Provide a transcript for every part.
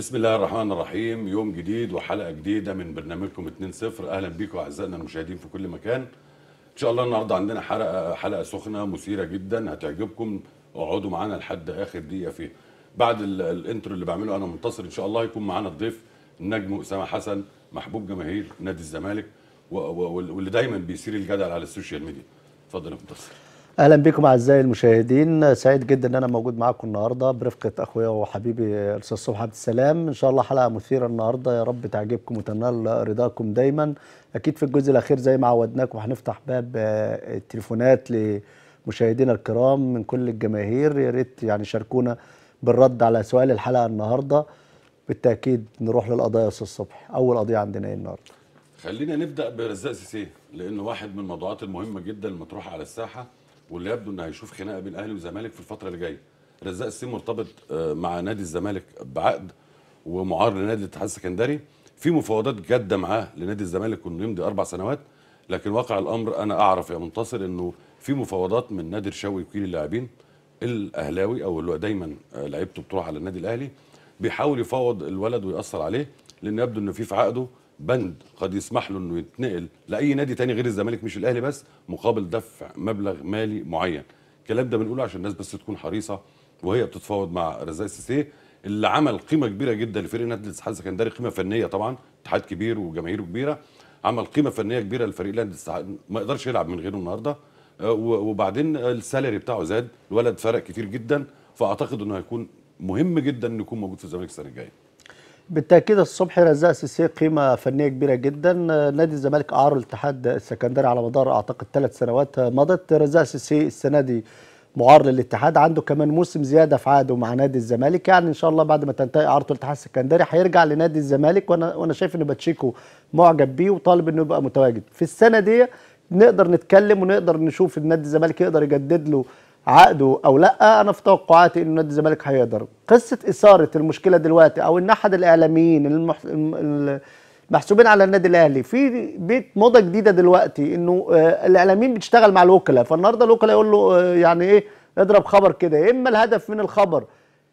بسم الله الرحمن الرحيم يوم جديد وحلقه جديده من برنامجكم 2-0 اهلا بيكم اعزائنا المشاهدين في كل مكان ان شاء الله النهارده عندنا حلقه حلقه سخنه مثيره جدا هتعجبكم اقعدوا معانا لحد اخر دقيقه فيها بعد ال- الانترو اللي بعمله انا منتصر ان شاء الله هيكون معانا الضيف النجم اسامه حسن محبوب جماهير نادي الزمالك و- و- واللي دايما بيثير الجدل على السوشيال ميديا اتفضل يا منتصر اهلا بكم اعزائي المشاهدين سعيد جدا ان انا موجود معاكم النهارده برفقه اخويا وحبيبي الاستاذ صبحي عبد السلام ان شاء الله حلقه مثيره النهارده يا رب تعجبكم وتنال رضاكم دايما اكيد في الجزء الاخير زي ما عودناكم هنفتح باب آه، التليفونات لمشاهدينا الكرام من كل الجماهير يا ريت يعني شاركونا بالرد على سؤال الحلقه النهارده بالتاكيد نروح للقضايا يا استاذ صبحي اول قضيه عندنا ايه النهارده خلينا نبدا برزاق سيسي لانه واحد من الموضوعات المهمه جدا المطروحه على الساحه واللي يبدو انه هيشوف خناقه بين اهلي وزمالك في الفتره اللي جايه رزاق سيسي مرتبط آه، مع نادي الزمالك بعقد ومعار لنادي الاتحاد السكندري في مفاوضات جاده معاه لنادي الزمالك انه يمضي اربع سنوات لكن واقع الامر انا اعرف يا منتصر انه في مفاوضات من نادر شوقي وكيل اللاعبين الاهلاوي او اللي هو دايما آه، لعيبته بتروح على النادي الاهلي بيحاول يفاوض الولد ويأثر عليه لان يبدو انه في في عقده بند قد يسمح له انه يتنقل لاي نادي تاني غير الزمالك مش الاهلي بس مقابل دفع مبلغ مالي معين الكلام ده بنقوله عشان الناس بس تكون حريصه وهي بتتفاوض مع رزاق سيسي اللي عمل قيمه كبيره جدا لفريق نادي الاتحاد السكندري قيمه فنيه طبعا اتحاد كبير وجماهيره كبيره عمل قيمه فنيه كبيره لفريق نادي الاتحاد ما يقدرش يلعب من غيره النهارده آه، و- وبعدين السالري بتاعه زاد الولد فرق كتير جدا فاعتقد انه هيكون مهم جدا انه يكون موجود في الزمالك السنه الجايه بالتاكيد الصبح رزاق سيسي قيمه فنيه كبيره جدا نادي الزمالك اعار الاتحاد السكندري على مدار اعتقد ثلاث سنوات مضت رزاق سيسي السنه دي معار للاتحاد عنده كمان موسم زياده في عقده مع نادي الزمالك يعني ان شاء الله بعد ما تنتهي اعارته الاتحاد السكندري هيرجع لنادي الزمالك وانا وانا شايف ان باتشيكو معجب بيه وطالب انه يبقى متواجد في السنه دي نقدر نتكلم ونقدر نشوف النادي الزمالك يقدر يجدد له عقده او لا انا في توقعاتي ان نادي الزمالك هيقدر قصه اثاره المشكله دلوقتي او ان احد الاعلاميين المح... الم- المحسوبين على النادي الاهلي في بيت موضه جديده دلوقتي انه آه، الاعلاميين بتشتغل مع الوكلاء فالنهارده الوكلاء يقول له آه، يعني ايه اضرب خبر كده يا اما الهدف من الخبر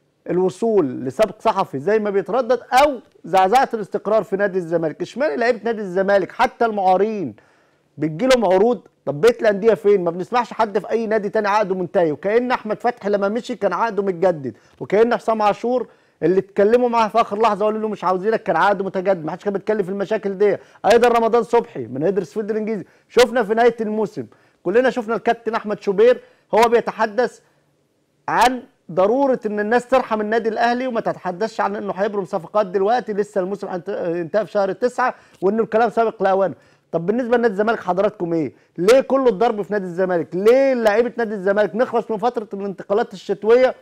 الوصول لسبق صحفي زي ما بيتردد او زعزعه الاستقرار في نادي الزمالك اشمعنى لعيبه نادي الزمالك حتى المعارين بتجيلهم عروض طب بيت الانديه فين ما بنسمعش حد في اي نادي تاني عقده منتهي وكان احمد فتحي لما مشي كان عقده متجدد وكان حسام عاشور اللي اتكلموا معاه في اخر لحظه قالوا له مش عاوزينك كان عقده متجدد ما حدش كان بيتكلم في المشاكل دي ايضا رمضان صبحي من هيدرسفيلد الانجليزي شفنا في نهايه الموسم كلنا شفنا الكابتن احمد شوبير هو بيتحدث عن ضروره ان الناس ترحم النادي الاهلي وما تتحدثش عن انه هيبرم صفقات دلوقتي لسه الموسم هينت- انتهى في شهر تسعة وانه الكلام سابق لاوانه طب بالنسبه لنادي الزمالك حضراتكم ايه ليه كل الضرب في نادي الزمالك ليه لعيبه نادي الزمالك نخلص من فتره الانتقالات الشتويه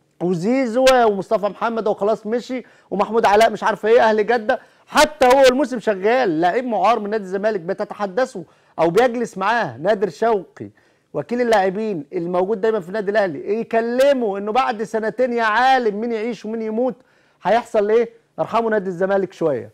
وزيزو ومصطفى محمد وخلاص مشي ومحمود علاء مش عارف ايه اهل جده حتى هو الموسم شغال لعيب معار من نادي الزمالك بتتحدثوا او بيجلس معاه نادر شوقي وكيل اللاعبين الموجود دايما في النادي الاهلي يكلموا انه بعد سنتين يا عالم مين يعيش ومين يموت هيحصل ايه ارحموا نادي الزمالك شويه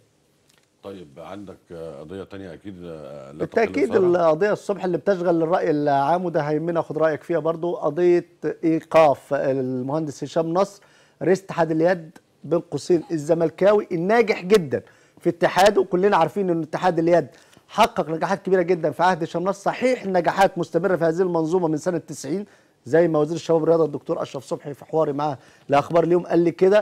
طيب عندك آه، قضيه تانية اكيد آه، لا تقل بالتاكيد إثارة. القضيه الصبح اللي بتشغل الراي العام وده هيهمنا اخد رايك فيها برضو قضيه ايقاف المهندس هشام نصر رئيس اتحاد اليد بين قوسين الزملكاوي الناجح جدا في اتحاده كلنا عارفين ان اتحاد اليد حقق نجاحات كبيره جدا في عهد هشام نصر صحيح النجاحات مستمره في هذه المنظومه من سنه 90 زي ما وزير الشباب والرياضه الدكتور اشرف صبحي في حواري معاه لاخبار اليوم قال لي كده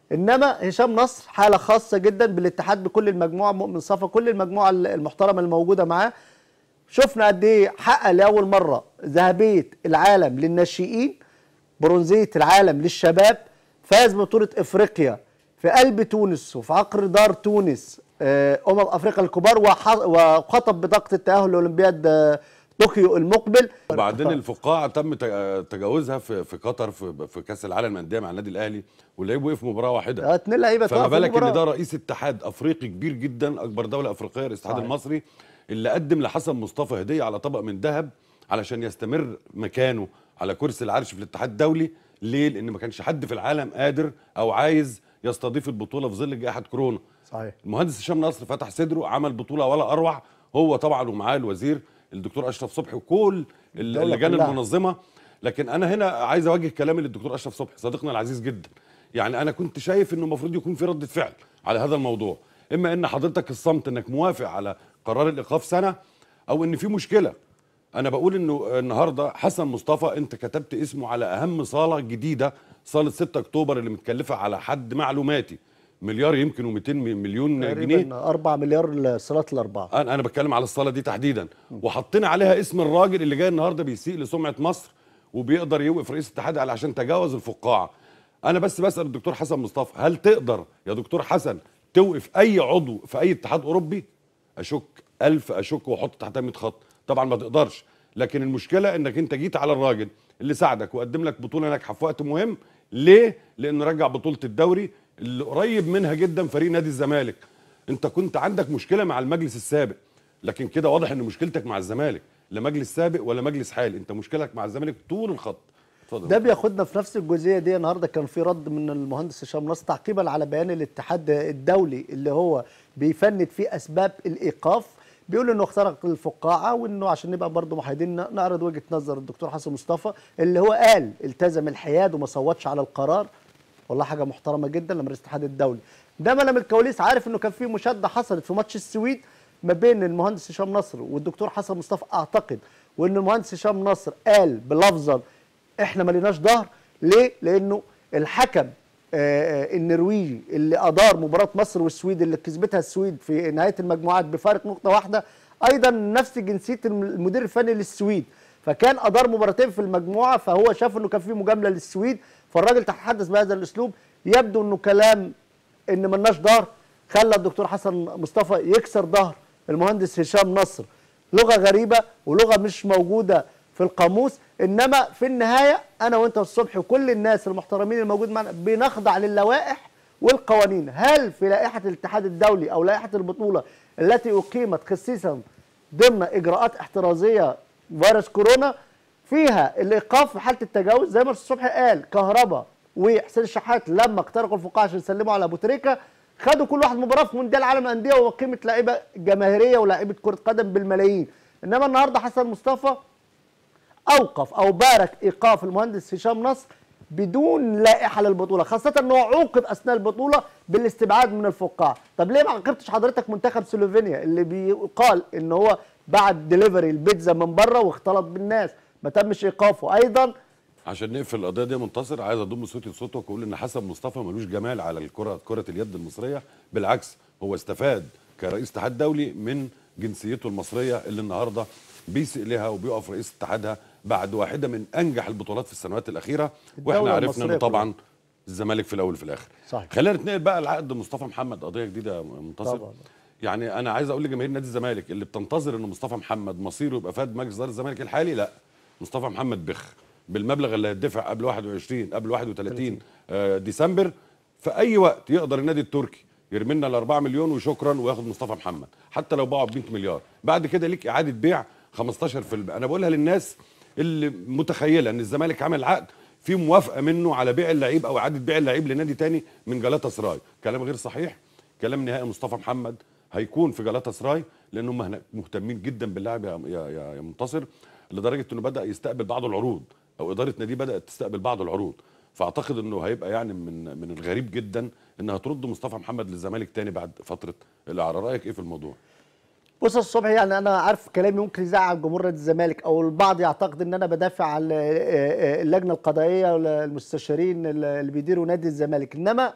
انما هشام نصر حاله خاصه جدا بالاتحاد بكل المجموعه مؤمن صفا كل المجموعه المحترمه الموجوده معاه شفنا قد ايه حقق لاول مره ذهبيه العالم للناشئين برونزيه العالم للشباب فاز ببطوله افريقيا في قلب تونس وفي عقر دار تونس آه، امم افريقيا الكبار وح- وخطب بطاقه التاهل لاولمبياد آه، طوكيو المقبل وبعدين الفقاعه تم ت- تجاوزها في في قطر في في كاس العالم للانديه مع النادي الاهلي واللعيب وقف مباراه واحده آه، اتنين لعيبه فما توقفوا بالك ان المباراة. ده رئيس اتحاد افريقي كبير جدا اكبر دوله افريقيه الاتحاد صحيح. المصري اللي قدم لحسن مصطفى هديه على طبق من ذهب علشان يستمر مكانه على كرسي العرش في الاتحاد الدولي ليه؟ لان ما كانش حد في العالم قادر او عايز يستضيف البطوله في ظل جائحه كورونا صحيح المهندس هشام نصر فتح صدره عمل بطوله ولا اروع هو طبعا ومعاه الوزير الدكتور اشرف صبحي وكل الدولة اللجان كلها. المنظمه لكن انا هنا عايز اوجه كلامي للدكتور اشرف صبحي صديقنا العزيز جدا يعني انا كنت شايف انه المفروض يكون في رده فعل على هذا الموضوع اما ان حضرتك الصمت انك موافق على قرار الايقاف سنه او ان في مشكله انا بقول انه النهارده حسن مصطفى انت كتبت اسمه على اهم صاله جديده صاله 6 اكتوبر اللي متكلفه على حد معلوماتي مليار يمكن و200 مليون جنيه تقريبا 4 مليار الصالات الاربعه انا انا بتكلم على الصاله دي تحديدا وحطينا عليها اسم الراجل اللي جاي النهارده بيسيء لسمعه مصر وبيقدر يوقف رئيس الاتحاد على عشان تجاوز الفقاعه انا بس بسال الدكتور حسن مصطفى هل تقدر يا دكتور حسن توقف اي عضو في اي اتحاد اوروبي اشك ألف اشك واحط تحتها 100 خط طبعا ما تقدرش لكن المشكله انك انت جيت على الراجل اللي ساعدك وقدم لك بطوله ناجحه في وقت مهم ليه لانه رجع بطوله الدوري اللي قريب منها جدا فريق نادي الزمالك انت كنت عندك مشكله مع المجلس السابق لكن كده واضح ان مشكلتك مع الزمالك لا مجلس سابق ولا مجلس حالي انت مشكلتك مع الزمالك طول الخط اتفضل ده بياخدنا في نفس الجزئيه دي النهارده كان في رد من المهندس هشام نصر تعقيبا على بيان الاتحاد الدولي اللي هو بيفند فيه اسباب الايقاف بيقول انه اخترق الفقاعه وانه عشان نبقى برضه محايدين نعرض وجهه نظر الدكتور حسن مصطفى اللي هو قال التزم الحياد وما صوتش على القرار والله حاجه محترمه جدا لما رئيس الاتحاد الدولي ده ما انا من الكواليس عارف انه كان في مشاده حصلت في ماتش السويد ما بين المهندس هشام نصر والدكتور حسن مصطفى اعتقد وان المهندس هشام نصر قال بلفظا احنا ما لناش ظهر ليه؟ لانه الحكم آه، النرويجي اللي ادار مباراه مصر والسويد اللي كسبتها السويد في نهايه المجموعات بفارق نقطه واحده ايضا نفس جنسيه المدير الفني للسويد فكان ادار مباراتين في المجموعه فهو شاف انه كان في مجامله للسويد فالراجل تحدث بهذا الاسلوب يبدو انه كلام ان ملناش ظهر خلى الدكتور حسن مصطفى يكسر ظهر المهندس هشام نصر لغه غريبه ولغه مش موجوده في القاموس انما في النهايه انا وانت الصبح وكل الناس المحترمين الموجود معنا بنخضع للوائح والقوانين هل في لائحه الاتحاد الدولي او لائحه البطوله التي اقيمت خصيصا ضمن اجراءات احترازيه فيروس كورونا فيها الايقاف في حاله التجاوز زي ما الصبح قال كهرباء وحسين الشحات لما اخترقوا الفقاعه عشان يسلموا على ابو تريكه خدوا كل واحد مباراه في مونديال عالم الانديه وقيمه لعيبه جماهيريه ولاعيبه كره قدم بالملايين انما النهارده حسن مصطفى اوقف او بارك ايقاف المهندس هشام نصر بدون لائحه للبطوله خاصه انه عوقب اثناء البطوله بالاستبعاد من الفقاعه طب ليه ما عاقبتش حضرتك منتخب سلوفينيا اللي بيقال ان هو بعد ديليفري البيتزا من بره واختلط بالناس ما تمش ايقافه ايضا عشان نقفل القضيه دي منتصر عايز اضم صوتي لصوتك واقول ان حسن مصطفى ملوش جمال على الكره كره اليد المصريه بالعكس هو استفاد كرئيس اتحاد دولي من جنسيته المصريه اللي النهارده بيسئ لها وبيقف رئيس اتحادها بعد واحده من انجح البطولات في السنوات الاخيره واحنا الدولة عرفنا المصرية انه طبعا كلها. الزمالك في الاول وفي الاخر صحيح. خلينا نتنقل بقى لعقد مصطفى محمد قضيه جديده يا منتصر طبعا. يعني انا عايز اقول لجماهير نادي الزمالك اللي بتنتظر ان مصطفى محمد مصيره يبقى فاد مجلس اداره الزمالك الحالي لا مصطفى محمد بخ بالمبلغ اللي هيدفع قبل 21 قبل 31 آه، ديسمبر في اي وقت يقدر النادي التركي يرمي لنا ال 4 مليون وشكرا وياخد مصطفى محمد حتى لو باعوا ب 100 مليار بعد كده ليك اعاده بيع 15 في الب... انا بقولها للناس اللي متخيله ان الزمالك عمل عقد في موافقه منه على بيع اللعيب او اعاده بيع اللعيب لنادي تاني من جلاتا سراي كلام غير صحيح كلام نهائي مصطفى محمد هيكون في جلاتا سراي لان هم هناك مهتمين جدا باللاعب يا يا يا, يا منتصر لدرجه انه بدا يستقبل بعض العروض او اداره ناديه بدات تستقبل بعض العروض فاعتقد انه هيبقى يعني من من الغريب جدا انها ترد مصطفى محمد للزمالك تاني بعد فتره الاعاره رايك ايه في الموضوع بص يا الصبح يعني انا عارف كلامي ممكن يزعل جمهور نادي الزمالك او البعض يعتقد ان انا بدافع عن اللجنه القضائيه والمستشارين اللي بيديروا نادي الزمالك انما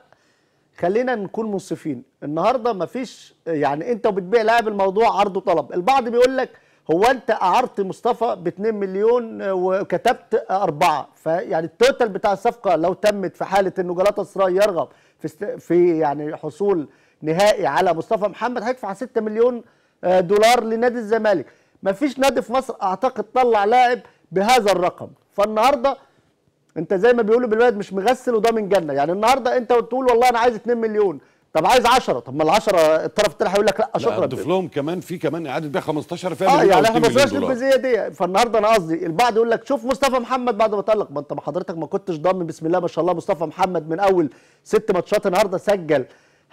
خلينا نكون منصفين النهارده مفيش يعني انت وبتبيع لاعب الموضوع عرض وطلب البعض بيقول لك هو انت اعرت مصطفى ب 2 مليون وكتبت اربعه فيعني التوتال بتاع الصفقه لو تمت في حاله انه جلاتا سراي يرغب في است... في يعني حصول نهائي على مصطفى محمد هيدفع 6 مليون دولار لنادي الزمالك مفيش نادي في مصر اعتقد طلع لاعب بهذا الرقم فالنهارده انت زي ما بيقولوا بالبلد مش مغسل وده من جنه يعني النهارده انت تقول والله انا عايز 2 مليون طب عايز 10 طب ما ال 10 الطرف الثاني هيقول لك لا لا شكرا اضيف لهم كمان في كمان اعاده بيع 15 فيها اه مليون يعني أو احنا ما 2 مليون وصلناش دولار. للجزئيه دي فالنهارده انا قصدي البعض يقول لك شوف مصطفى محمد بعد ما طلق ما انت ما حضرتك ما كنتش ضامن بسم الله ما شاء الله مصطفى محمد من اول ست ماتشات النهارده سجل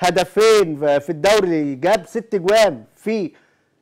هدفين في الدوري جاب ست جوان في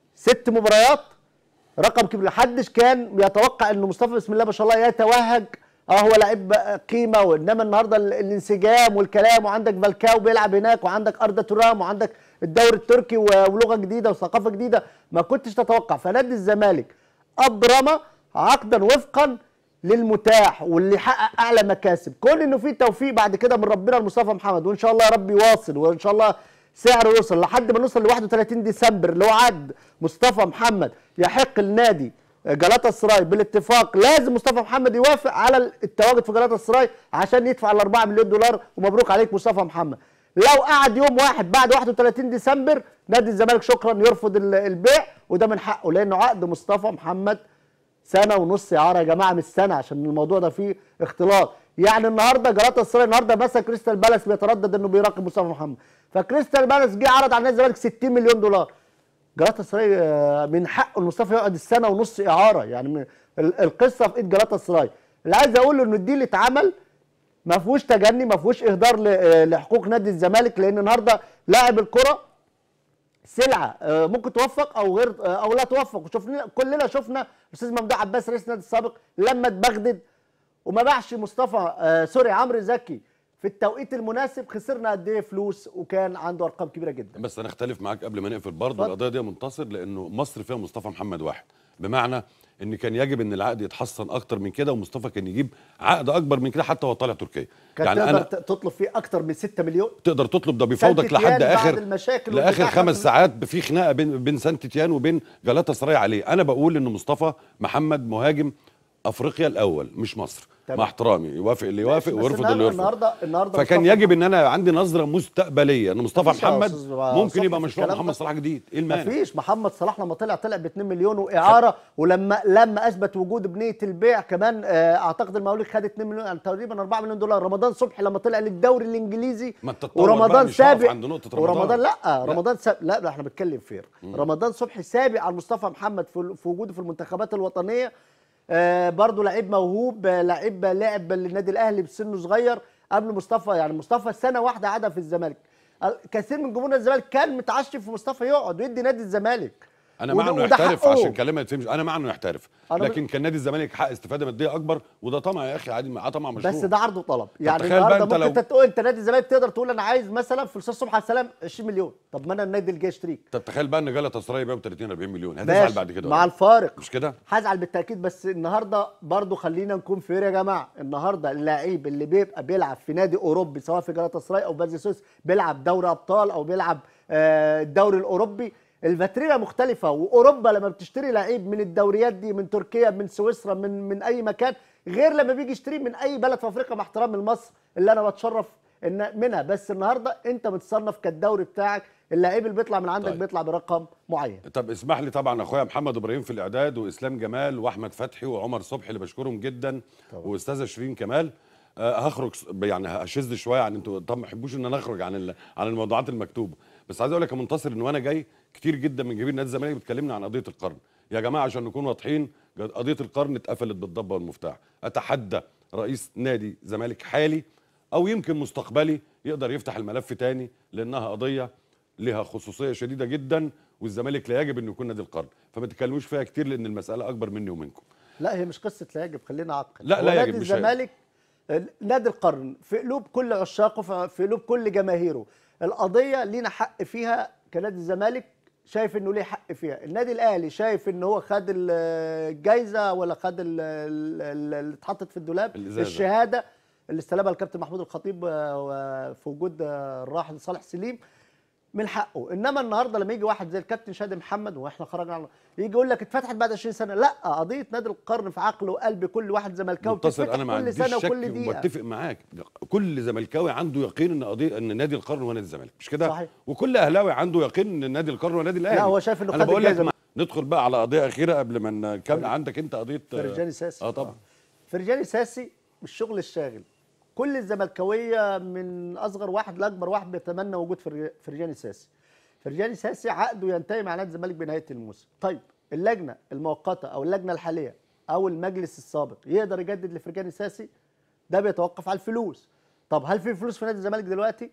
ست مباريات رقم كبير محدش كان يتوقع ان مصطفى بسم الله ما شاء الله يتوهج اه هو لعيب قيمه وانما النهارده ال- الانسجام والكلام وعندك فالكاو بيلعب هناك وعندك اردا تورام وعندك الدوري التركي و- ولغه جديده وثقافه جديده ما كنتش تتوقع فنادي الزمالك ابرم عقدا وفقا للمتاح واللي يحقق اعلى مكاسب كون انه في توفيق بعد كده من ربنا لمصطفى محمد وان شاء الله يا رب يواصل وان شاء الله سعره يوصل لحد ما نوصل ل 31 ديسمبر اللي هو عقد مصطفى محمد يحق النادي جلاتا سراي بالاتفاق لازم مصطفى محمد يوافق على التواجد في جلاتا سراي عشان يدفع ال 4 مليون دولار ومبروك عليك مصطفى محمد لو قعد يوم واحد بعد 31 ديسمبر نادي الزمالك شكرا يرفض ال- البيع وده من حقه لانه عقد مصطفى محمد سنه ونص اعاره يا جماعه مش سنه عشان الموضوع ده فيه اختلاط يعني النهارده جلاتا السراي النهارده مثلا كريستال بالاس بيتردد انه بيراقب مصطفى محمد فكريستال بالاس جه عرض على نادي الزمالك 60 مليون دولار جلاتا سراي آه، من حقه المصطفى يقعد السنه ونص اعاره يعني من ال- القصه في ايد جلاتا سراي اللي عايز اقول انه الديل اتعمل ما فيهوش تجني ما فيهوش اهدار ل- آه، لحقوق نادي الزمالك لان النهارده لاعب الكره سلعه آه، ممكن توفق او غير آه، او لا توفق وشفنا كلنا شفنا الاستاذ ممدوح عباس رئيس النادي السابق لما اتبغدد وما باعش مصطفى آه، سوري عمرو زكي في التوقيت المناسب خسرنا قد ايه فلوس وكان عنده ارقام كبيره جدا بس انا اختلف معاك قبل ما نقفل برضه اتفضل. القضيه دي منتصر لانه مصر فيها مصطفى محمد واحد بمعنى ان كان يجب ان العقد يتحسن اكتر من كده ومصطفى كان يجيب عقد اكبر من كده حتى وهو طالع تركيا كان يعني تقدر انا ت- تطلب فيه اكتر من 6 مليون تقدر تطلب ده بيفاوضك سانت لحد تيان بعد اخر المشاكل لاخر والبتاع خمس كان- ساعات في خناقه بين بين سانت تيان وبين جلاتا سراي عليه انا بقول ان مصطفى محمد مهاجم افريقيا الاول مش مصر تمام. مع احترامي يوافق اللي يوافق بس ويرفض النهاردة- اللي يرفض النهارده النهارده فكان مصطفى يجب ان انا عندي نظره مستقبليه ان مصطفى مفيش يا محمد أستاذ ممكن صبحي يبقى في مشروع الكلام محمد ده. صلاح جديد ايه المانع مفيش محمد صلاح لما طلع طلع ب 2 مليون واعاره ولما لما اثبت وجوده بنيه البيع كمان آه، اعتقد المقاولين خد 2 مليون يعني تقريبا 4 مليون دولار رمضان صبحي لما طلع للدوري الانجليزي ما أنت تطور بقى، ورمضان مش هقف سابق عند نقطة رمضان. ورمضان لا, لا. رمضان سابق لا لا احنا بنتكلم فير رمضان صبحي سابق على مصطفى محمد في في وجوده في المنتخبات الوطنيه آه برضه لعيب موهوب آه لعيب لعب للنادي الاهلي بسنه صغير قبل مصطفى يعني مصطفى سنه واحده قعدها في الزمالك آه، كثير من جمهور نادي الزمالك كان متعشم في مصطفى يقعد ويدي نادي الزمالك انا مع وده- انه وده يحترف حقه. عشان كلامي ما يتفهمش انا مع انه يحترف أنا لكن كان نادي الزمالك حق استفاده ماديه اكبر وده طمع يا اخي عادي معاه طمع مشروع بس ده عرض وطلب يعني تخيل بقى النهارده أنت ممكن لو- انت تقول انت نادي الزمالك تقدر تقول انا عايز مثلا في الاستاذ صبحي على السلام 20 مليون طب ما انا النادي اللي جاي يشتريك طب تخيل بقى ان جاله سراي يبيعوا ب 30 40 مليون هتزعل ماشي بعد كده مع ولا؟ الفارق مش كده هزعل بالتاكيد بس النهارده برضو خلينا نكون فير يا جماعه النهارده اللعيب اللي بيبقى بيلعب في نادي اوروبي سواء في جلاتا سراي او بازي سويس بيلعب دوري ابطال او بيلعب آه، الدوري الاوروبي الفاترينا مختلفه واوروبا لما بتشتري لعيب من الدوريات دي من تركيا من سويسرا من من اي مكان غير لما بيجي يشتريه من اي بلد في افريقيا مع احترامي لمصر اللي انا بتشرف ان منها بس النهارده انت متصنف كالدوري بتاعك اللعيب اللي بيطلع من عندك طيب. بيطلع برقم معين طب اسمح لي طبعا اخويا محمد ابراهيم في الاعداد واسلام جمال واحمد فتحي وعمر صبحي اللي بشكرهم جدا طبعا. واستاذه شيرين كمال آه هخرج س- يعني هشذ شويه عن انتوا طب ما تحبوش ان انا اخرج عن ال- عن الموضوعات المكتوبه بس عايز اقول لك يا منتصر ان وانا جاي كتير جدا من جماهير نادي الزمالك بتكلمنا عن قضيه القرن يا جماعه عشان نكون واضحين جد- قضيه القرن اتقفلت بالضبه والمفتاح اتحدى رئيس نادي زمالك حالي او يمكن مستقبلي يقدر يفتح الملف تاني لانها قضيه لها خصوصيه شديده جدا والزمالك لا يجب انه يكون نادي القرن فما تتكلموش فيها كتير لان المساله اكبر مني ومنكم لا هي مش قصه لا يجب خلينا عقل لا، هو لا نادي يجب، مش هيجب. الزمالك نادي القرن في قلوب كل عشاقه في- في قلوب كل جماهيره القضيه لينا حق فيها كنادي الزمالك شايف انه ليه حق فيها النادي الاهلي شايف ان هو خد ال- الجايزه ولا خد ال- ال- ال- اللي اتحطت في الدولاب الإزازة. الشهاده اللي استلمها الكابتن محمود الخطيب آه، في وجود آه، الراحل صالح سليم من حقه انما النهارده لما يجي واحد زي الكابتن شادي محمد واحنا خرجنا على يجي يقول لك اتفتحت بعد 20 سنه لا قضيه نادي القرن في عقل وقلب كل واحد زملكاوي متصل بتتفتح انا ما كل عنديش سنه شك وكل دقيقه ومتفق معاك كل زملكاوي عنده يقين ان قضيه ان نادي القرن هو نادي الزمالك مش كده صحيح. وكل اهلاوي عنده يقين ان نادي القرن هو نادي الاهلي لا، هو شايف إنه انا خد بقول لك الجايزة. ما- ندخل بقى على قضيه اخيره قبل ما نكمل عندك انت قضيه فرجاني ساسي اه طبعا فرجاني ساسي الشغل الشاغل كل الزملكاويه من اصغر واحد لاكبر واحد بيتمنى وجود فرج- فرجاني ساسي فرجاني ساسي عقده ينتهي مع نادي الزمالك بنهايه الموسم طيب اللجنه المؤقته او اللجنه الحاليه او المجلس السابق يقدر يجدد لفرجاني ساسي ده بيتوقف على الفلوس طب هل في فلوس في نادي الزمالك دلوقتي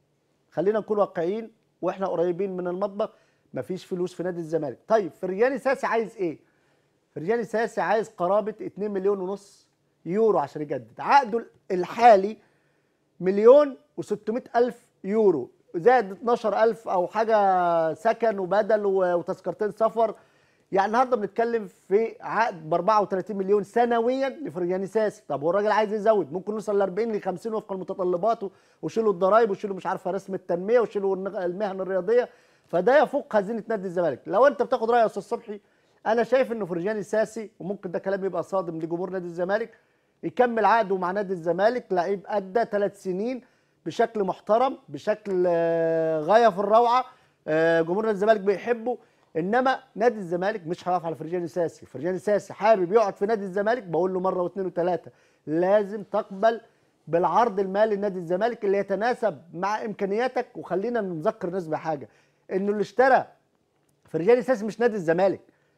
خلينا نكون واقعيين واحنا قريبين من المطبخ مفيش فلوس في نادي الزمالك طيب فرجاني ساسي عايز ايه فرجاني ساسي عايز قرابه 2 مليون ونص يورو عشان يجدد عقده الحالي مليون و600 الف يورو زائد 12 الف او حاجه سكن وبدل و- وتذكرتين سفر يعني النهارده بنتكلم في عقد ب 34 مليون سنويا لفرجاني ساسي طب هو الراجل عايز يزود ممكن نوصل ل 40 ل 50 وفق المتطلبات وشيلوا الضرايب وشيلوا مش عارفه رسم التنميه وشيلوا النغ- المهن الرياضيه فده يفوق خزينه نادي الزمالك لو انت بتاخد راي يا استاذ صبحي انا شايف انه فرجاني ساسي وممكن ده كلام يبقى صادم لجمهور نادي الزمالك يكمل عقده مع نادي الزمالك لعيب ادى ثلاث سنين بشكل محترم بشكل آه، غايه في الروعه آه، جمهور نادي الزمالك بيحبه انما نادي الزمالك مش هيقف على فرجاني ساسي فرجاني ساسي حابب يقعد في نادي الزمالك بقول له مره واثنين وثلاثه لازم تقبل بالعرض المالي لنادي الزمالك اللي يتناسب مع امكانياتك وخلينا نذكر الناس بحاجه انه اللي اشترى فرجاني ساسي مش نادي الزمالك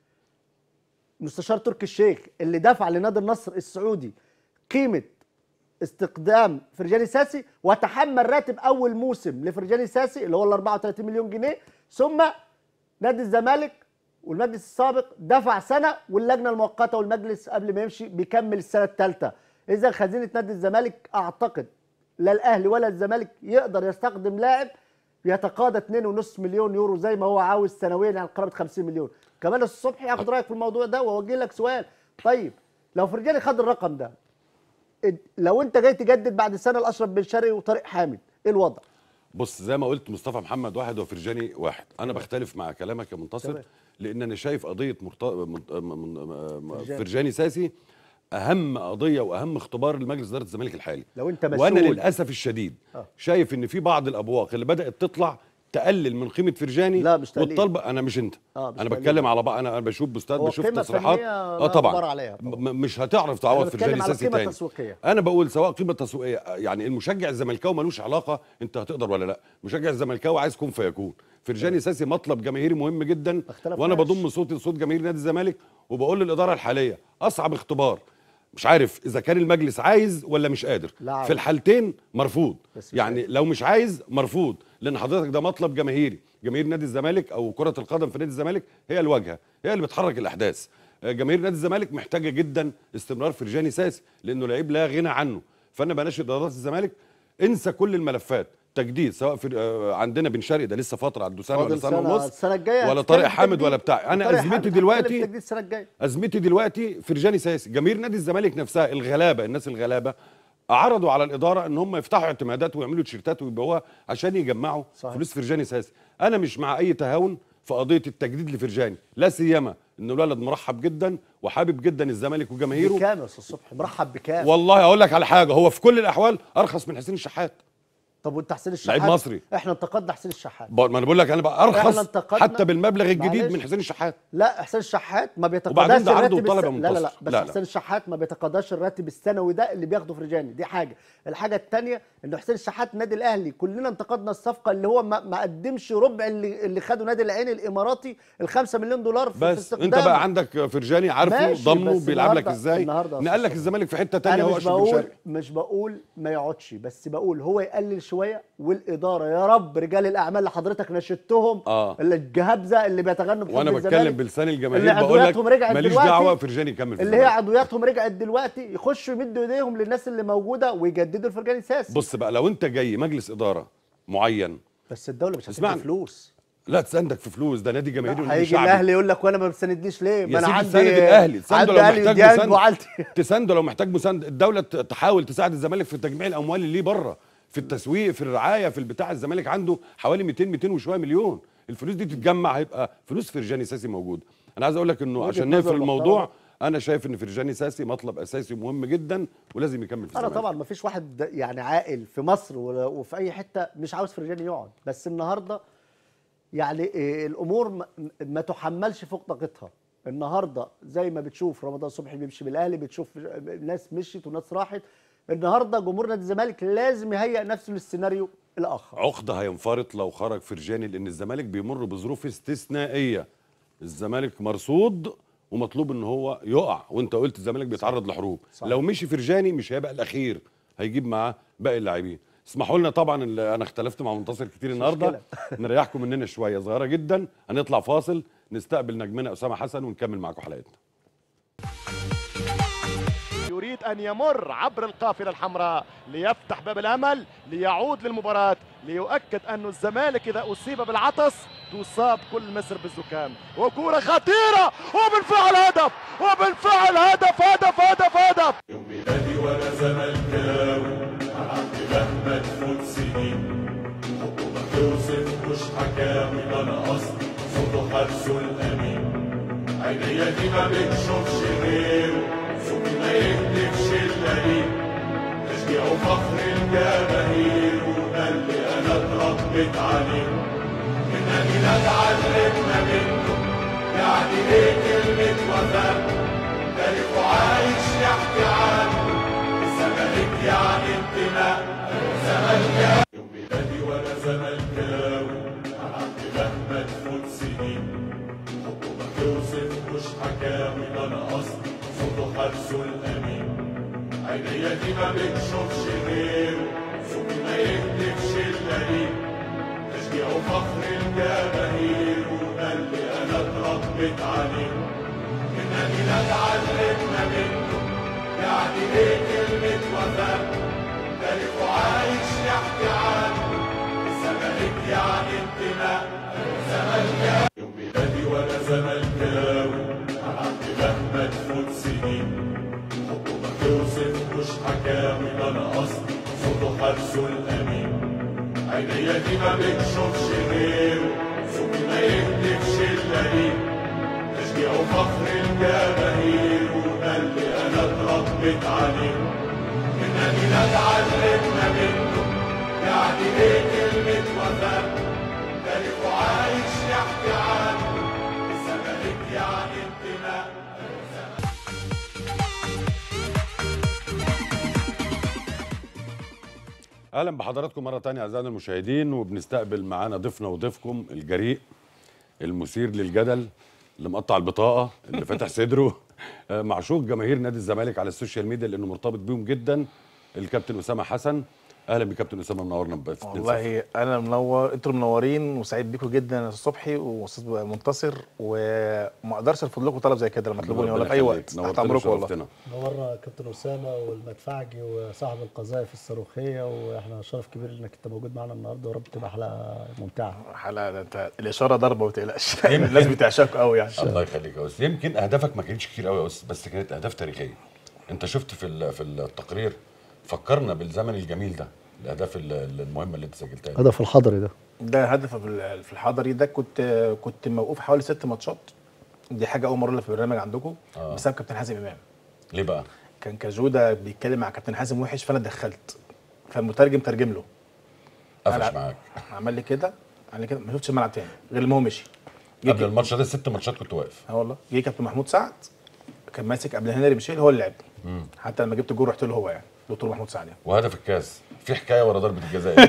مستشار تركي الشيخ اللي دفع لنادي النصر السعودي قيمه استقدام فرجاني ساسي وتحمل راتب اول موسم لفرجاني ساسي اللي هو ال 34 مليون جنيه ثم نادي الزمالك والمجلس السابق دفع سنه واللجنه المؤقته والمجلس قبل ما يمشي بيكمل السنه الثالثه اذا خزينه نادي الزمالك اعتقد لا الاهلي ولا الزمالك يقدر يستخدم لاعب يتقاضى 2.5 مليون يورو زي ما هو عاوز سنويا يعني قرابه 50 مليون كمان الصبح ياخد رايك في الموضوع ده واوجه لك سؤال طيب لو فرجاني خد الرقم ده اد- لو انت جاي تجدد بعد سنه لاشرف بن شرقي وطارق حامد ايه الوضع بص زي ما قلت مصطفى محمد واحد وفرجاني واحد انا بختلف مع كلامك يا منتصر تمام. لان انا شايف قضيه مرت... من... من... من... فرجاني. فرجاني ساسي اهم قضيه واهم اختبار لمجلس اداره الزمالك الحالي لو انت وانا مسؤول. للاسف الشديد آه. شايف ان في بعض الابواق اللي بدات تطلع تقلل من قيمه فرجاني لا، مش تقليل. والطلبه انا مش انت آه، مش انا تقليل. بتكلم على بقى انا أنا بشوف بوستات هو بشوف قيمة تصريحات فنية اه لا طبعا غبار عليها طبعا. م- مش هتعرف تعوض أنا بتكلم فرجاني على ساسي قيمة تاني تسويقية. انا بقول سواء قيمه تسويقيه يعني المشجع الزملكاوي ملوش علاقه انت هتقدر ولا لا مشجع الزملكاوي عايز كون فيكون فرجاني ساسي مطلب جماهيري مهم جدا اختلفناش. وانا بضم صوتي لصوت جماهير نادي الزمالك وبقول للاداره الحاليه اصعب اختبار مش عارف اذا كان المجلس عايز ولا مش قادر لا عارف. في الحالتين مرفوض بس مش يعني لو مش عايز مرفوض لان حضرتك ده مطلب جماهيري جماهير نادي الزمالك او كره القدم في نادي الزمالك هي الواجهه هي اللي بتحرك الاحداث آه، جماهير نادي الزمالك محتاجه جدا استمرار فرجاني ساسي لانه لعيب لا غنى عنه فانا بناشد اداره الزمالك انسى كل الملفات تجديد سواء في آه، عندنا بن شرقي ده لسه فتره عنده سنه ولا فاضل سنه ونص السنه الجايه ولا هتتكلم طارق في حامد تجديد. ولا بتاع انا طارق ازمتي حامد هتتكلم في دلوقتي تجديد السنه الجايه ازمتي دلوقتي فرجاني ساسي جماهير نادي الزمالك نفسها الغلابه الناس الغلابه عرضوا على الاداره ان هم يفتحوا اعتمادات ويعملوا تيشيرتات ويبيعوها عشان يجمعوا صحيح. فلوس فرجاني ساسي انا مش مع اي تهاون في قضيه التجديد لفرجاني لا سيما ان الولد مرحب جدا وحابب جدا الزمالك وجماهيره بكام يا استاذ صبحي مرحب بكام والله اقول لك على حاجه هو في كل الاحوال ارخص من حسين الشحات طب وانت حسين الشحات لعيب مصري. احنا انتقدنا حسين الشحات ب- ما انا بقول لك انا بقى إحنا ارخص انتقدنا- حتى بالمبلغ الجديد معلش. من حسين الشحات لا حسين الشحات ما وبعدين بيتقاضاش ده عرض الراتب وطلب يا الس- لا لا لا منتصر. بس لا، لا. حسين الشحات ما بيتقاضاش الراتب السنوي ده اللي بياخده فرجاني دي حاجه الحاجه الثانيه انه حسين الشحات نادي الاهلي كلنا انتقدنا الصفقه اللي هو ما, ما قدمش ربع اللي اللي خده نادي العين الاماراتي ال 5 مليون دولار في, في بس استخدامه انت بقى عندك فرجاني عارفه ماشي، ضمه بس بيلعب لك النهاردة- ازاي النهاردة يا نقل لك أستاذ الزمالك في حته تانية انا هو مش اشرف بن بقول شرقي مش بقول ما يقعدش بس بقول هو يقلل شويه والاداره يا رب رجال الاعمال اللي حضرتك نشدتهم آه. اللي الجهابزه اللي بيتغنوا بحب وانا الزمالك، بتكلم بلسان اللي الجماهير بقول لك عضوياتهم رجعت ماليش دلوقتي دعوه فرجاني يكمل في اللي هي الزمالك. عضوياتهم رجعت دلوقتي يخشوا يمدوا ايديهم للناس اللي موجوده ويجددوا الفرجاني ساسي بص بقى لو انت جاي مجلس اداره معين بس الدوله مش هتدي اسمعني. فلوس لا تساندك في فلوس ده نادي جماهيري ونادي هيجي شعبي. الاهلي يقول لك وانا ما بتساندنيش ليه؟ ما يا انا سيدي عندي تساند الاهلي تسانده عندي لو اهلي محتاج وديان مساند وعيلتي تسانده لو محتاج مساند الدوله ت- تحاول تساعد الزمالك في تجميع الاموال اللي ليه بره في التسويق في الرعايه في البتاع الزمالك عنده حوالي 200 200 وشويه مليون الفلوس دي تتجمع هيبقى فلوس فرجاني ساسي موجود انا عايز اقول لك انه وجهة عشان نظر نقفل الموضوع محترمة. انا شايف ان فرجاني ساسي مطلب اساسي مهم جدا ولازم يكمل في انا الزمالك طبعا ما فيش واحد يعني عاقل في مصر ولا- وفي اي حته مش عاوز فرجاني يقعد بس النهارده يعني إيه الامور ما, ما تحملش فوق طاقتها النهارده زي ما بتشوف رمضان صبحي بيمشي بالاهلي بتشوف ناس مشيت وناس راحت النهارده جمهور نادي الزمالك لازم يهيئ نفسه للسيناريو الاخر عقده هينفرط لو خرج فرجاني لان الزمالك بيمر بظروف استثنائيه الزمالك مرصود ومطلوب ان هو يقع وانت قلت الزمالك بيتعرض لحروب صح. لو مشي فرجاني مش هيبقى الاخير هيجيب معاه باقي اللاعبين اسمحوا لنا طبعا اللي انا اختلفت مع منتصر كتير النهارده نريحكم مننا شويه صغيره جدا هنطلع فاصل نستقبل نجمنا اسامه حسن ونكمل معاكم حلقتنا يريد أن يمر عبر القافلة الحمراء ليفتح باب الأمل ليعود للمباراة ليؤكد أن الزمالك إذا أصيب بالعطس تصاب كل مصر بالزكام وكرة خطيرة وبالفعل هدف وبالفعل هدف هدف هدف هدف يوم ميلادي وانا زملكاوي عبد مهما تفوت سنين حبه ما توصف مش حكاوي ده انا اصلي صوته حبسه الامين عينيا دي ما بتشوفش غيره صوتي ما يهدفش الا ليه تشجيع وفخر الجماهير وده اللي انا اتربيت عليه من ادينا اتعلمنا منه يعني ايه كلمة وفاء تاريخه عايش يحكي عنه الزمالك يعني انتماء زملكاوي يوم ميلادي وانا زملكاوي عبد مهما تفوت سنين حبه ما توصف مش حكاوي ده انا اصلي صوته حبسه الامين عينيا دي ما بتشوفش غيره صوتي ما يهدفش الا ليه تشجيع وفخر الجماهير وده اللي انا اتربيت عليه من ادينا اتعلمنا منه يعني ايه كلمة وفاء تاريخه عايش يحكي عنه الزمالك يعني انتماء زملكاوي يوم ميلادي وانا زملكاوي عبد مهما تفوت سنين حبه ما توصف مش حكاوي ده انا اصلي صوته حبسه الامين عينيا دي ما بتشوفش غيره صوتي ما يهدفش الا ليه تشجيع وفخر الجماهير وده اللي انا اتربيت عليه من ادينا اتعلمنا منه يعني ايه كلمة وفاء تاريخه عايش يحكي عنه الزمالك يعني انتماء اهلا بحضراتكم مره تانية اعزائنا المشاهدين وبنستقبل معانا ضيفنا وضيفكم الجريء المثير للجدل اللي مقطع البطاقه اللي فاتح صدره آه، معشوق جماهير نادي الزمالك على السوشيال ميديا لانه مرتبط بيهم جدا الكابتن اسامه حسن اهلا بكابتن اسامه منورنا ب 2-0. والله انا منور انتوا منورين وسعيد بيكم جدا يا استاذ صبحي واستاذ منتصر وما اقدرش ارفض لكم طلب زي كده لما تطلبوني ولا في اي ربنا وقت يخليك. تحت نورتنا امركم والله وشرفتنا. نورنا كابتن اسامه والمدفعجي وصاحب القذائف الصاروخيه واحنا شرف كبير انك انت موجود معنا النهارده ورب تبقى حلقه ممتعه حلقه ده انت الاشاره ضربه ما تقلقش الناس بتعشقك قوي يعني الله يخليك يا استاذ يمكن اهدافك ما كانتش كتير قوي يا استاذ بس كانت اهداف تاريخيه انت شفت في ال- في التقرير فكرنا بالزمن الجميل ده الاهداف ال- المهمه اللي انت سجلتها دي. هدف الحضري ده ده هدف في ال- في الحضري ده كنت كنت موقوف حوالي ست ماتشات دي حاجه اول مره في البرنامج عندكم آه. بسبب كابتن حازم امام ليه بقى؟ كان كجوده بيتكلم مع كابتن حازم وحش فانا دخلت فالمترجم ترجم له قفش أنا- معاك عمل لي كده عمل لي كده ما شفتش الملعب تاني غير لما هو مشي جه قبل الماتش ده ست ماتشات كنت واقف اه والله جه كابتن محمود سعد كان ماسك قبل هنري ميشيل هو اللي لعبني حتى لما جبت الجول رحت له هو يعني دكتور محمود سعد يعني وهدف الكاس في حكايه ورا ضربه الجزاء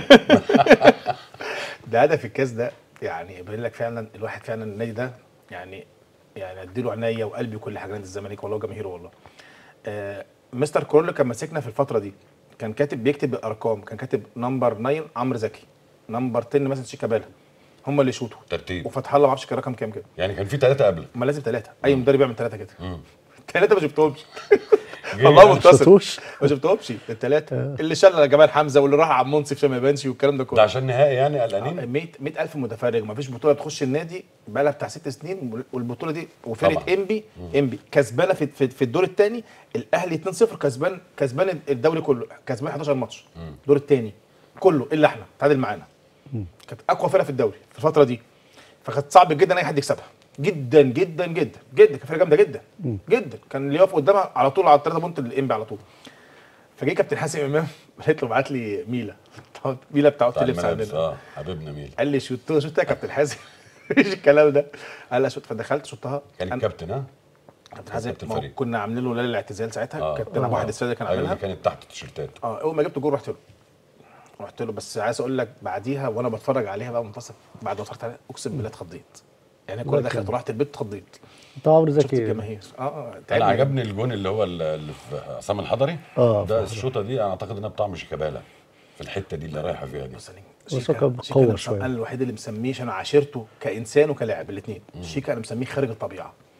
ده هدف الكاس ده يعني يبين لك فعلا الواحد فعلا النادي ده يعني يعني اديله عينيا وقلبي وكل حاجه نادي الزمالك والله وجماهيره والله آه مستر كرول كان ماسكنا في الفتره دي كان كاتب بيكتب بالارقام كان كاتب نمبر 9 عمرو زكي نمبر 10 مثلا شيكابالا هم اللي يشوطوا ترتيب وفتح الله ما اعرفش كان رقم كام كده يعني كان في ثلاثه قبلك ما لازم ثلاثه اي مدرب يعمل ثلاثه كده ثلاثه ما شفتهمش جه والله يعني منتصر شفتوش؟ ما شفتهمش الثلاثه اللي شال جمال حمزه واللي راح عبد المنصف عشان ما يبانش والكلام ده ده كله عشان نهائي يعني قلقانين 100 100000 متفرج ما فيش بطوله تخش النادي بقى لها بتاع ست سنين والبطوله دي وفرقه طبعاً. انبي انبي كسبانه في في, في الدور الثاني الاهلي 2-0 كسبان كسبان الدوري كله كسبان 11 ماتش الدور الثاني كله الا احنا تعادل معانا كانت اقوى فرقه في الدوري في الفتره دي فكانت صعب جدا اي حد يكسبها جدا جدا جدا جدا كانت فرقه جامده جدا جدا كان اللي يقف قدامها على طول على الثلاثه بونت الانبي على طول فجه كابتن حاسم امام قالت له بعت لي ميلا ميلا بتاع اوضه بتاع اللبس الملابس عندنا اه حبيبنا ميل قال لي شوت قلت له شوت يا كابتن حازم مفيش الكلام ده قال لي شوت فدخلت شوتها كان أنا- الكابتن ها كابتن حازم كابتن ما هو فريق. كنا عاملين له ليله الاعتزال ساعتها آه. كابتن ابو واحد الساده كان أيوة، عاملها اللي كانت تحت التيشيرتات اه اول ما جبت الجول رحت له رحت له بس عايز اقول لك بعديها وانا بتفرج عليها بقى منتصف بعد ما اتفرجت عليها اقسم بالله اتخضيت يعني الكوره ده دخلت كان- رحت البيت اتخضيت انت عمرو شفت زكي الجماهير اه اه انا تعبني. عجبني الجون اللي هو اللي في عصام الحضري آه، ده في الشوطه دي انا اعتقد انها بطعم شيكابالا في الحته دي اللي رايحه فيها دي بص أنا- بس شيكا- هو كان شيكا قوي أنا شوية. انا الوحيد اللي مسميه عشان عاشرته كانسان وكلاعب الاثنين شيكا انا مسميه خارج الطبيعه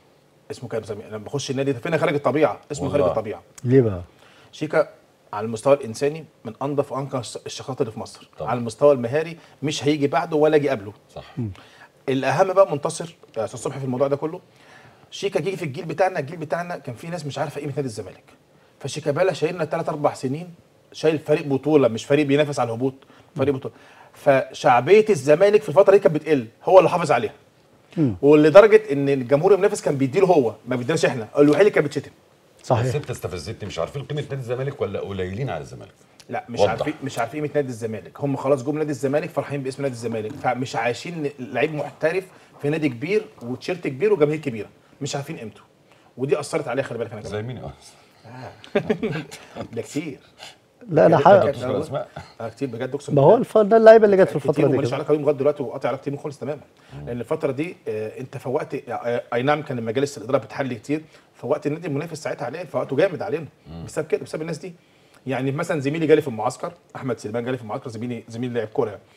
اسمه كان مسمي لما بخش النادي ده فين خارج الطبيعه اسمه خارج والله. الطبيعه ليه بقى؟ شيكا على المستوى الانساني من انظف وانقى الشخصيات اللي في مصر طبعا. على المستوى المهاري مش هيجي بعده ولا يجي قبله صح الاهم بقى منتصر يا استاذ صبحي في الموضوع ده كله شيكا جه في الجيل بتاعنا الجيل بتاعنا كان في ناس مش عارفه قيمه نادي الزمالك فشيكابالا شايلنا ثلاث اربع سنين شايل فريق بطوله مش فريق بينافس على الهبوط فريق بطوله فشعبيه الزمالك في الفتره دي كانت بتقل هو اللي حافظ عليها ولدرجه ان الجمهور المنافس كان بيديله هو ما بيديناش احنا الوحيد اللي كان بيتشتم بس صحيح انت استفزتني مش عارفين قيمه نادي الزمالك ولا قليلين على الزمالك لا مش وضح. عارفين مش عارفين قيمه نادي الزمالك هم خلاص جم نادي الزمالك فرحين باسم نادي الزمالك فمش عايشين لعيب محترف في نادي كبير وتيشيرت كبير وجماهير كبيره مش عارفين قيمته ودي اثرت عليها خلي بالك انا كمان زي مين اه ده كتير لا انا بجد حق... كده. تذكر اسماء اه كتير بجد اقسم ما هو الف... ده اللعيبه اللي جت في كتير الفتره دي وماليش كده علاقه بيهم لغايه دلوقتي وقاطع علاقتي بيهم خالص تماما لان الفتره دي آه انت فوقت آه اي نعم كان مجالس الاداره بتحل كتير فوقت النادي المنافس ساعتها عليه فوقته جامد علينا بسبب كده بسبب الناس دي يعني مثلا زميلي جالي في المعسكر احمد سليمان جالي في المعسكر زميلي زميلي لاعب كوره يعني.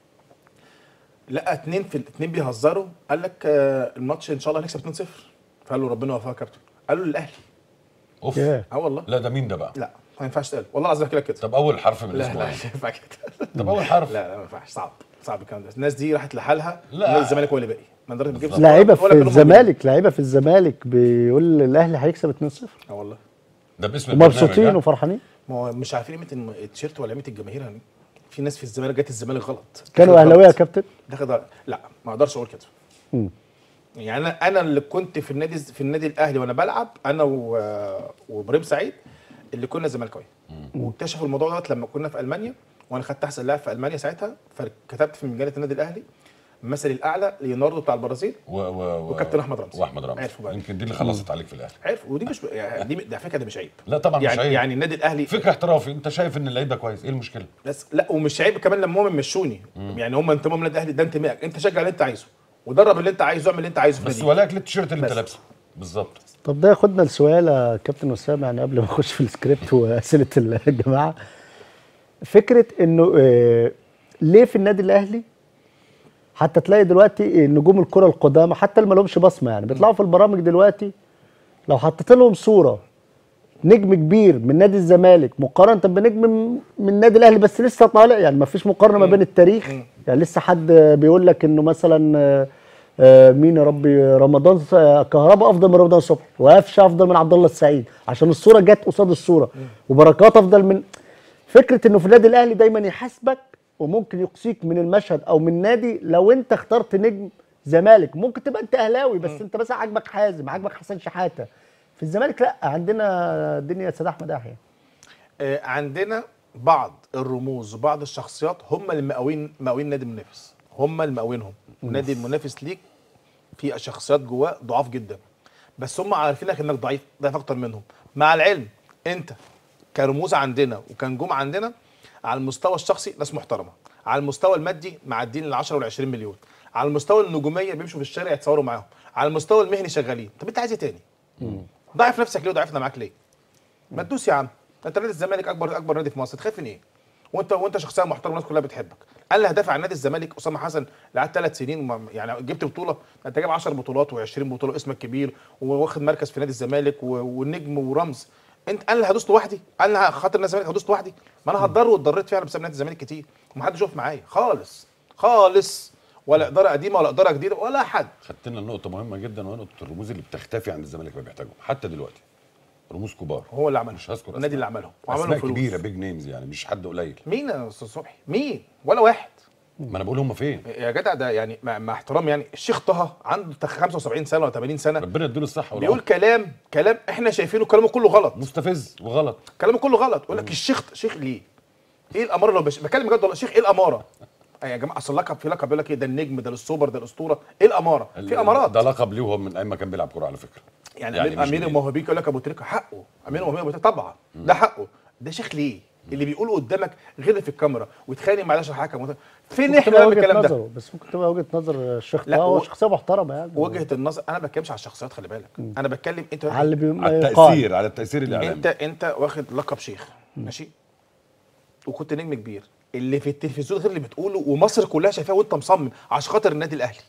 لقى اتنين في اتنين بيهزروا قال لك آه الماتش ان شاء الله هنكسب 2-0 فقال له ربنا يوفقك يا كابتن قال له للاهلي اوف ياه. اه والله لا ده مين ده بقى لا ما ينفعش تقال والله العظيم احكي لك كده طب اول حرف من لا اسمه لا ايه مش هينفع كده طب اول حرف لا لا ما ينفعش صعب صعب الكلام ده الناس دي راحت لحالها لا. نادي الزمالك هو اللي باقي ما نقدرش نجيب لعيبه في ولا كانوا موجودين. الزمالك لعيبه في الزمالك بيقول الاهلي هيكسب 2-0 اه والله ده باسم البرنامج، ومبسوطين ها؟ وفرحانين ما هو مش عارفين قيمه الم- التيشيرت ولا قيمه الجماهير يعني في ناس في الزمالك جت الزمالك غلط كانوا دخلت اهلاويه يا غلط. كابتن دخل لا ما اقدرش اقول كده مم. يعني انا انا اللي كنت في النادي في النادي الاهلي وانا بلعب انا و- وابراهيم سعيد اللي كنا زملكاويه واكتشفوا الموضوع دوت لما كنا في المانيا وانا خدت احسن لاعب في المانيا ساعتها فكتبت في مجله النادي الاهلي مثلي الاعلى ليوناردو بتاع البرازيل و و و وكابتن أحمد رمزي. واحمد رمزي عرفوا بقى. يمكن دي اللي خلصت عليك في الاهلي عارف ودي مش يعني دي ده فكره ده مش عيب لا طبعا مش يعني عيب يعني النادي الاهلي فكره احترافي انت شايف ان اللعيب ده كويس ايه المشكله بس لا ومش عيب كمان لما هم مشوني يعني هم انتمام النادي الاهلي ده انتمائك انت شجع اللي انت عايزه ودرب اللي انت عايزه اعمل اللي انت عايزه في بس ناديك. ولاك للتيشيرت اللي انت بس. لابسه بالظبط طب ده ياخدنا لسؤال يا كابتن وسام يعني قبل ما نخش في السكريبت واسئله الجماعه فكره انه آه، ليه في النادي الاهلي حتى تلاقي دلوقتي نجوم الكره القدامى حتى اللي ما لهمش بصمه يعني بيطلعوا في البرامج دلوقتي لو حطيت لهم صوره نجم كبير من نادي الزمالك مقارنه بنجم من- من النادي الاهلي بس لسه طالع يعني ما فيش مقارنه ما بين التاريخ يعني لسه حد بيقول لك انه مثلا آه، آه، مين يا ربي رمضان س- آه، كهربا افضل من رمضان صبحي وقفشه افضل من عبد الله السعيد عشان الصوره جت قصاد الصوره وبركات افضل من فكره انه في النادي الاهلي دايما يحاسبك وممكن يقصيك من المشهد او من نادي لو انت اخترت نجم زمالك ممكن تبقى انت اهلاوي بس انت مثلا عاجبك حازم عاجبك حسن شحاته في الزمالك لا عندنا الدنيا سيد احمد يحيى آه، عندنا بعض الرموز وبعض الشخصيات هم اللي مقاوين مقاوين نادي المنافس هم اللي مقاوينهم نادي المنافس ليك في شخصيات جواه ضعاف جدا بس هم عارفينك انك ضعيف ضعيف اكتر منهم مع العلم انت كرموز عندنا وكنجوم عندنا على المستوى الشخصي ناس محترمه على المستوى المادي معدين ال 10 وال 20 مليون على المستوى النجوميه بيمشوا في الشارع يتصوروا معاهم على المستوى المهني شغالين طب انت عايز ايه تاني ضعف نفسك ليه وضعفنا معاك ليه ما تدوس يا عم انت نادي الزمالك اكبر اكبر نادي في مصر تخاف من ايه وانت وانت شخصيه محترمه الناس كلها بتحبك انا اللي هدافع عن نادي الزمالك اسامه حسن اللي قعد ثلاث سنين وما- يعني جبت بطوله انت جايب 10 بطولات و20 بطوله اسمك كبير وواخد مركز في نادي الزمالك و- والنجم ورمز انت انا اللي هدوس لوحدي انا اللي خاطر نادي الزمالك هدوس لوحدي ما انا هتضر واتضريت فعلا بسبب نادي الزمالك كتير ومحدش يقف معايا خالص خالص ولا اداره قديمه ولا اداره جديده ولا حد خدت لنا نقطه مهمه جدا وهي نقطه الرموز اللي بتختفي عند الزمالك ما بيحتاجهم حتى دلوقتي رموز كبار هو اللي عملها مش هذكر النادي اللي عملهم وعملهم اسماء فلوس كبيره بيج نيمز يعني مش حد قليل مين يا استاذ صبحي مين ولا واحد ما انا بقول هم فين يا جدع ده يعني مع, مع احترام يعني الشيخ طه عنده تخ- 75 سنه ولا 80 سنه ربنا يديله الصحه بيقول والعافيه كلام كلام احنا شايفينه كلامه كله غلط مستفز وغلط كلامه كله غلط يقول لك الشيخ شيخ ليه؟ ايه الاماره لو بش... بكلم بجد والله شيخ ايه الاماره؟ أي يا جماعه اصل لقب في لقب بيقول لك ايه ده النجم ده السوبر ده الاسطوره ايه الاماره؟ في امارات ده لقب ليه وهو من ايام ما كان بيلعب كوره على فكره يعني, يعني امير مش امير جديد. الموهوبين يقول لك ابو تريكه حقه امير الموهوبين ابو تريكه طبعا ده حقه ده شيخ ليه؟ اللي بيقوله قدامك غير اللي في الكاميرا ويتخانق مع الحكم حكم فين ممكن احنا تبقى نعمل وجهه الكلام ده؟ نظره بس ممكن تبقى وجهه نظر الشيخ لا، طه هو و- شخصيه محترمه يعني وجهه النظر انا ما بتكلمش على الشخصيات خلي بالك انا بتكلم انت على اللي بي- على يقال. التاثير على التاثير الاعلامي انت انت واخد لقب شيخ ماشي وكنت نجم كبير اللي في التلفزيون غير اللي بتقوله ومصر كلها شايفاه وانت مصمم عشان خاطر النادي الاهلي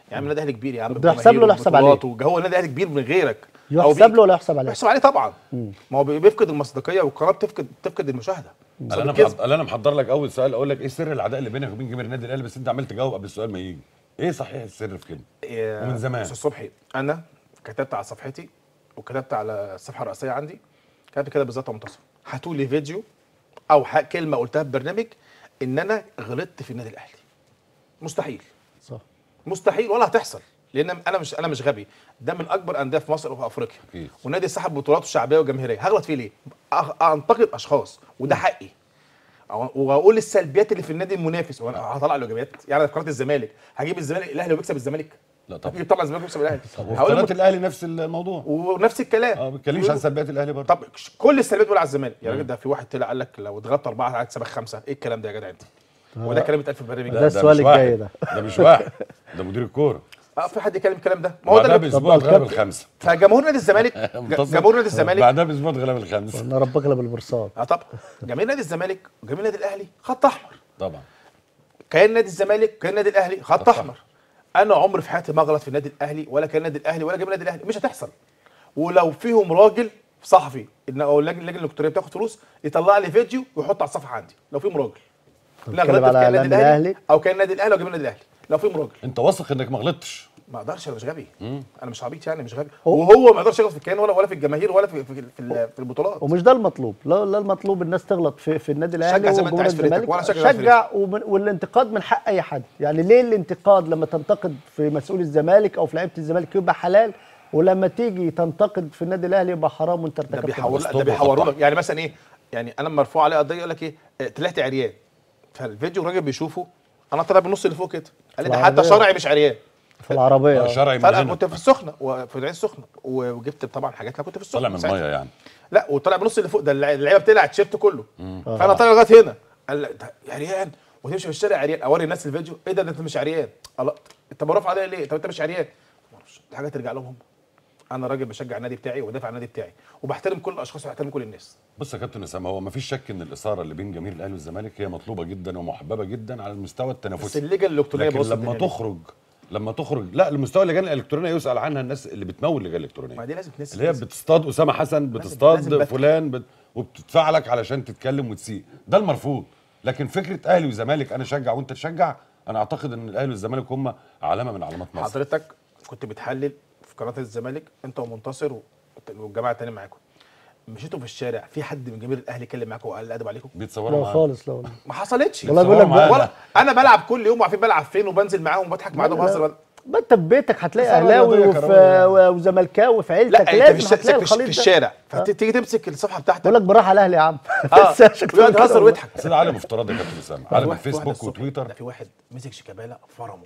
يا عم النادي الاهلي كبير يا عم ده يحسب له ولا يحسب عليه؟ ببطولاته. هو النادي الاهلي كبير من غيرك أو يحسب بي- له ولا يحسب عليه؟ يحسب عليه طبعا ما هو بي- بيفقد المصداقيه والقناه بتفقد بتفقد المشاهده قال انا بسبب الكذب. محض- قال انا محضر لك اول سؤال اقول لك ايه سر العداء اللي بينك وبين جماهير النادي الاهلي بس انت عمال تجاوب قبل السؤال ما يجي ايه صحيح السر في كده إيه، ومن زمان. استاذ صبحي انا كتبت على صفحتي وكتبت على الصفحه الرئيسيه عندي كتبت كده بالظبط يا منتصر هاتوا لي فيديو او ح- كلمه قلتها في برنامج ان انا غلطت في النادي الاهلي مستحيل صح مستحيل ولا هتحصل لان انا مش انا مش غبي ده من اكبر انديه في مصر وفي افريقيا أكيد. ونادي سحب بطولاته شعبيه وجماهيريه هغلط فيه ليه؟ أخ- انتقد اشخاص وده حقي أو- واقول السلبيات اللي في النادي المنافس وانا هطلع الايجابيات يعني في قناه الزمالك هجيب الزمالك الاهلي وبيكسب الزمالك لا طبعا هجيب طبعا الزمالك ويكسب الاهلي وفي هقول قناه المت- الاهلي نفس الموضوع ونفس الكلام اه ما بيتكلمش عن سلبيات الاهلي برضه طب ش- كل السلبيات بتقول على الزمالك يا راجل ده في واحد طلع قال لك لو اتغلبت اربعه هتكسبك خمسه ايه الكلام ده يا جدع انت وده كلام اتقال في البرنامج ده ده السؤال مش الجاي واحد. ده. ده مش واحد ده مدير الكوره اه في حد يتكلم الكلام ده ما هو بعدها ده اللي- باسبوع طب اتغلب الكابتن- الخمسه فجمهور نادي الزمالك ج- منتصر. جمهور نادي الزمالك بعدها باسبوع اتغلب الخمسه انا ربك غلب المرصاد اه طبعا جماهير نادي الزمالك وجماهير نادي الاهلي خط احمر طبعا كيان نادي الزمالك كيان نادي الاهلي خط خط احمر انا عمري في حياتي ما اغلط في النادي الاهلي ولا كيان نادي الاهلي ولا جماهير نادي الاهلي مش هتحصل ولو فيهم راجل صحفي ان او اللجنه اللجنه الالكترونيه بتاخد فلوس يطلع لي فيديو ويحطه على الصفحه عندي لو فيهم راجل لا بتتكلم غلطت في على كيان نادي إعلام الاهلي الأهلي؟ او كيان نادي الاهلي او جماهير نادي الاهلي لو فيهم راجل انت واثق انك ما غلطتش ما اقدرش انا مش غبي انا مش عبيط يعني مش غبي وهو ما يقدرش يغلط في الكيان ولا ولا في الجماهير ولا في في, في, ال- في البطولات ومش ده المطلوب لا لا المطلوب الناس تغلط في في النادي الاهلي شجع زي ما أنت وجمهور عايز فرقتك، الزمالك وأنا شجع زي شجع ومن والانتقاد من حق اي حد يعني ليه الانتقاد لما تنتقد في مسؤول الزمالك او في لعيبه الزمالك يبقى حلال ولما تيجي تنتقد في النادي الاهلي يبقى حرام وانت ده ارتكبت بيحور لا ده أسلوبه بيحوروا خطأ. لك يعني مثلا ايه يعني انا مرفوع عليه قضيه يقول لك ايه آه، طلعت عريان فالفيديو الراجل بيشوفه انا طالع بالنص اللي فوق كده قال لي ده حتى العربية. شرعي مش عريان في العربيه آه، آه. شرعي من فانا هنا كنت في السخنه وفي العين السخنه و- وجبت طبعا حاجات انا كنت في السخنه طلع من ساعتها. الميه يعني لا وطلع بالنص اللي فوق ده اللع- اللعيبه بتقلع التيشيرت كله فانا طالع لغايه هنا قال لي ده عريان وتمشي في الشارع عريان اوري الناس الفيديو ايه ده ده انت مش عريان الله انت برافع عليا ليه طب انت مش عريان ما اعرفش دي حاجه ترجع لهم هم انا راجل بشجع النادي بتاعي ودافع عن النادي بتاعي وبحترم كل الاشخاص وبحترم كل الناس بص يا كابتن اسامه هو ما فيش شك ان الاثاره اللي بين جماهير الاهلي والزمالك هي مطلوبه جدا ومحببه جدا على المستوى بس التنافسي اللجنه الالكترونيه لكن بوظت لما الدنيا دي. تخرج لما تخرج لا المستوى اللجان الالكترونيه يسال عنها الناس اللي بتمول اللجان ما الالكترونيه دي لازم تنسى اللي هي بتصطاد اسامه حسن لازم بتصطاد بت- فلان بت... وبتدفع لك علشان تتكلم وتسيء ده المرفوض لكن فكره اهلي وزمالك انا اشجع وانت تشجع انا اعتقد ان الاهلي والزمالك هم علامه من علامات مصر حضرتك كنت بتحلل في قناه الزمالك انت ومنتصر والجماعه التانية معاكم مشيتوا في الشارع في حد من جماهير الاهلي اتكلم معاكم وقال ادب عليكم بيتصوروا لا معانا. خالص لا والله ما حصلتش والله بيقول لك معانا. ولا انا بلعب كل يوم وعارفين بلعب فين وبنزل معاهم وبضحك معاهم لا، وبهزر ما انت في بيتك هتلاقي إثارة اهلاوي رياضية وفي كروية. وزملكاوي في عيلتك لا انت في, لازم الش... هتلاقي في, الخليط في ده. الشارع فتيجي تمسك الصفحه بتاعتك يقول لك بالراحه على الاهلي يا عم اه بس عشان تقول ويقعد كده يهزر والله. ويضحك بس ده عالم افتراضي يا كابتن اسامه عالم واحد- واحد الفيسبوك الصبح وتويتر ده في واحد مسك شيكابالا فرمه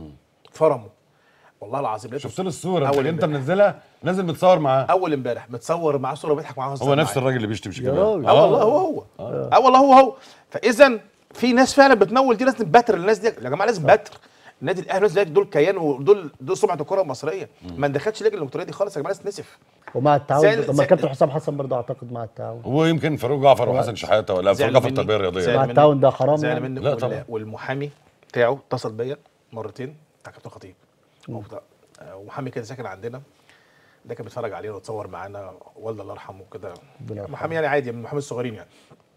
فرمه والله العظيم لقيته شفت له الصوره أول انت انت امبارح. منزلها نازل متصور معاه اول امبارح متصور معاه صوره بيضحك معاه هو نفس الراجل اللي بيشتم يا شيكابالا راجل. اه والله هو هو اه والله هو هو فاذا في ناس فعلا بتمول دي لازم بتر الناس دي يا جماعه لازم بتر النادي الاهلي والنادي الزمالك دول كيان ودول دول سمعه الكره المصريه ما ندخلش اللجنه الالكترونيه دي خالص يا جماعه لازم نسف ومع زي التعاون ال- طب زي- ما كابتن حسام حسن برضه اعتقد مع التعاون ويمكن فاروق جعفر وحسن شحاته ولا فاروق زعل جعفر مني. التربيه الرياضيه زعل مع مني. التعاون ده حرام زعل يعني؟ مني لا وال- طبعا. والمحامي بتاعه اتصل بيا مرتين بتاع كابتن خطيب هو بتاع- آه، ومحامي كده ساكن عندنا ده كان بيتفرج علينا وتصور معانا والده الله يرحمه كده ربنا يرحمه. محامي يعني عادي من المحامي الصغيرين يعني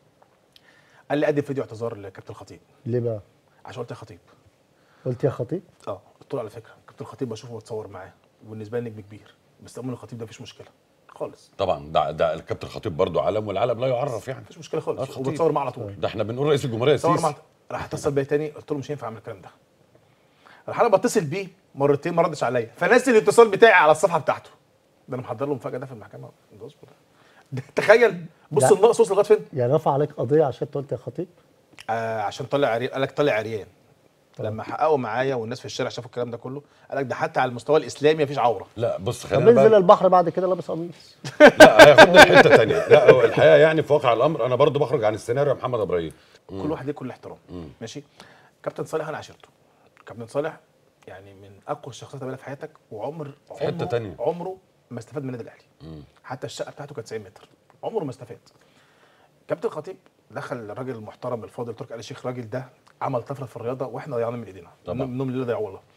قال لي قدم فيديو اعتذار لكابتن الخطيب ليه بقى؟ عشان قلت يا خطيب قلت يا خطيب اه قلت له على فكره كابتن الخطيب بشوفه بتصور معاه وبالنسبه لي نجم كبير بس تامل الخطيب ده مفيش مشكله خالص طبعا ده ده الكابتن الخطيب برضه علم والعلم لا يعرف يعني مفيش مشكله آه، خالص الخطيب. وبتصور معاه على طول ده احنا بنقول رئيس الجمهوريه تصور السيسي مع راح اتصل بيا تاني قلت له مش هينفع اعمل الكلام ده راح انا بتصل بيه مرتين ما ردش عليا فنزل الاتصال بتاعي على الصفحه بتاعته ده انا محضر له مفاجاه ده في المحكمه ده اصبر ده تخيل بص لا. النقص وصل لغايه فين يعني رفع عليك قضيه عشان انت قلت يا خطيب؟ آه عشان طلع عريان قال لك طلع عريان لما حققوا معايا والناس في الشارع شافوا الكلام ده كله قال لك ده حتى على المستوى الاسلامي مفيش عوره لا بص طب خلينا انزل بقى البحر بعد كده لابس قميص لا هياخدنا لحته ثانيه لا هو الحقيقه يعني في واقع الامر انا برضه بخرج عن السيناريو يا محمد ابراهيم كل واحد ليه كل احترام ماشي كابتن صالح انا عاشرته كابتن صالح يعني من اقوى الشخصيات اللي في حياتك وعمر في حتة عمره- تانية. عمره ما استفاد من النادي الاهلي حتى الشقه بتاعته كانت 90 متر عمره ما استفاد كابتن خطيب دخل الراجل المحترم الفاضل تركي آل الشيخ الراجل ده عمل طفره في الرياضه واحنا ضيعنا من ايدينا طبعا. منهم اللي ضيعوه والله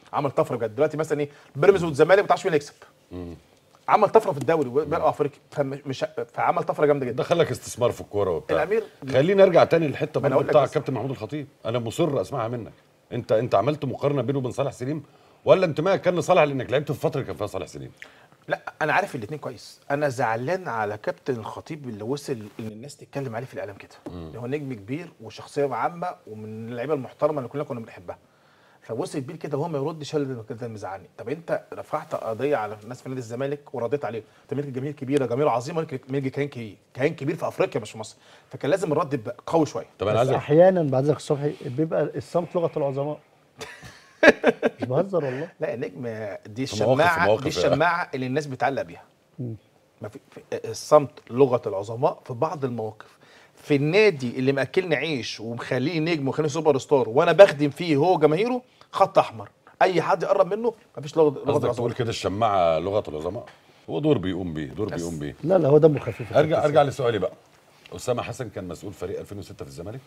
عمل طفره بجد دلوقتي مثلا ايه بيراميدز والزمالك ما تعرفش مين يكسب عمل طفره في الدوري وبقى افريقيا فمش فعمل طفره جامده جدا دخلك استثمار في الكوره وبتاع الأمير- خليني ارجع تاني للحته ما أنا برضه أقول لك بتاع بس. الكابتن محمود الخطيب انا مصر اسمعها منك انت انت عملت مقارنه بينه وبين صالح سليم ولا انتمائك كان لصالح لانك لعبت في فتره كان فيها صالح سليم لا انا عارف الاثنين كويس انا زعلان على كابتن الخطيب اللي وصل ان الناس تتكلم عليه في الاعلام كده اللي هو نجم كبير وشخصيه عامه ومن اللعيبه المحترمه اللي كلنا كنا بنحبها فوصل بيه كده وهو ما يردش هو اللي كده مزعلني طب انت رفعت قضيه على الناس في نادي الزمالك ورديت عليه انت ملك جماهير كبيره جماهير عظيمه ملك كيان كبير كيان كبير في افريقيا مش في مصر فكان لازم الرد يبقى قوي شويه طب انا بس عايز احيانا بعد ذلك الصبحي بيبقى الصمت لغه العظماء مش بهزر والله لا يا نجم دي في مواقف- في الشماعه مواقف دي يعني. الشماعه اللي الناس بتعلق بيها ما في في- الصمت لغه العظماء في بعض المواقف في النادي اللي مأكلني عيش ومخليه نجم ومخليه سوبر ستار وانا بخدم فيه هو جماهيره خط احمر اي حد يقرب منه مفيش لغه لغه قصدك تقول العظماء كده الشماعه لغه العظماء هو دور بيقوم بيه دور بس. بيقوم بيه لا لا هو دمه خفيف ارجع ارجع لسؤالي بقى اسامه حسن كان مسؤول فريق 2006 في الزمالك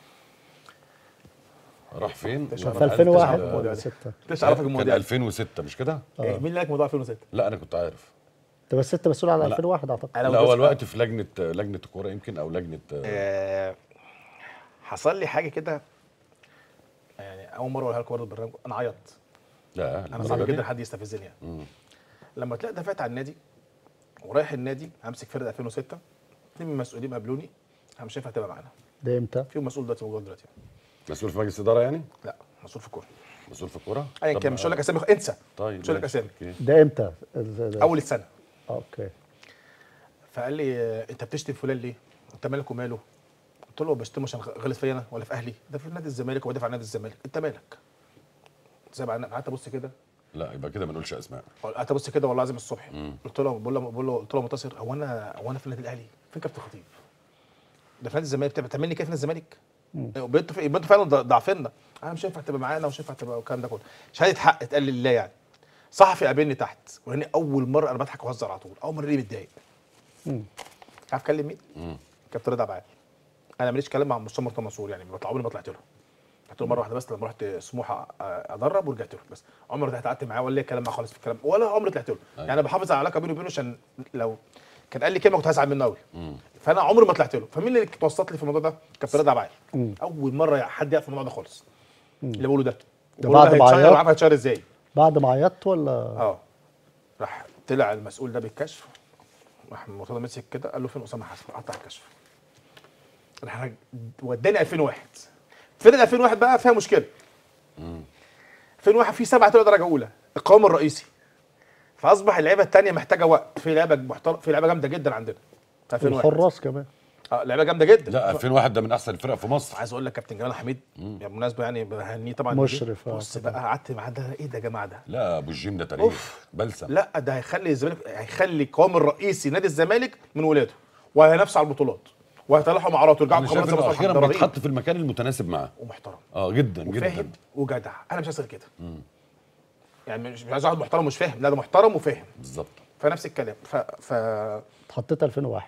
راح فين تشرف. في 2001 الموضوع ولا ده. 6 ليش عرفك كان المواضيع دي؟ 2006 مش كده إيه، مين اللي لك موضوع 2006 لا انا كنت عارف انت بس انت مسؤول على لا. 2001 اعتقد انا لا بص- هو الوقت في لجنه لجنه الكوره يمكن او لجنه آه، حصل لي حاجه كده يعني اول مره اقولها لكم برضه البرنامج انا عيطت لا انا المرة صعب دي؟ جدا حد يستفزني يعني لما طلعت دفعت على النادي ورايح النادي همسك فرقه 2006 اتنين من المسؤولين قابلوني انا مش هينفع تبقى معانا ده امتى؟ فيهم مسؤول دلوقتي موجود دلوقتي مسؤول في مجلس اداره يعني لا مسؤول في الكوره مسؤول في الكوره ايا طب- كان مش هقول لك اسامي انسى طيب مش هقول لك ماشي. اسامي أوكي. ده امتى؟ ال- ده- اول السنه اوكي فقال لي آه، انت بتشتم فلان ليه؟ انت مالك وماله؟ قلت له هو بشتمه عشان غلط فيا انا ولا في اهلي؟ ده في نادي الزمالك وبدافع عن نادي الزمالك انت مالك؟ زي ما قعدت ابص كده لا يبقى كده ما نقولش اسماء قعدت ابص كده والله العظيم الصبح قلت له بقول له بقول له قلت له يا منتصر هو انا هو انا في النادي الاهلي فين كابتن خطيب؟ ده في نادي الزمالك بتعمل تعمل لي كده في نادي الزمالك؟ يبقى انتوا يبقى انتوا فعلا ض- ضعفنا انا مش هينفع تبقى معانا ومش هينفع تبقى والكلام ده كله شهاده حق اتقال لي لله يعني صحفي قابلني تحت ولاني اول مره انا بضحك واهزر على طول اول مره ليه متضايق عارف كلم مين؟ كابتن رضا عبعال انا ماليش كلام مع مصطفى مرتضى منصور يعني بطلع عمري ما طلعت له طلعت له مره واحده بس لما رحت سموحه أ- ادرب ورجعت له بس عمري ما قعدت معاه ولا ليا كلام معاه خالص في الكلام ولا عمري طلعت له يعني انا بحافظ على العلاقه بيني وبينه عشان لو كان قال لي كلمه كنت هزعل منه قوي فانا عمري ما طلعت له فمين اللي توسط لي في الموضوع ده كابتن رضا عبعال اول مره حد يعرف الموضوع ده خالص اللي بقوله ده ده بقوله بعد ما هيتشير عيطت؟ وعارف هيتشير ازاي بعد ما عيطت ولا اه راح طلع المسؤول ده بالكشف راح مرتضى مسك كده قال له فين اسامه حسن قطع الكشف راح رج- وداني 2001 فرقه 2001 بقى فيها مشكله 2001 في سبعه طلعوا درجه اولى القوام الرئيسي فاصبح اللعيبه الثانيه محتاجه وقت في لعيبه محترم في لعيبه جامده جدا عندنا في 2001 الحراس كمان اه لعيبه جامده جدا لا 2001 ده من احسن الفرق في مصر عايز اقول لك كابتن جمال حميد يعني بالمناسبه يعني بهنيه طبعا مشرف، آه، بص بقى قعدت معاه ده ايه ده يا جماعه ده لا ابو الجيم ده تاريخ أوف. بلسم لا ده هيخلي الزمالك هيخلي القوام الرئيسي نادي الزمالك من ولاده وهينافسوا على البطولات وهيطلعوا معارات ويرجعوا انا شايف بخمسة انه بطولات. اخيرا ده رهيب بيتحط في المكان المتناسب معاه ومحترم اه جدا وفاهم جدا وجدع انا مش عايز غير كده يعني مش مش عايز واحد محترم مش فاهم لا ده محترم وفاهم بالظبط فنفس الكلام ف... ف... اتحطيت 2001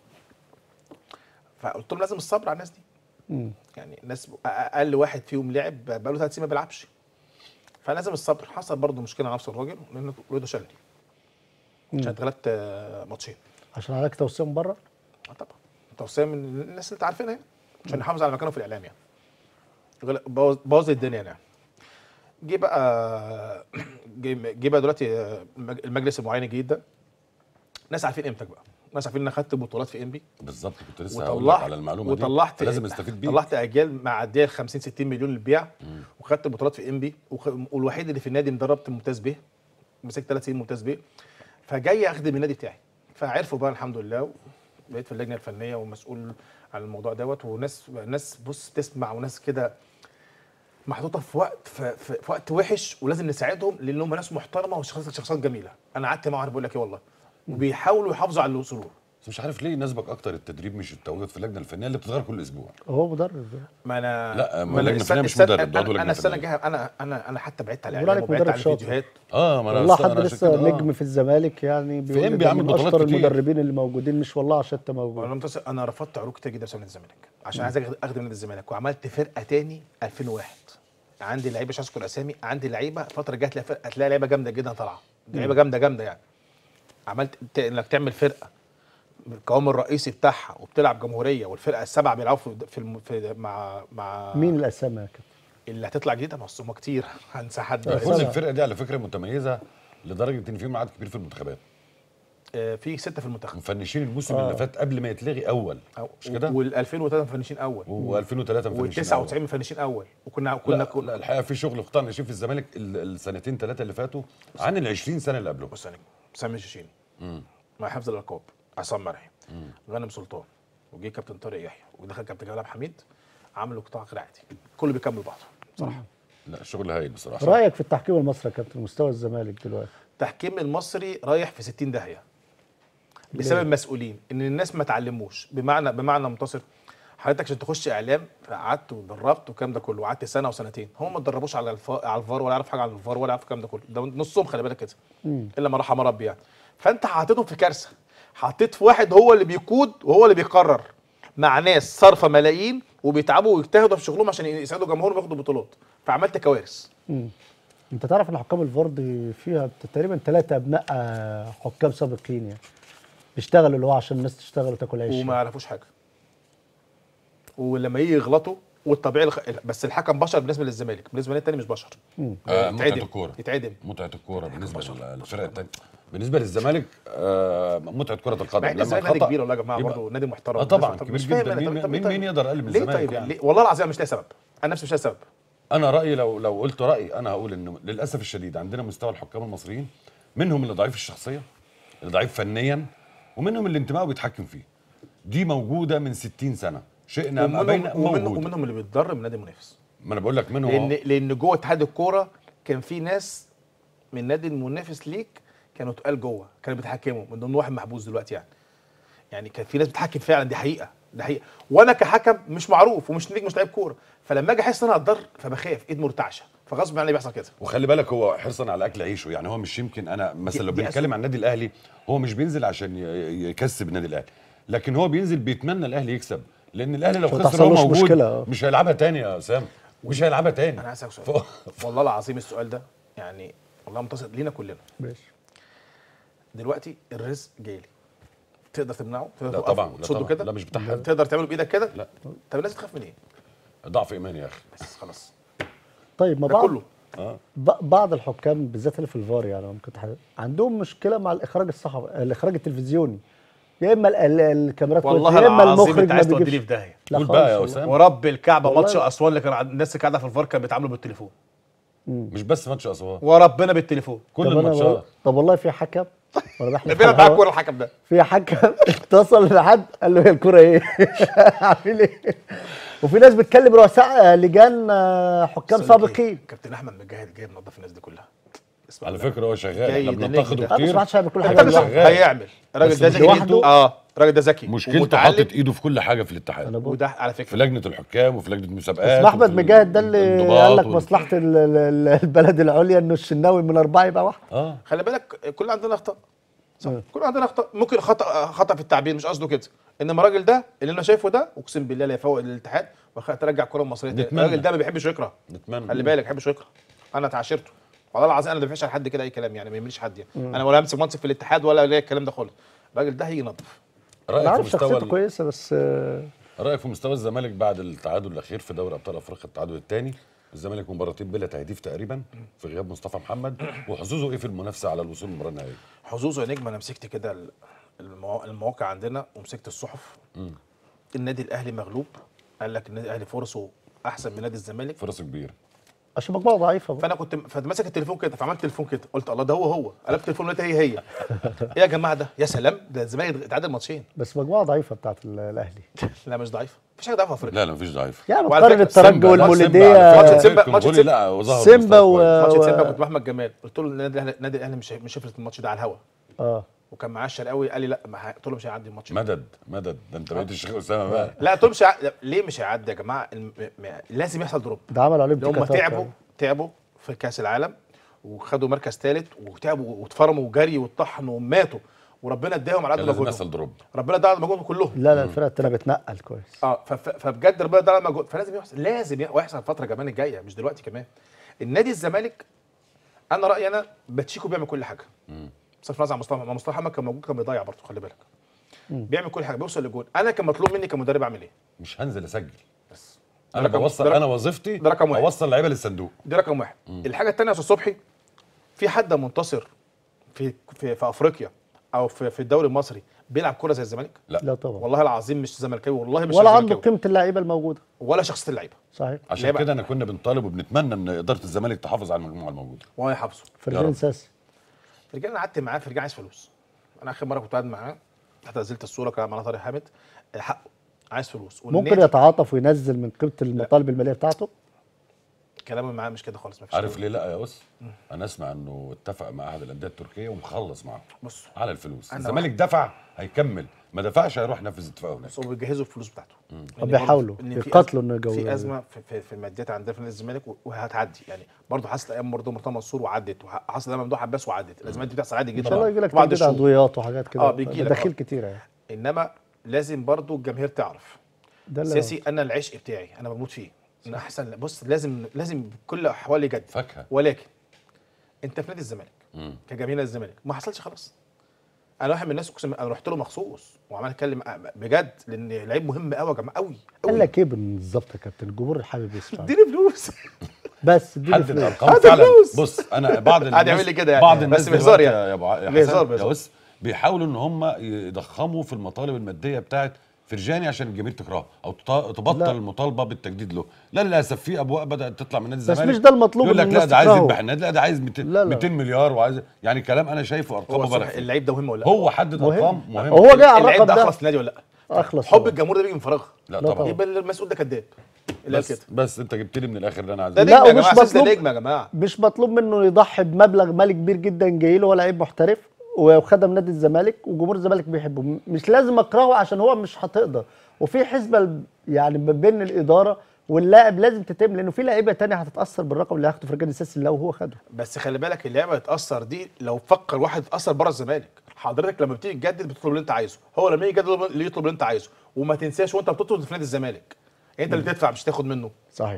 فقلت لهم لازم الصبر على الناس دي يعني الناس اقل واحد فيهم لعب بقاله ثلاث سنين ما بيلعبش فلازم الصبر حصل برضه مشكله على نفس الراجل لان ولده شلني عشان اتغلبت آه، ماتشين عشان عليك توسيع من بره اه طبعا توصيه من الناس اللي انت عارفينها يعني عشان يحافظ على مكانه في الاعلام يعني غل- بوظ بوظ الدنيا يعني جه بقى جه جه بقى دلوقتي آه، المج- المجلس المعين الجديد ده ناس عارفين قيمتك بقى ناس عارفين انك خدت بطولات في ام بي بالظبط كنت لسه هقول لك وطلعت على المعلومه وطلعت دي لازم نستفيد بيه طلعت اجيال معديه ال 50 60 مليون للبيع وخدت بطولات في ام بي والوحيد اللي في النادي مدربت ممتاز به مسكت ثلاث سنين ممتاز به فجاي اخدم النادي بتاعي فعرفوا بقى الحمد لله بقيت في اللجنه الفنيه ومسؤول عن الموضوع دوت وناس ناس بص تسمع وناس كده محطوطه في وقت في, في, في وقت وحش ولازم نساعدهم لان هم ناس محترمه وشخصيات شخصيات جميله انا قعدت معاهم بقول لك ايه والله وبيحاولوا يحافظوا على اللي وصلوا له. بس مش عارف ليه يناسبك اكتر التدريب مش التواجد في اللجنه الفنيه اللي بتتغير كل اسبوع هو مدرب ما انا لا، ما ما أنا اللجنة السنة- الفنية مش السنة- مدرب، ده عضو انا, لجنة أنا السنه فنية. الجايه انا انا انا حتى بعدت على بيقول الاعلام عليك وبعدت مدرب على شاطر. الفيديوهات اه ما انا والله أصلاً- حد أنا عشان لسه كده، آه. نجم في الزمالك يعني بيقول إنبي ده عامل من بطولات اشطر كتير. المدربين اللي موجودين مش والله عشان انت موجود انا منتصر انا رفضت عروض كتير جدا بسبب نادي الزمالك عشان عايز أخد- اخدم نادي الزمالك وعملت فرقه تاني 2001 عندي لعيبه مش هذكر اسامي عندي لعيبه الفتره الجايه هتلاقي فرقة- هتلاقي لعيبه جامده جدا طالعه لعيبه جامده جامده يعني عملت ت- انك تعمل فرقه القوام الرئيسي بتاعها وبتلعب جمهوريه والفرقه السبعه بيلعبوا في, في, الم- في مع مع مين الاسامي يا كابتن اللي هتطلع جديده ما هم كتير هنسى حد لا، بس. كل سبعة. الفرقه دي على فكره متميزه لدرجه ان فيهم عدد كبير في المنتخبات آه، في سته في المنتخب مفنشين الموسم آه. اللي فات قبل ما يتلغي اول مش كده وال 2003 مفنشين اول و2003 مفنشين أول. و99 مفنشين اول وكنا كنا كنا لا, لا الحقيقه في شغل قطاع ناشئين في الزمالك ال- السنتين ثلاثه اللي فاتوا عن ال 20 سنه اللي قبلهم بص يا نجم سامي الشيشيني مع حفظ الالقاب عصام مرعي غانم سلطان وجي كابتن طارق يحيى ودخل كابتن جلال عبد الحميد عملوا قطاع غير عادي كله بيكمل بعضه صراحه لا شغل هايل بصراحه رايك في التحكيم المصري يا كابتن مستوى الزمالك دلوقتي التحكيم المصري رايح في 60 داهيه بسبب مسؤولين ان الناس ما تعلموش بمعنى بمعنى منتصر حضرتك عشان تخش اعلام قعدت ودربت والكلام ده كله وقعدت سنه وسنتين هم ما اتدربوش على الف... على الفار ولا يعرف حاجه عن الفار ولا يعرف الكلام ده كله ده نصهم خلي بالك كده الا ما رحم ربي يعني فانت حطيتهم في كارثه حطيت في واحد هو اللي بيقود وهو اللي بيقرر مع ناس صارفه ملايين وبيتعبوا ويجتهدوا في شغلهم عشان يساعدوا جمهورهم ياخدوا بطولات فعملت كوارث انت تعرف ان حكام الفار دي فيها تقريبا ثلاثه ابناء آه، حكام سابقين يعني بيشتغلوا اللي هو عشان الناس تشتغل وتاكل عيش وما يعرفوش حاجه ولما يجي يغلطوا والطبيعي الخ... بس الحكم بشر بالنسبه للزمالك بالنسبه لنا التاني مش بشر آه متعه يتعدم الكوره يتعدم متعه الكوره بالنسبه للفرق الثانيه بالنسبه للزمالك آه متعه كره القدم مع ان الزمالك نادي كبير والله يا جماعه يبقى- برضه نادي محترم اه طبعا والناس كبير مش فاهم جدا أنا. مين, طب- مين, طب- مين يقدر اقل من ليه الزمالك طيب يعني ليه؟ والله العظيم مش لاقي سبب انا نفسي مش لاقي سبب انا رايي لو لو قلت رايي انا هقول انه للاسف الشديد عندنا مستوى الحكام المصريين منهم اللي ضعيف الشخصيه اللي ضعيف فنيا ومنهم اللي انتمائه بيتحكم فيه دي موجوده من 60 سنه شئنا ما بين ومنهم, ومنهم, موجود ومنهم اللي بيتضرر من نادي منافس ما انا بقول لك منهم لان أهو. لان جوه اتحاد الكوره كان في ناس من النادي المنافس ليك كانوا تقال جوه كانوا بيتحكموا من ضمن واحد محبوس دلوقتي يعني يعني كان في ناس بتحكم فعلا دي حقيقه دي حقيقه وانا كحكم مش معروف ومش نجم مش لعيب كوره فلما اجي احس ان انا هتضر فبخاف ايد مرتعشه فغصب عني بيحصل كده وخلي بالك هو حرصا على اكل عيشه يعني هو مش يمكن انا مثلا لو دي بنتكلم عن النادي الاهلي هو مش بينزل عشان ي- يكسب النادي الاهلي لكن هو بينزل بيتمنى الاهلي يكسب لان الاهلي لو عشان خسر هو تحصلوش موجود مشكلة، آه. مش هيلعبها تاني يا سام مش هيلعبها تاني انا هسالك سؤال ف- والله العظيم السؤال ده يعني والله منتصر لينا كلنا ماشي دلوقتي الرزق جاي لي تقدر تمنعه تقدر لا توقفه؟ طبعا لا تشده طبعا كده لا مش بتاع حد تقدر تعمله بايدك كده لا طب الناس بتخاف من ايه ضعف ايمان يا اخي بس خلاص طيب ما ده بعض كله اه ب- بعض الحكام بالذات اللي في الفار يعني ممكن تحدد عندهم مشكله مع الاخراج الصحفي الاخراج التلفزيوني يا اما ال- ال- الكاميرات والله يا اما العظيم المخرج انت ما عايز توديني بيجيبش في داهيه لا قول خالص بقى يا والله. اسامه ورب الكعبه والله. ماتش اسوان اللي كان عند- الناس اللي قاعده في الفار كانوا بيتعاملوا بالتليفون مش بس ماتش اسوان وربنا بالتليفون كل طب أنا الماتشات بقول- طب والله في حكم وانا بحلف ده بيلعب على معاك الهوا، كوره الحكم ده في حكم اتصل لحد قال له هي الكوره ايه؟ عارفين ايه؟ وفي ناس بتكلم رؤساء آه، لجان آه، حكام بس أقول لك إيه، سابقين كابتن احمد مجاهد جاي منظف الناس دي كلها اسمع على مني. فكره هو شغال جاي احنا ده بننتقده نجم ده. لا بس كتير ما حدش هيعمل كل انت حاجه مش لوحده. شغال. هيعمل الراجل بس ده مش ذكي لوحده. اه الراجل ده ذكي مشكلته ومتعلم. حاطط ايده في كل حاجه في انا الاتحاد بقول وده على في فكره لجنه الحكام وفي لجنه بس المسابقات احمد وفي مجاهد ده اللي الانضباط قال لك وال- مصلحه ال- ال- ال- البلد العليا انه الشناوي من اربعه يبقى واحد اه خلي بالك كلنا عندنا اخطاء صح مم. كلنا عندنا اخطاء ممكن خطا خطا في التعبير مش قصده كده انما الراجل ده اللي انا شايفه ده اقسم بالله لا يفوق للاتحاد وترجع الكره المصريه تاني نتمنى. الراجل ده ما بيحبش يكره نتمنى خلي بالك ما بيحبش يكره انا اتعاشرته والله العظيم انا ما بفعش على حد كده اي كلام يعني ما يهمنيش حد يعني انا ولا امسك منصب في الاتحاد ولا ليا الكلام ده خالص الراجل ده هيجي ينظف انا رايك في عارف مستوى شخصيته ال- كويسه بس آه، رايك في مستوى الزمالك بعد التعادل الاخير في دوري ابطال افريقيا التعادل الثاني الزمالك مباراتين بلا تهديف تقريبا في غياب مصطفى محمد وحظوظه ايه في المنافسه على الوصول للمباراه النهائيه حظوظه يا نجم انا مسكت كده ال- الموا- المواقع عندنا ومسكت الصحف النادي الاهلي مغلوب قال لك النادي الاهلي فرصه احسن من نادي الزمالك فرص كبيره عشان مجموعه ضعيفه بقى. فانا كنت فماسك التليفون كده فعملت تليفون كده قلت الله ده هو هو قلبت التليفون لقيت هي هي ايه يا جماعه ده يا سلام ده الزمالك اتعادل ماتشين بس مجموعه ضعيفه بتاعت ال- الاهلي لا مش ضعيفه مفيش حاجه ضعيفه في افريقيا لا لا مفيش ضعيف يعني وعلى بتقارن فكرة الترجي سيمبا- لا، سيمبا على والمولوديه فكرة سيمبا- ماتش الكونغولي سيمبا- لا وظهر سيمبا بمستوى و- كويس. ماتش و- سيمبا كنت مع احمد جمال قلت له النادي الاهلي النادي الاهلي مش مش هيفرق الماتش ده على الهوا اه وكان معاه الشرقاوي قال لي لا ما ه- قلت له مش هيعدي الماتش ده. مدد مدد ده انت بقيت الشيخ اسامه بقى لا قلت له مش هيع... لا، ليه مش هيعدي يا جماعه الم... م... لازم يحصل دروب ده عمل عليهم ده هم تيكا تاكا. تعبوا تعبوا في كاس العالم وخدوا مركز ثالث وتعبوا واتفرموا وجري واتطحنوا وماتوا وربنا اداهم على قد كان لازم مجهودهم يحصل دروب ربنا اداهم على مجهودهم كلهم لا لا الفرقه التانيه بتنقل كويس اه ف- ف- فبجد ربنا اداهم على مجهود فلازم يحصل لازم يح- ويحصل الفتره كمان الجايه مش دلوقتي كمان النادي الزمالك انا رايي انا باتشيكو بيعمل كل حاجه بصرف النظر عن مصطفى ما مصطفى محمد كان موجود كان بيضيع برضه خلي بالك بيعمل كل حاجه بيوصل للجول انا كان مطلوب مني كمدرب اعمل ايه مش هنزل اسجل بس انا ده رقم- بوصل ده رقم- انا وظيفتي ده رقم واحد. اوصل لعيبه للصندوق دي رقم واحد الحاجه الثانيه يا استاذ صبحي في حد منتصر في في, في افريقيا او في, في الدوري المصري بيلعب كوره زي الزمالك لا طبعا والله العظيم مش زملكاوي والله مش ولا عنده زملكاوي قيمه اللعيبه الموجوده ولا شخصيه اللعيبه صحيح عشان ليه بقى؟ كده انا كنا بنطالب وبنتمنى ان اداره الزمالك تحافظ على المجموعه الموجوده وهو يحافظه فرجين رب. ساسي فرجع انا قعدت معاه فرجع عايز فلوس انا اخر مره كنت قاعد معاه حتى نزلت الصوره كان معانا طارق حامد حقه عايز فلوس ممكن والنادي- يتعاطف وينزل من قيمه المطالب الماليه بتاعته كلامي معاه مش كده خالص مفيش عارف كده. ليه لا يا اس انا اسمع انه اتفق مع احد الانديه التركيه ومخلص معاهم بص على الفلوس أنا الزمالك دفع هيكمل ما دفعش هيروح ينفذ اتفاقه هناك بس هو بيجهزوا الفلوس بتاعته لأن طب بيحاولوا، برضه- إن في يقاتلوا أزمة- إنه يجو- في ازمه في, في, في الماديات عندنا في نادي الزمالك وهتعدي يعني برضه حصلت ايام برضه مرتضى منصور وعدت وحصلت ايام ممدوح عباس وعدت الازمات دي بتحصل عادي ان جدا شاء الله يجي لك في بعض تجديد الشهور. عضويات وحاجات كده آه، بيجي لك، مداخيل آه. كتيره يعني انما لازم برضه الجماهير تعرف ده اللي سياسي انا العشق بتاعي انا بموت فيه انا احسن بص لازم لازم بكل الاحوال يجدد فاكهه ولكن انت في نادي الزمالك مم. كجماهير نادي الزمالك ما حصلش خلاص انا واحد من الناس اقسم بالله، انا رحت له مخصوص وعمال اتكلم بجد لان لعيب مهم قوي يا جماعه قوي قال قوي لك ايه بالظبط يا كابتن الجمهور حابب يسمع اديني فلوس بس اديني حدد فلوس ارقام هات فعلا الفلوس. بص انا بعض الناس قاعد يعمل لي كده يعني. بعض بس الناس بهزار دلوقتي يعني. يا ابو ع- يا بهزار- حسن بهزار. يا اس بيحاولوا ان هم يضخموا في المطالب الماديه بتاعت فرجاني عشان الجماهير تكرهه او تط- تبطل لا. المطالبه بالتجديد له لا للاسف في ابواق بدات تطلع من نادي بس الزمالك مش ده المطلوب يقول إن لك لا الناس ده عايز تكرهه. يذبح النادي لا ده عايز 200 لا، لا. 200 مليار وعايز يعني كلام انا شايفه هو ارقام صبحي مبالغ فيه اللعيب ده مهم ولا لا هو حدد مهم. ارقام مهمه هو جاي على اللعيب الرقم ده ده اخلص نادي ولا لا اخلص حب طبعا. الجمهور ده بيجي من فراغ لا لا طبعا يبقى المسؤول ده كذاب اللي قال بس كده بس انت جبت لي من الاخر اللي انا عايزه ده لا، نجم يا ومش جماعه اساس ده مطلوب- نجم يا جماعه مش مطلوب منه يضحي بمبلغ مالي كبير جدا جاي له هو لعيب محترف وخدم نادي الزمالك وجمهور الزمالك بيحبه م- مش لازم اكرهه عشان هو مش هتقدر وفي حسبه ال- يعني ما بين الاداره واللاعب لازم تتم لانه في لعيبه تانية هتتاثر بالرقم اللي هياخده في رجال الساسي لو هو خده بس خلي بالك اللعبه يتاثر دي لو فكر واحد يتاثر بره الزمالك حضرتك لما بتيجي تجدد بتطلب اللي انت عايزه هو لما يجي يجدد اللي يطلب اللي انت عايزه وما تنساش وانت بتطلب في نادي الزمالك انت اللي تدفع مش تاخد منه صحيح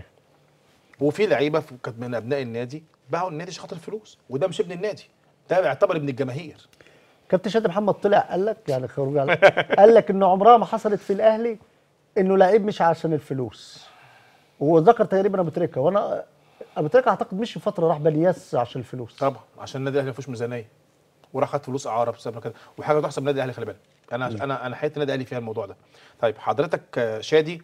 وفي لعيبه في- كانت من ابناء النادي باعوا النادي عشان خاطر الفلوس وده مش ابن النادي ده بيعتبر ابن الجماهير كابتن شادي محمد طلع قال لك يعني خروج على قال لك ان عمرها ما حصلت في الاهلي انه لعيب مش عشان الفلوس وذكر تقريبا ابو تريكه وانا ابو تريكه اعتقد مشي فتره راح بنياس عشان الفلوس طبعا عشان النادي الاهلي ما فيهوش ميزانيه وراح خد فلوس اعاره بسبب كده وحاجه تحسب النادي الاهلي خلي بالك انا انا انا حياتي النادي الاهلي فيها الموضوع ده طيب حضرتك آه، شادي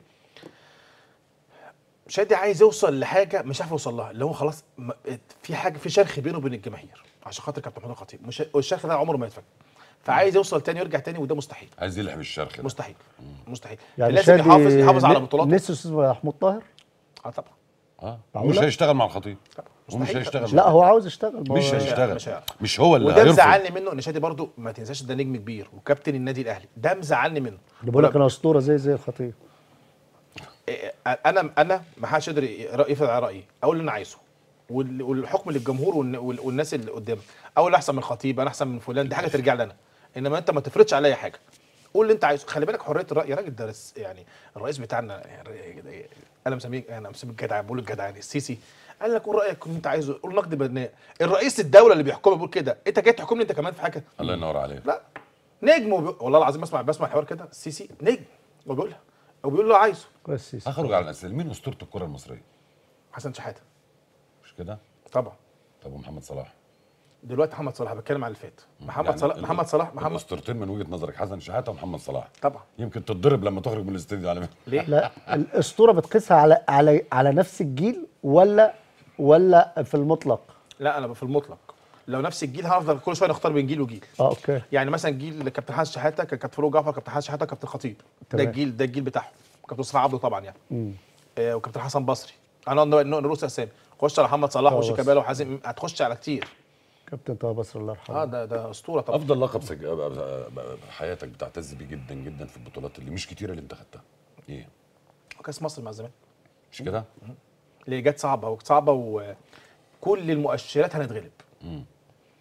شادي عايز يوصل لحاجه مش عارف يوصل لها اللي هو خلاص م- في حاجه في شرخ بينه وبين الجماهير عشان خاطر كابتن محمود الخطيب مش والشرخ ده عمره ما يتفك فعايز يوصل تاني يرجع تاني وده مستحيل عايز يلحم الشرخ ده مستحيل مستحيل يعني لازم شادي يحافظ يحافظ على ن- بطولاته نسي استاذ محمود طاهر اه طبعا اه معقولة؟ مش هيشتغل مع الخطيب طبعا ومش مستحيل. هيشتغل لا هو عاوز يشتغل ما هو- مش هيشتغل مش هيعرف. مش هو اللي وده هيرفض مزعلني منه ان شادي برضو ما تنساش ده نجم كبير وكابتن النادي الاهلي ده مزعلني منه اللي بقول لك انا اسطوره زي زي الخطيب إيه، انا انا ما حدش يقدر يفرض على رايي اقول اللي انا عايزه وال- والحكم للجمهور والن- وال- والناس اللي قدامي اقول احسن من الخطيب انا احسن من فلان دي حاجه ترجع لنا انما انت ما تفرضش عليا حاجه قول اللي انت عايزه خلي بالك حريه الراي يا راجل ده رس- يعني الرئيس بتاعنا يعني انا مسميه انا مسميه الجدع بقول الجدع يعني السيسي قال لك قول رايك اللي انت عايزه قول نقد بناء الرئيس الدوله اللي بيحكمها بيقول كده انت جاي تحكمني انت كمان في حاجه الله ينور عليك لا نجم وبي... والله العظيم بسمع بسمع الحوار كده السيسي نجم وبيقولها وبيقول له عايزه كويس سيسي. اخرج على الاسئله مين اسطوره الكره المصريه حسن شحاته مش كده طبعا طب ومحمد صلاح دلوقتي محمد صلاح بتكلم على اللي فات محمد يعني صلاح ال- محمد صلاح محمد الاسطورتين من وجهه نظرك حسن شحاته ومحمد صلاح طبعا يمكن تتضرب لما تخرج من الاستوديو على فكره ليه؟ لا الاسطوره بتقيسها على على على نفس الجيل ولا ولا في المطلق لا انا في المطلق لو نفس الجيل هفضل كل شويه نختار بين جيل وجيل اه اوكي يعني مثلا جيل كابتن حسن شحاته كان كابتن فاروق جعفر كابتن حسن شحاته كابتن خطيب ده تمام. الجيل ده الجيل بتاعهم كابتن مصطفى عبده طبعا يعني مم. آه وكابتن حسن بصري انا نقول نرقص اسامي خش على محمد صلاح طه وشيكابالا بصري. وحازم هتخش على كتير كابتن طه بصر الله يرحمه اه ده ده اسطوره طبعا افضل لقب سج... حياتك بتعتز بيه جدا جدا في البطولات اللي مش كتيره اللي انت خدتها ايه كاس مصر مع الزمالك مش كده اللي جت صعبه وصعبه وكل المؤشرات هنتغلب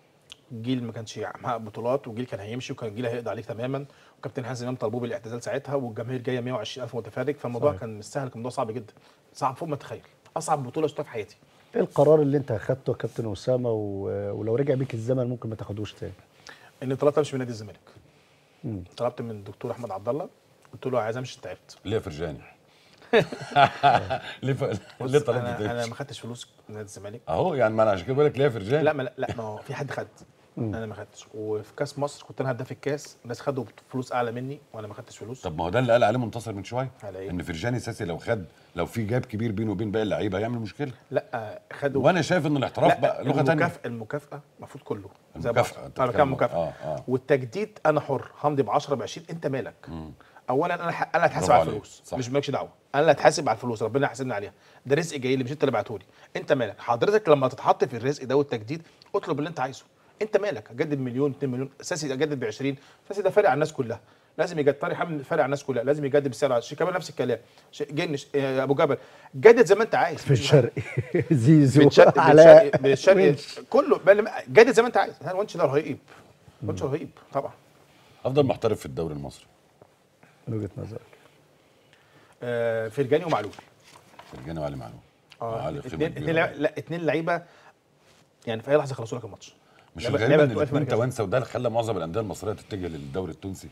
جيل ما كانش محقق بطولات وجيل كان هيمشي وكان جيل هيقضي عليك تماما وكابتن حازم امام طلبوه بالاعتزال ساعتها والجماهير جايه 120000 متفرج فالموضوع صحيح. كان مش سهل كان الموضوع صعب جدا صعب فوق ما تتخيل اصعب بطوله شفتها في حياتي ايه القرار اللي انت اخدته يا كابتن اسامه و- ولو رجع بيك الزمن ممكن ما تاخدوش تاني ان طلبت امشي من نادي الزمالك مم. طلبت من الدكتور احمد عبد الله قلت له عايز امشي تعبت ليه يا فرجاني؟ ليه ف... ليه بص طلبت انا انا تمشي؟ ما خدتش فلوس من نادي الزمالك اهو يعني ما انا عشان كده بقول لك ليه يا فرجاني؟ لا ما لا, لا ما هو في حد خد انا ما خدتش وفي كاس مصر كنت انا هداف الكاس الناس خدوا فلوس اعلى مني وانا ما خدتش فلوس طب ما هو ده اللي قال عليه منتصر من شويه على إيه؟ ان فرجاني ساسي لو خد لو في جاب كبير بينه وبين باقي اللعيبه هيعمل مشكله لا خدوا وانا شايف ان الاحتراف لا بقى لغه ثانيه المكافأة المكافأة المفروض كله زي المكافأة، بعض. أنت انا بتتكلم- بتكلم مكافأة آه، آه. والتجديد انا حر همضي ب 10 ب 20 انت مالك اولا انا ح- انا هتحاسب برافو على عليك، الفلوس صح. مش مالكش دعوه انا اللي هتحاسب على الفلوس ربنا يحاسبني عليها ده رزق جاي لي مش انت اللي بعته لي انت مالك حضرتك لما تتحط في الرزق ده والتجديد اطلب اللي انت عايزه انت مالك اجدد مليون 2 مليون اساسي اجدد ب 20 اساسي ده فارق على الناس كلها لازم يجدد طارق حامد فارق على الناس كلها لازم يجدد بالسعر على كمان نفس الكلام ش- جنش آه، ابو جبل جدد زي ما انت عايز في الشرقي زيزو بن شرقي بن علاء شرقي بن شرقي وينش. كله بل- جدد زي ما انت عايز هل وانش ده رهيب وانش رهيب طبعا افضل محترف في الدوري المصري من وجهه نظرك آه فرجاني ومعلول فرجاني وعلي معلول اه علي قيمة اتنين كبيرة. اتنين لعيبة- لا اتنين لعيبه يعني في اي لحظه يخلصوا لك الماتش مش لعبة- الغريب لعبة ان بتبقى في الاثنين مركز. توانسه وده اللي خلى معظم الانديه المصريه تتجه للدوري التونسي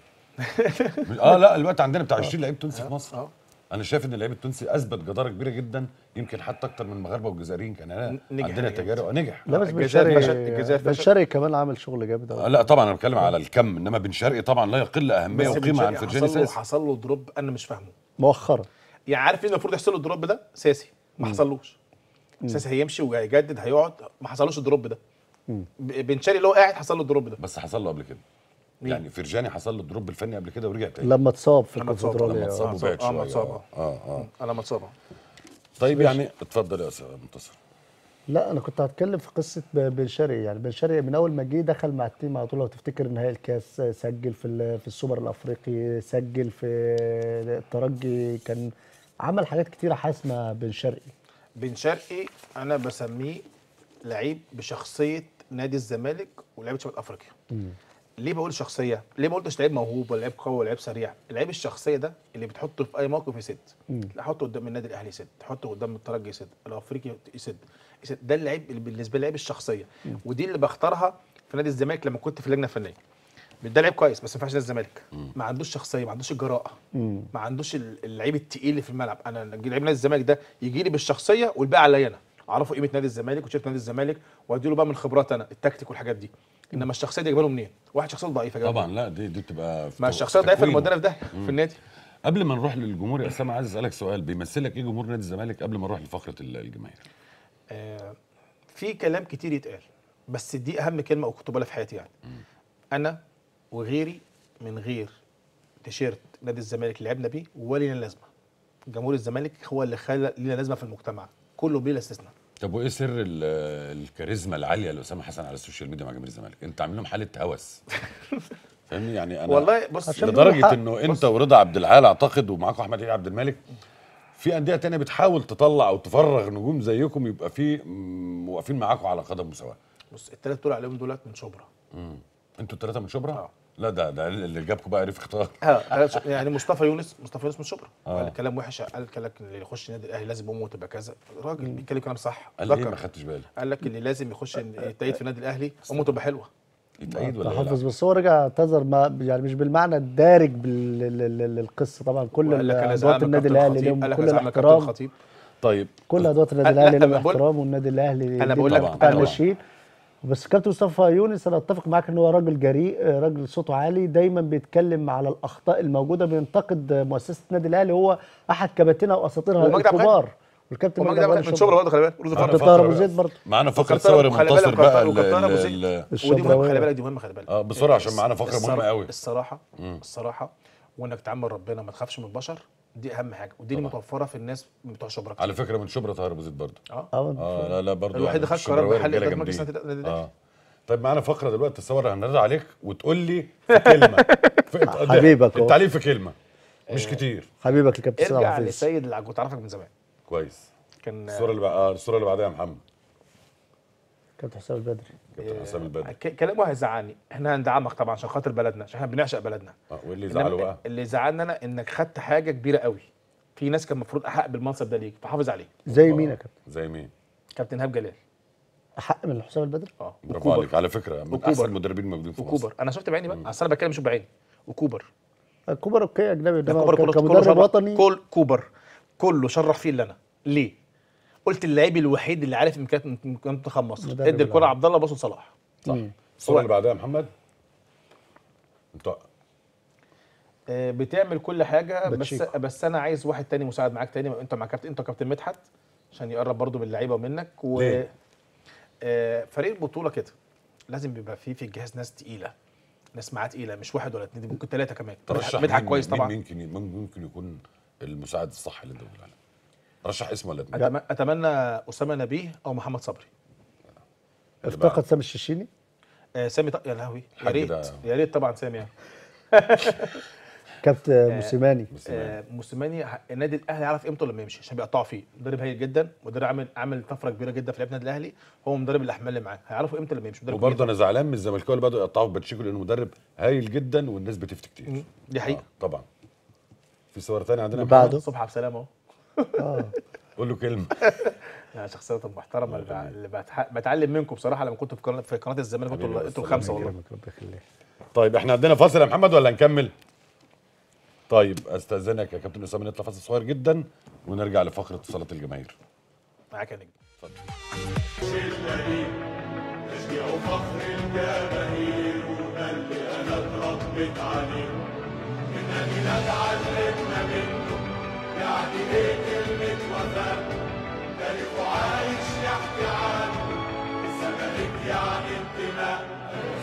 مش- اه لا الوقت عندنا بتاع 20 لعيب تونسي في مصر اه انا شايف ان اللعيب التونسي اثبت جداره كبيره جدا يمكن حتى اكتر من المغاربه والجزائريين كان هنا نجح عندنا جامد. تجارب آه، نجح لا بس بن الجزائر شرقي فشل- الجزائر بن فشل. شرقي كمان عامل شغل جامد آه أوي. لا طبعا انا بتكلم على الكم انما بن شرقي طبعا لا يقل اهميه بس بن وقيمه عن شرقي فرجاني حصل له ساسي حصل له دروب انا مش فاهمه مؤخرا يعني عارف مين المفروض يحصل له الدروب ده ساسي ما حصلوش ساسي هيمشي وهيجدد هيقعد ما حصلوش الدروب ده ب- بن شرقي اللي هو قاعد حصل له الدروب ده بس حصل له قبل كده مين؟ يعني فرجاني حصل له الدروب الفني قبل كده ورجع تاني لما اتصاب في لما اتصاب، الكونفدراليه لما اتصاب آه، وبعد آه، لما شويه اتصاب، اه اه اه انا متصاب طيب يعني اتفضل يا استاذ منتصر لا انا كنت هتكلم في قصه ب- بن شرقي يعني بن شرقي من اول ما جه دخل مع التيم على طول لو تفتكر نهائي الكاس سجل في ال- في السوبر الافريقي سجل في الترجي كان عمل حاجات كتيره حاسمه بن شرقي بن شرقي انا بسميه لعيب بشخصيه نادي الزمالك ولعيبه شمال افريقيا ليه بقول شخصيه ليه ما قلتش لعيب موهوب ولا لعيب قوي ولا لعيب سريع اللعيب الشخصيه ده اللي بتحطه في اي موقف يسد لا حطه قدام النادي الاهلي يسد حطه قدام الترجي يسد الافريقي يسد يسد ده اللعيب اللي بالنسبه لي لعيب الشخصيه ودي اللي بختارها في نادي الزمالك لما كنت في اللجنه الفنيه ده لعيب كويس بس ما ينفعش نادي الزمالك ما عندوش شخصيه ما عندوش الجراءه ما عندوش ال- اللعيب التقيل اللي في الملعب انا لعيب نادي الزمالك ده يجي لي بالشخصيه والباقي عليا انا اعرفوا قيمه نادي الزمالك وشايف نادي الزمالك وادي له بقى من خبرات انا التكتيك والحاجات دي انما الشخصيه دي اجيبها له منين واحد شخصيته ضعيفه جدا طبعا لا دي دي بتبقى في ما تو- الشخصيه الضعيفه اللي تكوينه. مودانا في داهيه في النادي قبل ما نروح للجمهور يا اسامه عايز اسالك سؤال بيمثلك ايه جمهور نادي الزمالك قبل ما نروح لفقره ال- الجماهير آه في كلام كتير يتقال بس دي اهم كلمه وكنت بقولها في حياتي يعني انا وغيري من غير تيشيرت نادي الزمالك اللي لعبنا بيه ولينا لازمه جمهور الزمالك هو اللي خلى لينا لازمه في المجتمع كله بلا استثناء طب وايه سر ال- الكاريزما العاليه لاسامه حسن على السوشيال ميديا مع جماهير الزمالك انت عامل لهم حاله هوس فاهمني يعني انا والله بص عشان لدرجة لدرجه حق. انه انت ورضا عبد العال اعتقد ومعاكم احمد عيد عبد الملك في انديه تانية بتحاول تطلع او تفرغ نجوم زيكم يبقى في م- واقفين معاكم على قدم مساواه بص الثلاث دول عليهم دولت من شبرا انتوا الثلاثه من شبرا آه. لا ده ده اللي جابكم بقى عرف اختار اه تلات شب- يعني مصطفى يونس مصطفى يونس من شبرا آه. قال كلام وحش قال لك اللي يخش النادي الاهلي لازم امه تبقى كذا راجل بيتكلم كلام صح قال لي ذكر. ما خدتش بالي قال لك اللي لازم يخش يتأيد في النادي الاهلي امه تبقى حلوه يتأيد ولا حافظ يلعب؟ بس هو رجع اعتذر ما يعني مش بالمعنى الدارج بال- لل- لل- للقصه طبعا كل وقال لك انا ادوات زعلان من النادي كابتن الاهلي خطيب لهم قال لك كل انا زعلان من كابتن الاحترام خطيب طيب كل ادوات النادي لا، الاهلي لا، لهم بقول- احترام والنادي الاهلي أنا ليه بقول لك- طبعاً أنا بتاع بقول- الناشئين بس كابتن مصطفى يونس انا اتفق معاك ان هو راجل جريء راجل صوته عالي دايما بيتكلم على الاخطاء الموجوده بينتقد مؤسسه النادي الاهلي هو احد كباتنها واساطيرها ومجدي عبد الكبار والكابتن ومجدي مجدي عبد عبد من شبرا برضه خلي بالك رز معانا فرد كابتن طاهر فقرة ابو بقى. زيد برضه معانا فقره وكابتن- صور وخلي منتصر بالك بقى ال- وكابتن ابو ال- زيد ال- ودي مهمه خلي الشبراوية. بالك دي مهمه خلي بالك اه بسرعه عشان معانا فقره مهمه الصرا- قوي الصراحه الصراحه وانك تعامل ربنا ما تخافش من البشر دي اهم حاجه ودي اللي متوفره في الناس بتوع شبرا على فكره من شبرا طاهر ابو زيد برضه اه اه اه لا لا برضه الوحيد يعني اللي خد قرار الشبراوية بحل رجالة اداره مجلس جامدين. النادي الأهلي. اه طيب معانا فقره دلوقتي تصور هنرد عليك وتقول لي في كلمه في حبيبك أهو. التعليق في كلمه مش كتير حبيبك الكابتن سيد عبد ارجع الحفيظ لسيد العجوز تعرفك من زمان كويس كان الصوره اللي بقى اه الصوره اللي بعدها يا محمد كابتن حسام البدري كابتن حسام البدري ك- كلامه هيزعلني احنا هندعمك طبعا عشان خاطر بلدنا عشان احنا بنعشق بلدنا اه واللي إنما زعله بقى اللي زعلنا انا انك خدت حاجه كبيره قوي في ناس كان المفروض احق بالمنصب ده ليك فحافظ عليه زي مين يا كابتن زي مين كابتن ايهاب جلال احق من حسام البدري اه برافو عليك على فكره من وكوبر. احسن المدربين الموجودين في مصر وكوبر انا شفت بعيني بقى اصل انا بتكلم شوف بعيني وكوبر كوبر اوكي اجنبي ده انما كوبر ك- كله كله كمدرب شرح وطني كل كوبر كله شرح فيه الا انا ليه؟ قلت اللعيب الوحيد اللي عارف امكانيات منتخب مصر مدرب ادي الكره العالم. عبد الله باص صلاح صح مم. الصوره اللي بعدها يا محمد انت آه، بتعمل كل حاجه بس باتشيكو. بس انا عايز واحد تاني مساعد معاك تاني انت مع كابتن انت كابتن مدحت عشان يقرب برضو من اللعيبه ومنك و ليه؟ آه، فريق البطوله كده لازم بيبقى فيه في الجهاز ناس تقيله ناس معاه تقيله مش واحد ولا اتنين دي ممكن ثلاثه كمان ترشح مدحت مين- كويس مين طبعا ممكن مين ممكن يكون المساعد الصح اللي انت بتقول عليه رشح اسم ولا اتنين أتم- اتمنى اسامه نبيه او محمد صبري افتقد سامي الششيني آه، سامي ط... يا لهوي يا حاج ريت ده- يا ريت طبعا سامي يعني. كابتن موسيماني بس آه، موسيماني ه- النادي الاهلي يعرف قيمته لما يمشي عشان بيقطعوا فيه مدرب هايل جدا مدرب عامل عامل طفره كبيره جدا في لعيبه النادي الاهلي هو مدرب الاحمال اللي معاه هيعرفوا قيمته لما يمشي مدرب وبرضه كبير انا زعلان من الزملكاويه اللي بدأوا يقطعوا في باتشيكو لانه مدرب هايل جدا والناس بتفتي كتير مم، دي حقيقه آه طبعا في صور تانية عندنا يا اللي بعده. محمد؟ صبحي عبد السلام اهو اه قول له كلمه يعني شخصيات المحترمه اللي, بع- اللي بتح... بتعلم منكم بصراحه لما كنت في قناه في قناه الزمالك حبيبي انتوا بس انتوا الله الخمسه والله يكرمك ربنا يخليك طيب احنا عندنا فاصل يا محمد ولا نكمل؟ طيب استاذنك يا كابتن اسامه نطلع فاصل صغير جدا ونرجع لفقره اتصالات الجماهير معاك يا نجم تشجيع فخر الجماهير وده اللي انا اتربيت عليه انني نتعلمنا منه يعني ايه كلمة وفاء تاريخه عايش يحكي عنه الزمالك يعني انتماء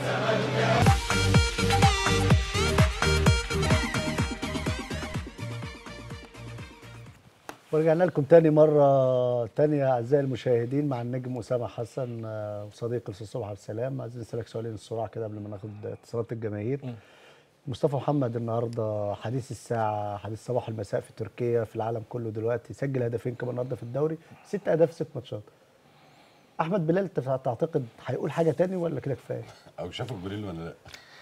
ورجعنا لكم تاني مرة تانية أعزائي المشاهدين مع النجم أسامة حسن آه، وصديقي الأستاذ صبحي عبد السلام عايزين نسألك سؤالين السرعة كده قبل ما ناخد اتصالات الجماهير مصطفى محمد النهارده حديث الساعة حديث صباح المساء في تركيا في العالم كله دلوقتي سجل هدفين كمان النهارده في الدوري ست أهداف ست ماتشات أحمد بلال أنت تعتقد هيقول حاجة تاني ولا كده كفاية؟ او شافوا الجولين ولا لا؟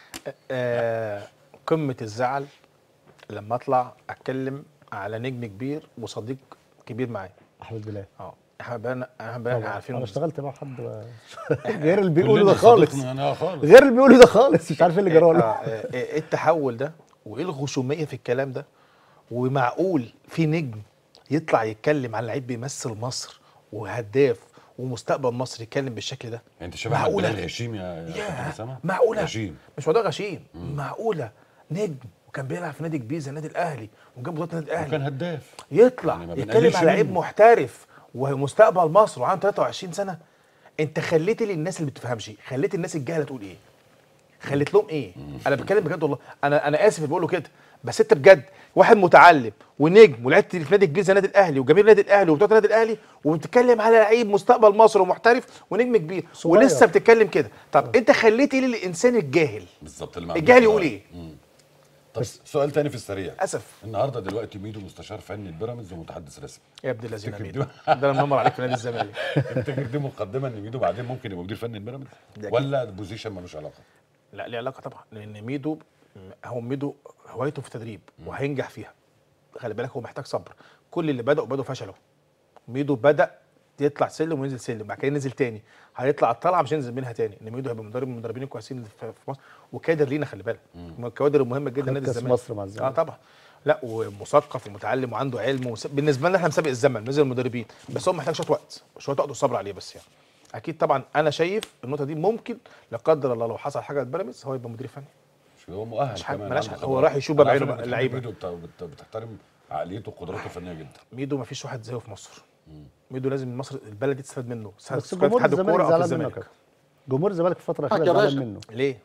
آه قمه الزعل لما اطلع اتكلم على نجم كبير وصديق كبير معايا أحمد بلال اه احنا بقى احنا بقى طبعا عارفين أنا اشتغلت مع حد غير اللي بيقوله كلنا ده خالص صديقنا انا خالص غير اللي بيقوله ده خالص مش عارف ايه اللي جرى آه، له آه، ايه التحول ده وايه الغشوميه في الكلام ده ومعقول في نجم يطلع يتكلم عن لعيب بيمثل مصر وهداف ومستقبل مصر يتكلم بالشكل ده انت شبه احمد معقولة؟ بلال غشيم يا يا كابتن ياه اسامه معقوله غشيم مش موضوع غشيم معقوله نجم وكان بيلعب في نادي كبير زي النادي الاهلي وجاب بطولات النادي الاهلي وكان هداف يطلع يعني ما يتكلم بنقللش على لعيب منه. محترف ومستقبل مصر وعنده 23 سنه انت خليت للناس اللي بتفهمش خليت الناس الجهله تقول ايه خليت لهم ايه انا بتكلم بجد والله انا انا اسف اللي بقوله كده بس انت بجد واحد متعلم ونجم ولعبت في نادي كبير زي النادي الاهلي وجماهير النادي الاهلي وبتوع النادي الاهلي وبتتكلم على لعيب مستقبل مصر ومحترف ونجم كبير صغير. ولسه بتتكلم كده طب انت خليت ايه للانسان الجاهل بالظبط اللي ما الجاهل عندوش يقول خبرة. ايه مم. طب سؤال تاني في السريع اسف النهارده دلوقتي ميدو مستشار فني البيراميدز ومتحدث رسمي يا ابن الذين تفتكر ميدو دي- ده انا منمر عليك في نادي الزمالك تفتكر دي مقدمه ان ميدو بعدين ممكن يبقى مدير فني البيراميدز ده أكيد. ولا بوزيشن ملوش علاقه لا ليه علاقه طبعا لان ميدو هو ميدو هوايته في التدريب وهينجح فيها خلي بالك هو محتاج صبر كل اللي بداوا بداوا فشلوا ميدو بدا يطلع سلم وينزل سلم بعد كده نزل تاني هيطلع الطلعه مش هينزل منها تاني ان ميدو هيبقى مدرب من المدربين الكويسين اللي في في مصر وكادر لينا خلي بالك من الكوادر المهمه جدا خد نادي كأس الزمالك مصر مع الزمالك. اه طبعا لا ومثقف ومتعلم وعنده علم وس... بالنسبه لنا احنا مسابق الزمن نزل المدربين بس هو محتاج شويه وقت شويه وقت وصبر عليه بس يعني اكيد طبعا انا شايف النقطه دي ممكن لا قدر الله لو حصل حاجه لبيراميدز هو يبقى مدير فني مش هو مؤهل مش حاجة- كمان ملاش عنده حاجة. هو خبرات. راح يشوف أنا عارف بعينه إنك اللعيبة. ميدو بت- بت- بتحترم عقليته وقدراته الفنيه جدا ميدو ما فيش واحد زيه في مصر ميدو لازم مصر البلد دي تستفاد منه سواء بس في جمهور اتحاد الزمالك الكوره او في زعلان منه يا الزمالك كابتن. جمهور الزمالك في الفترة الأخيرة زعلان منه ليه؟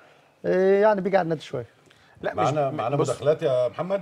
إيه يعني بيجي على النادي شوية لا معانا مش معانا بص، مداخلات يا محمد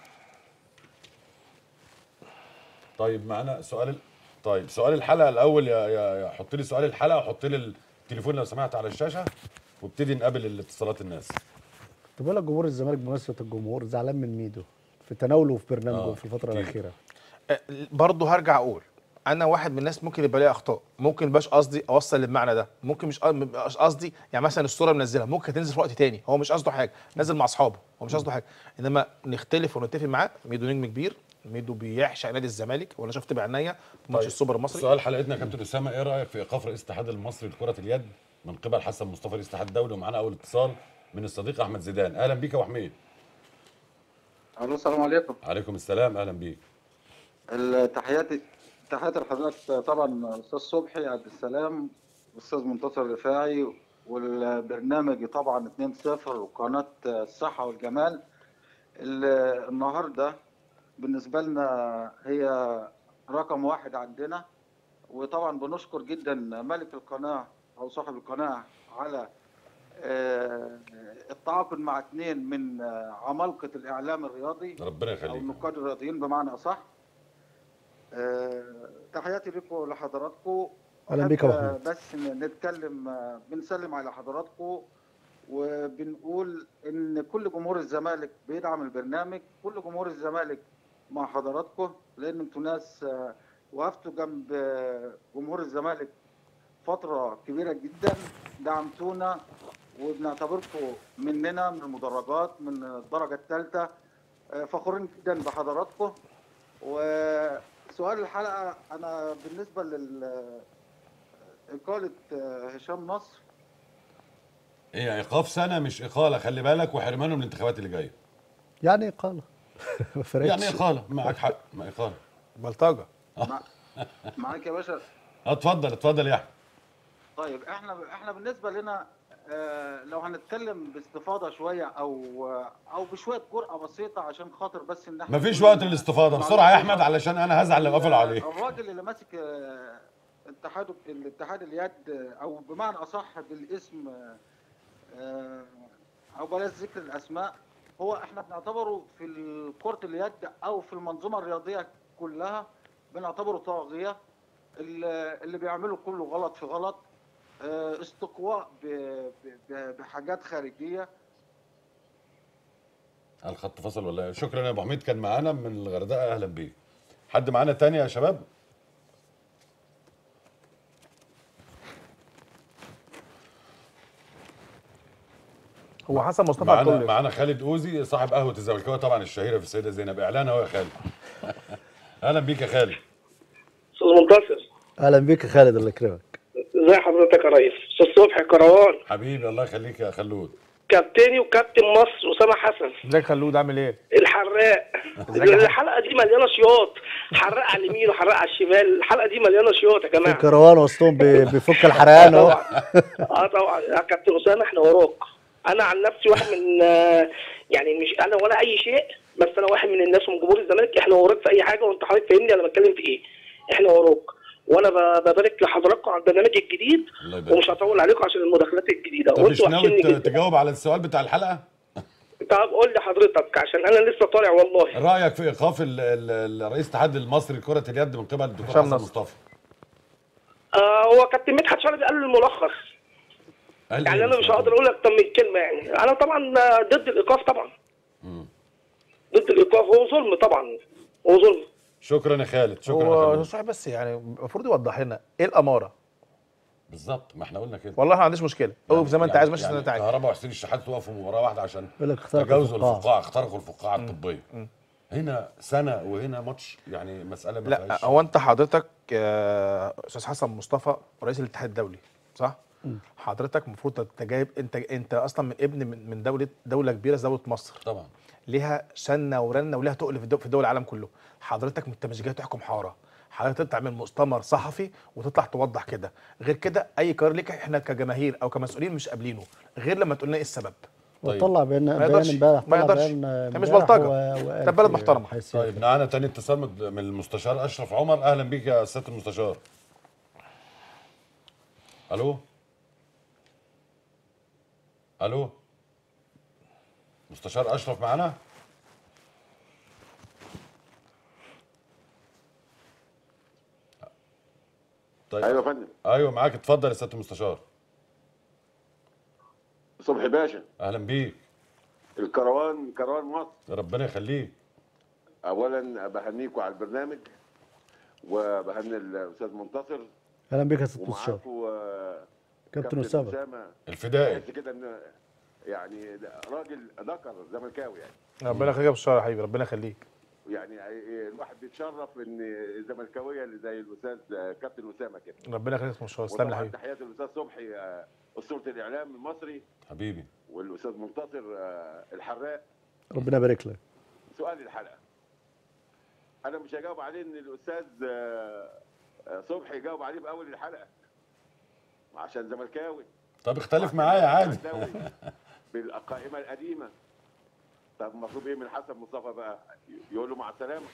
طيب معانا سؤال ال- طيب سؤال الحلقه الاول يا يا يا حط لي سؤال الحلقه وحط لي التليفون لو سمحت على الشاشه وابتدي نقابل الاتصالات الناس طب بقول لك جمهور الزمالك بمناسبة الجمهور زعلان من ميدو في تناوله وفي برنامجه آه، في الفترة كتير. الأخيرة آه، برضه هرجع اقول انا واحد من الناس ممكن يبقى لي اخطاء ممكن مبقاش قصدي اوصل المعنى ده ممكن مش مبقاش قصدي يعني مثلا الصوره منزلها ممكن تنزل في وقت تاني هو مش قصده حاجه نزل مع اصحابه هو مش قصده حاجه انما نختلف ونتفق معاه ميدو نجم كبير ميدو بيعشق نادي الزمالك وانا شفت بعينيا في ماتش طيب، السوبر المصري سؤال حلقتنا يا كابتن اسامه ايه رايك في ايقاف رئيس الاتحاد المصري لكره اليد من قبل حسن مصطفى رئيس الاتحاد الدولي ومعانا اول اتصال من الصديق احمد زيدان اهلا بيك يا ابو حميد الو السلام عليكم عليكم السلام اهلا بيك التحياتي تحياتي لحضرتك طبعا استاذ صبحي عبد السلام استاذ منتصر رفاعي والبرنامج طبعا 2-0 وقناه الصحه والجمال ال- النهارده بالنسبه لنا هي رقم واحد عندنا وطبعا بنشكر جدا ملك القناه او صاحب القناه على آه، التعاقد مع اثنين من آه، عمالقه الاعلام الرياضي ربنا او يخليك النقاد الرياضيين بمعنى اصح آه، تحياتي لكم لحضراتكم أهلا بك يا أحب أبو حميد. بس نتكلم آه، بنسلم على حضراتكم وبنقول ان كل جمهور الزمالك بيدعم البرنامج كل جمهور الزمالك مع حضراتكم لان انتوا ناس آه، وقفتوا جنب آه، جمهور الزمالك فتره كبيره جدا دعمتونا وبنعتبركم مننا من المدرجات من الدرجه الثالثه آه، فخورين جدا بحضراتكم وسؤال الحلقه انا بالنسبه لل إقالة آه، هشام نصر هي ايقاف سنه مش اقاله خلي بالك وحرمانه من الانتخابات اللي جايه يعني قال ما فرقتش يعني اقاله معاك حق ما اقاله بلطجه مع- معاك يا باشا اتفضل اتفضل يا احمد طيب احنا احنا بالنسبه لنا آه، لو هنتكلم باستفاضه شويه او او بشويه جرأه بسيطه عشان خاطر بس ان احنا مفيش نكون- وقت للاستفاضه بسرعه يا احمد علشان انا هزعل لو قفل عليك الراجل اللي ماسك آه، اتحاد الاتحاد اليد آه، او بمعنى اصح بالاسم آه، آه، او بلاش ذكر الاسماء هو احنا بنعتبره في كره اليد او في المنظومه الرياضيه كلها بنعتبره طاغيه اللي اللي بيعمله كله غلط في غلط آه، استقواء ب- ب- بحاجات خارجيه الخط فصل ولا إيه؟ شكرا يا ابو حميد كان معانا من الغردقه اهلا بيك حد معانا تاني يا شباب هو حسن مصطفى معانا عبد معانا خالد اوزي صاحب قهوه الزملكاويه طبعا الشهيره في السيده زينب اعلان اهو يا خالد اهلا بيك يا خالد استاذ منتصر اهلا بك يا خالد الله يكرمك ازي حضرتك يا ريس استاذ صبحي كروان حبيبي الله يخليك يا خلود كابتني وكابتن مصر اسامه حسن ازيك خلود عامل ايه؟ الحراق ازيك يا الحلقه دي مليانه شياط حراق على اليمين وحراق على الشمال الحلقه دي مليانه شياط يا في جماعه كروان وسطهم بي- بيفك الحرقان اهو طبعا اه طبعا يا كابتن اسامه احنا وراك انا عن نفسي واحد من آه، يعني مش انا ولا اي شيء بس انا واحد من الناس ومن جمهور الزمالك احنا وراك في اي حاجه وانت حضرتك فاهمني انا بتكلم في ايه احنا وراك وانا ب- ببارك لحضراتكم على البرنامج الجديد الله يبارك ومش هطول عليكم عشان المداخلات الجديده طب مش وانتوا ناوي وحشني ت- جدا تجاوب على السؤال بتاع الحلقه طب قول لي حضرتك عشان انا لسه طالع والله رايك في ايقاف ال- ال- الرئيس الاتحاد المصري لكره اليد من قبل الدكتور هشام حسن نصر. مصطفى آه هو كابتن مدحت شلبي قال الملخص قال يعني إيه انا مش هقدر اقول اكتر من كلمه يعني انا طبعا آه، ضد الايقاف طبعا مم. ضد الايقاف هو ظلم طبعا هو ظلم شكرا يا خالد شكرا يا هو خالد صحيح بس يعني المفروض يوضح لنا ايه الاماره؟ بالظبط ما احنا قلنا كده والله ما عنديش مشكله اقف زي ما انت عايز ماشي زي ما انت عايز كهرباء وحسين الشحات توقفوا مباراه واحده عشان يقول لك اخترقوا تجاوزوا الفقاعة. الفقاعه اخترقوا الفقاعه الطبيه هنا سنه وهنا ماتش يعني مساله ما لا فيهاش- هو انت حضرتك آه، استاذ حسن مصطفى رئيس الاتحاد الدولي صح؟ حضرتك المفروض انت جايب انت انت اصلا من ابن من من دوله دوله كبيره زي دوله مصر طبعا ليها سنه ورنه وليها تقل في الدول, في دول العالم كله حضرتك انت مش جاي تحكم حاره حضرتك تعمل مؤتمر صحفي وتطلع توضح كده غير كده اي قرار ليك احنا كجماهير او كمسؤولين مش قابلينه غير لما تقول لنا ايه السبب طيب. وطلع بيان ما بيان يقدرش امبارح ما طلع يقدرش بيان هي مش امبارح بلطجه و- وقال ده بلد في محترمه حيثيات طيب معانا تاني اتصال من من المستشار اشرف عمر اهلا بيك يا سياده المستشار الو الو مستشار اشرف معانا طيب ايوه يا فندم ايوه معاك اتفضل يا سياده المستشار صبحي باشا اهلا بيك الكروان كروان مصر ربنا يخليك اولا بهنيكوا على البرنامج وبهني الاستاذ منتصر اهلا بك يا ست مستشار ومعاكم آه، كابتن اسامه اسامه الفدائي تحس كده ان يعني ده راجل ذكر زملكاوي يعني ربنا يخليك يا بشار يا حبيبي ربنا يخليك يعني الواحد بيتشرف ان الزملكاويه اللي زي الاستاذ كابتن اسامه كده ربنا يخليك يا بشار تسلم لي يا وطبعا حبيبي تحياتي للاستاذ صبحي آه، اسطوره الاعلام المصري حبيبي والاستاذ منتصر آه، الحراق ربنا يبارك لك سؤال الحلقه انا مش هجاوب عليه ان الاستاذ آه، آه، صبحي جاوب عليه في اول الحلقه عشان زملكاوي طب اختلف معايا عادي أهلاوي بالقائمه القديمه طب المفروض ايه من حسن مصطفى بقى يقول له مع السلامه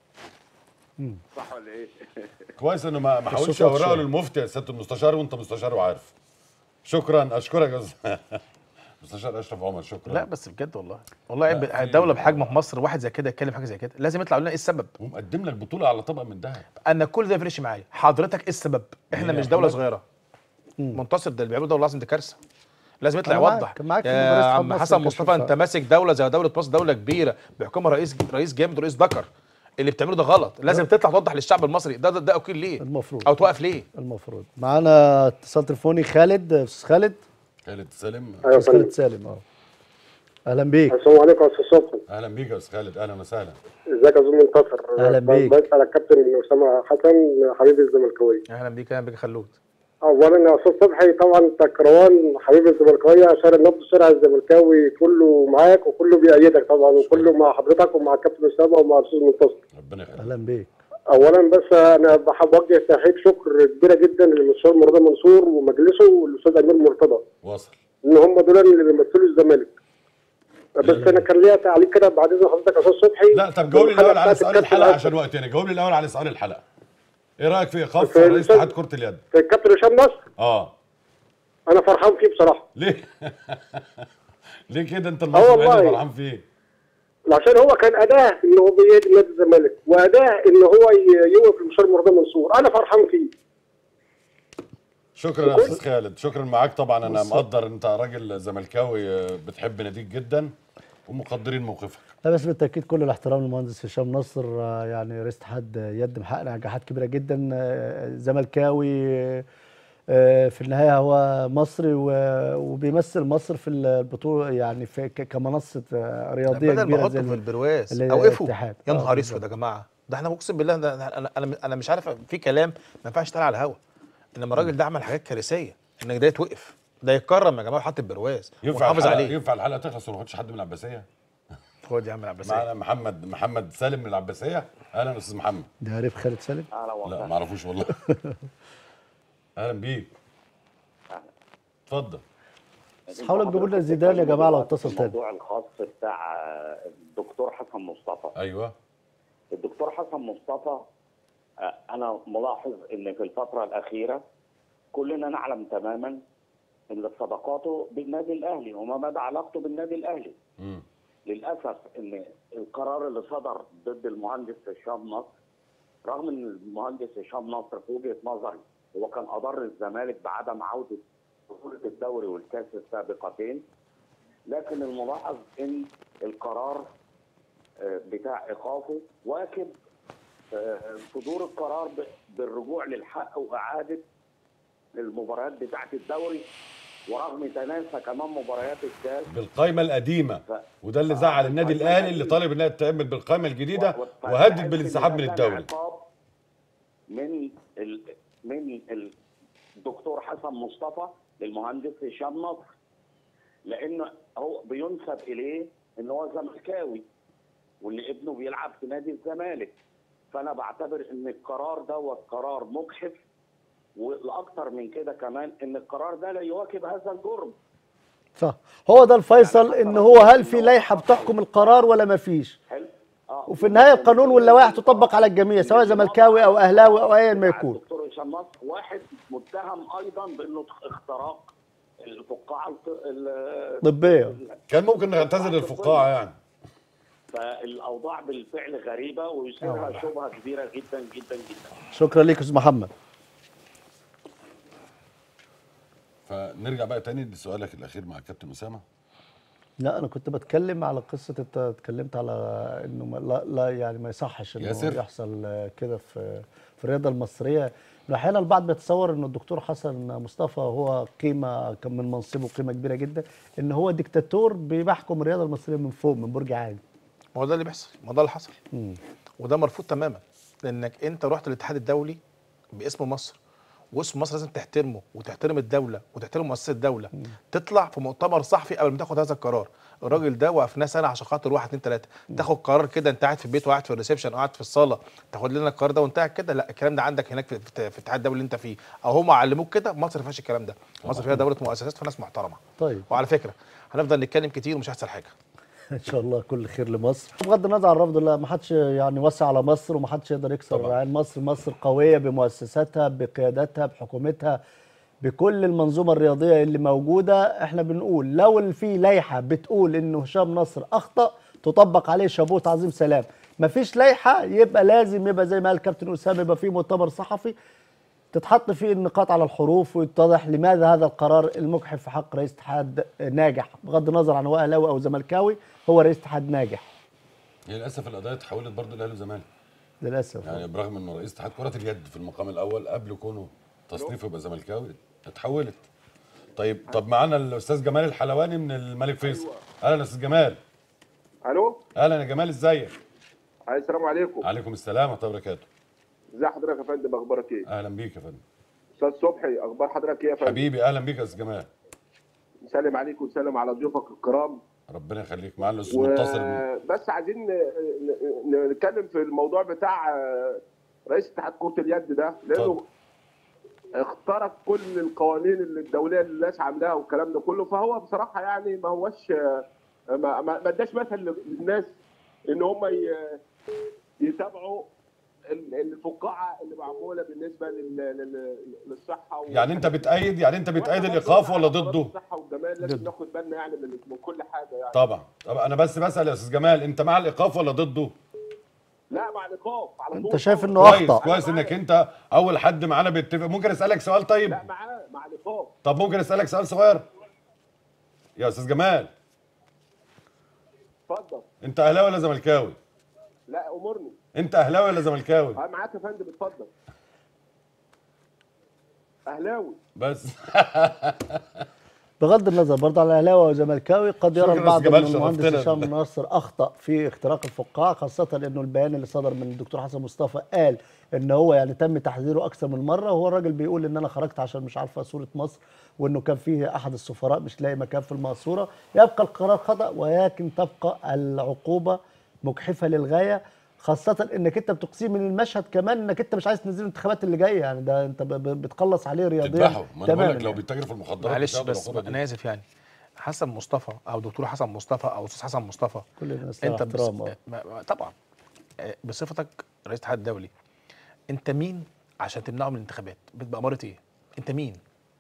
مم. صح ولا ايه كويس انه ما ما حاولش الصوت اوراقه شوية. للمفتي يا سياده المستشار وانت مستشار وعارف شكرا اشكرك يا أستاذ. مستشار اشرف عمر شكرا لا بس بجد والله والله عيب لا، في- الدوله بحجم مصر واحد زي كده يتكلم حاجه زي كده لازم يطلع يقول لنا ايه السبب ومقدم لك بطوله على طبق من ذهب انا كل ده ما يفرقش معايا حضرتك ايه السبب احنا مين يا مش دوله أحمد؟ صغيره منتصر ده اللي بيعمله ده والله العظيم دي كارثه لازم يطلع أنا معاك، يوضح معاك في يا مباراة عم مصر حسن كشف مصطفى انت فعلا. ماسك دوله زي دوله مصر دوله كبيره بيحكمها رئيس رئيس جامد ورئيس ذكر اللي بتعمله ده غلط لازم تطلع توضح للشعب المصري ده ده, ده وكيل ليه المفروض او توقف ليه المفروض معانا اتصال تليفوني خالد استاذ خالد خالد سالم ايوه يا استاذ خالد فندم سالم اه اهلا بيك السلام عليكم يا استاذ صبحي اهلا بيك يا استاذ خالد اهلا وسهلا ازيك يا استاذ منتصر أهلا بيك. بسال الكابتن اسامه حسن حبيبي الزملكاويه اهلا بيك اهلا بيك يا خلود اولا يا استاذ صبحي طبعا انت كروان حبيب الزملكاويه شارع النبض الشارع الزملكاوي كله معاك وكله بيأيدك طبعا وكله مع حضرتك ومع الكابتن اسامه ومع الاستاذ منتصر ربنا يخليك اهلا بيك اولا بس انا بحب اوجه تحيه شكر كبيره جدا للمستشار مرتضى منصور ومجلسه والاستاذ امير مرتضى واصل ان هم دول اللي بيمثلوا الزمالك بس انا كان ليا تعليق كده بعد اذن حضرتك يا استاذ صبحي لا طب جاوب لي الحلقة الاول على بتاعت سؤال الكابتن الحلقه أشرف. عشان وقتنا جاوب لي الاول على سؤال الحلقه ايه رايك في ايقاف في رئيس الأستاذ- اتحاد كره اليد في الكابتن هشام نصر اه انا فرحان فيه بصراحه ليه ليه كده انت آه المصري والله. اللي فرحان فيه عشان هو كان اداه ان هو بيهدي نادي الزمالك واداه ان هو ي- يوقف المستشار مرتضى منصور انا فرحان فيه شكرا يا استاذ خالد شكرا معاك طبعا انا مقدر انت راجل زملكاوي آه، بتحب ناديك جدا ومقدرين موقفك لا بس بالتاكيد كل الاحترام للمهندس هشام نصر آه، يعني رئيس اتحاد يد محقق نجاحات كبيره جدا آه، زملكاوي آه، في النهايه هو مصري و- وبيمثل مصر في البطوله يعني في ك- كمنصه آه، رياضيه بدل ما كبيره احطه زي في البرواز اللي هي اوقفوا الاتحاد. يا آه، نهار بالظبط. اسود يا جماعه ده احنا اقسم بالله ده انا انا انا, أنا مش عارف في كلام ما ينفعش يتقال على الهوا انما الراجل ده عمل حاجات كارثيه ان ده يتوقف ده يتكرم يا جماعه ويحط البرواز ينفع ونحافظ الحلقه عليه ينفع الحلقه تخلص وما ناخدش حد من العباسيه خد يا عم العباسيه معانا محمد محمد سالم من العباسيه اهلا استاذ محمد ده قريب خالد سالم لا ما اعرفوش والله اهلا بيك اتفضل بس حاولوا تجيبوا لنا زيدان يا جماعه لو اتصل تاني الموضوع الخاص بتاع الدكتور حسن مصطفى ايوه الدكتور حسن مصطفى آه، انا ملاحظ ان في الفتره الاخيره كلنا نعلم تماما ان صداقاته بالنادي الاهلي وما مدى علاقته بالنادي الاهلي مم. للاسف ان القرار اللي صدر ضد المهندس هشام نصر رغم ان المهندس هشام نصر في وجهه نظري هو كان اضر الزمالك بعدم عوده بطوله الدوري والكاس السابقتين لكن الملاحظ ان القرار آه، بتاع ايقافه واكب آه، صدور القرار ب- بالرجوع للحق واعاده المباريات بتاعه الدوري ورغم تناسى كمان مباريات الكاس بالقائمه القديمه ف- وده اللي آه، زعل النادي بالقائمة الاهلي اللي القديمة. طالب انها تتعمل بالقائمه الجديده و- و- وهدد فتحس بالانسحاب إن من ده كان الدوري عقاب من ال... من الدكتور حسن مصطفى للمهندس هشام نصر لانه هو بينسب اليه ان هو زملكاوي واللي ابنه بيلعب في نادي الزمالك فانا بعتبر ان القرار دوت قرار مجحف والاكثر من كده كمان ان القرار ده لا يواكب هذا الجرم صح هو ده الفيصل ان هو هل في لائحه بتحكم القرار ولا ما فيش حلو آه. وفي النهايه القانون واللوائح تطبق على الجميع سواء زملكاوي او اهلاوي او ايا ما يكون الدكتور هشام نصر واحد متهم ايضا بانه اختراق الفقاعه الط- ال- طبيه كان ممكن نعتذر للفقاعه يعني فالاوضاع بالفعل غريبه ويصيرها شبهه كبيره جدا جدا جدا شكرا ليك يا استاذ محمد فنرجع بقى تاني لسؤالك الاخير مع الكابتن اسامه لا انا كنت بتكلم على قصه انت اتكلمت على انه ما لا, لا يعني ما يصحش انه ياسر. يحصل آه، كده في في الرياضه المصريه انه احيانا البعض بيتصور انه الدكتور حسن مصطفى هو قيمه كان من منصبه قيمه كبيره جدا ان هو ديكتاتور بيحكم الرياضه المصريه من فوق من برج عالي ما هو ده اللي بيحصل ما هو ده اللي حصل مم. وده مرفوض تماما لانك انت رحت الاتحاد الدولي باسم مصر واسم مصر لازم تحترمه وتحترم الدوله وتحترم مؤسسه الدوله تطلع في مؤتمر صحفي قبل ما تاخد هذا القرار الراجل ده وقفناه سنه عشان خاطر واحد اتنين تلاته تاخد قرار كده انت قاعد في البيت وقاعد في الريسبشن قاعد في الصاله تاخد لنا القرار ده وانت قاعد كده لا الكلام ده عندك هناك في, في, في الاتحاد الدولي اللي انت فيه او هم علموك كده مصر ما فيهاش الكلام ده مصر فيها دوله مؤسسات فناس محترمه طيب وعلى فكره هنفضل نتكلم كتير ومش هيحصل حاجه ان شاء الله كل خير لمصر بغض النظر عن الرفض لا ما حدش يعني وسع على مصر وما حدش يقدر يكسر طبعاً. عين مصر مصر قويه بمؤسساتها بقياداتها بحكومتها بكل المنظومه الرياضيه اللي موجوده احنا بنقول لو في لائحه بتقول انه هشام نصر اخطا تطبق عليه شابوت عظيم سلام ما فيش لائحه يبقى لازم يبقى زي ما قال كابتن اسامه يبقى في مؤتمر صحفي تتحط فيه النقاط على الحروف ويتضح لماذا هذا القرار المجحف في حق رئيس اتحاد ناجح بغض النظر عن هو اهلاوي او زملكاوي هو رئيس اتحاد ناجح هي للاسف القضايا اتحولت برضه لاهلي وزمالك للاسف يعني برغم انه رئيس اتحاد كره اليد في المقام الاول قبل كونه تصنيفه يبقى زملكاوي اتحولت طيب طب معانا الاستاذ جمال الحلواني من الملك فيصل اهلا يا استاذ جمال الو اهلا يا جمال ازيك السلام عليكم عليكم السلام ورحمه الله وبركاته ازي حضرتك يا فندم اخبارك ايه اهلا بيك يا فندم استاذ صبحي اخبار حضرتك ايه يا فندم حبيبي اهلا بيك يا استاذ جمال نسلم عليك ونسلم على ضيوفك الكرام ربنا يخليك معانا الاستاذ منتصر وبس عايزين ن- ن- نتكلم في الموضوع بتاع آه، رئيس اتحاد كره اليد ده لانه اخترق كل القوانين اللي الدوليه اللي الناس عاملاها والكلام ده كله فهو بصراحه يعني ما هوش آه، ما ما ما اداش مثل للناس ان هم ي- يتابعوا ال- الفقاعه اللي معموله بالنسبه لل- لل- للصحه و- يعني انت بتأيد يعني انت بتأيد الايقاف ولا ضده الصحه والجمال لازم ضده. ناخد بالنا يعني من من كل حاجه يعني طبعا طبعا انا بس بسأل يا استاذ جمال انت مع الايقاف ولا ضده لا مع الايقاف على طول انت شايف طبعاً. انه كويس اخطا كويس انك انت اول حد معانا بيتفق ممكن اسالك سؤال طيب لا معاه مع الايقاف طب ممكن اسالك سؤال صغير يا استاذ جمال اتفضل انت اهلاوي ولا زملكاوي لا امرني انت اهلاوي ولا زملكاوي اه معاك يا فندم اتفضل اهلاوي بس بغض النظر برضه على اهلاوي وزملكاوي قد يرى شكراً البعض يا ان جمال، المهندس شرفتنا. هشام ناصر اخطا في اختراق الفقاعه خاصه انه البيان اللي صدر من الدكتور حسن مصطفى قال ان هو يعني تم تحذيره اكثر من مره وهو الراجل بيقول ان انا خرجت عشان مش عارفه صوره مصر وانه كان فيه احد السفراء مش لاقي مكان في المقصوره يبقى القرار خطا ولكن تبقى العقوبه مجحفه للغايه خاصة انك انت بتقسم من المشهد كمان انك انت مش عايز تنزل الانتخابات اللي جايه يعني ده انت ب- ب- بتخلص عليه رياضيا تذبحه ما انا بقول لك لو يعني. بيتاجر في المخدرات معلش بتاخد بس العقوبة دي. انا اسف يعني حسن مصطفى او دكتور حسن مصطفى او استاذ حسن مصطفى كل الناس لها انت بس احترام آه. ما- ما- طبعا آه، بصفتك رئيس الاتحاد الدولي انت مين عشان تمنعه من الانتخابات باماره ايه انت مين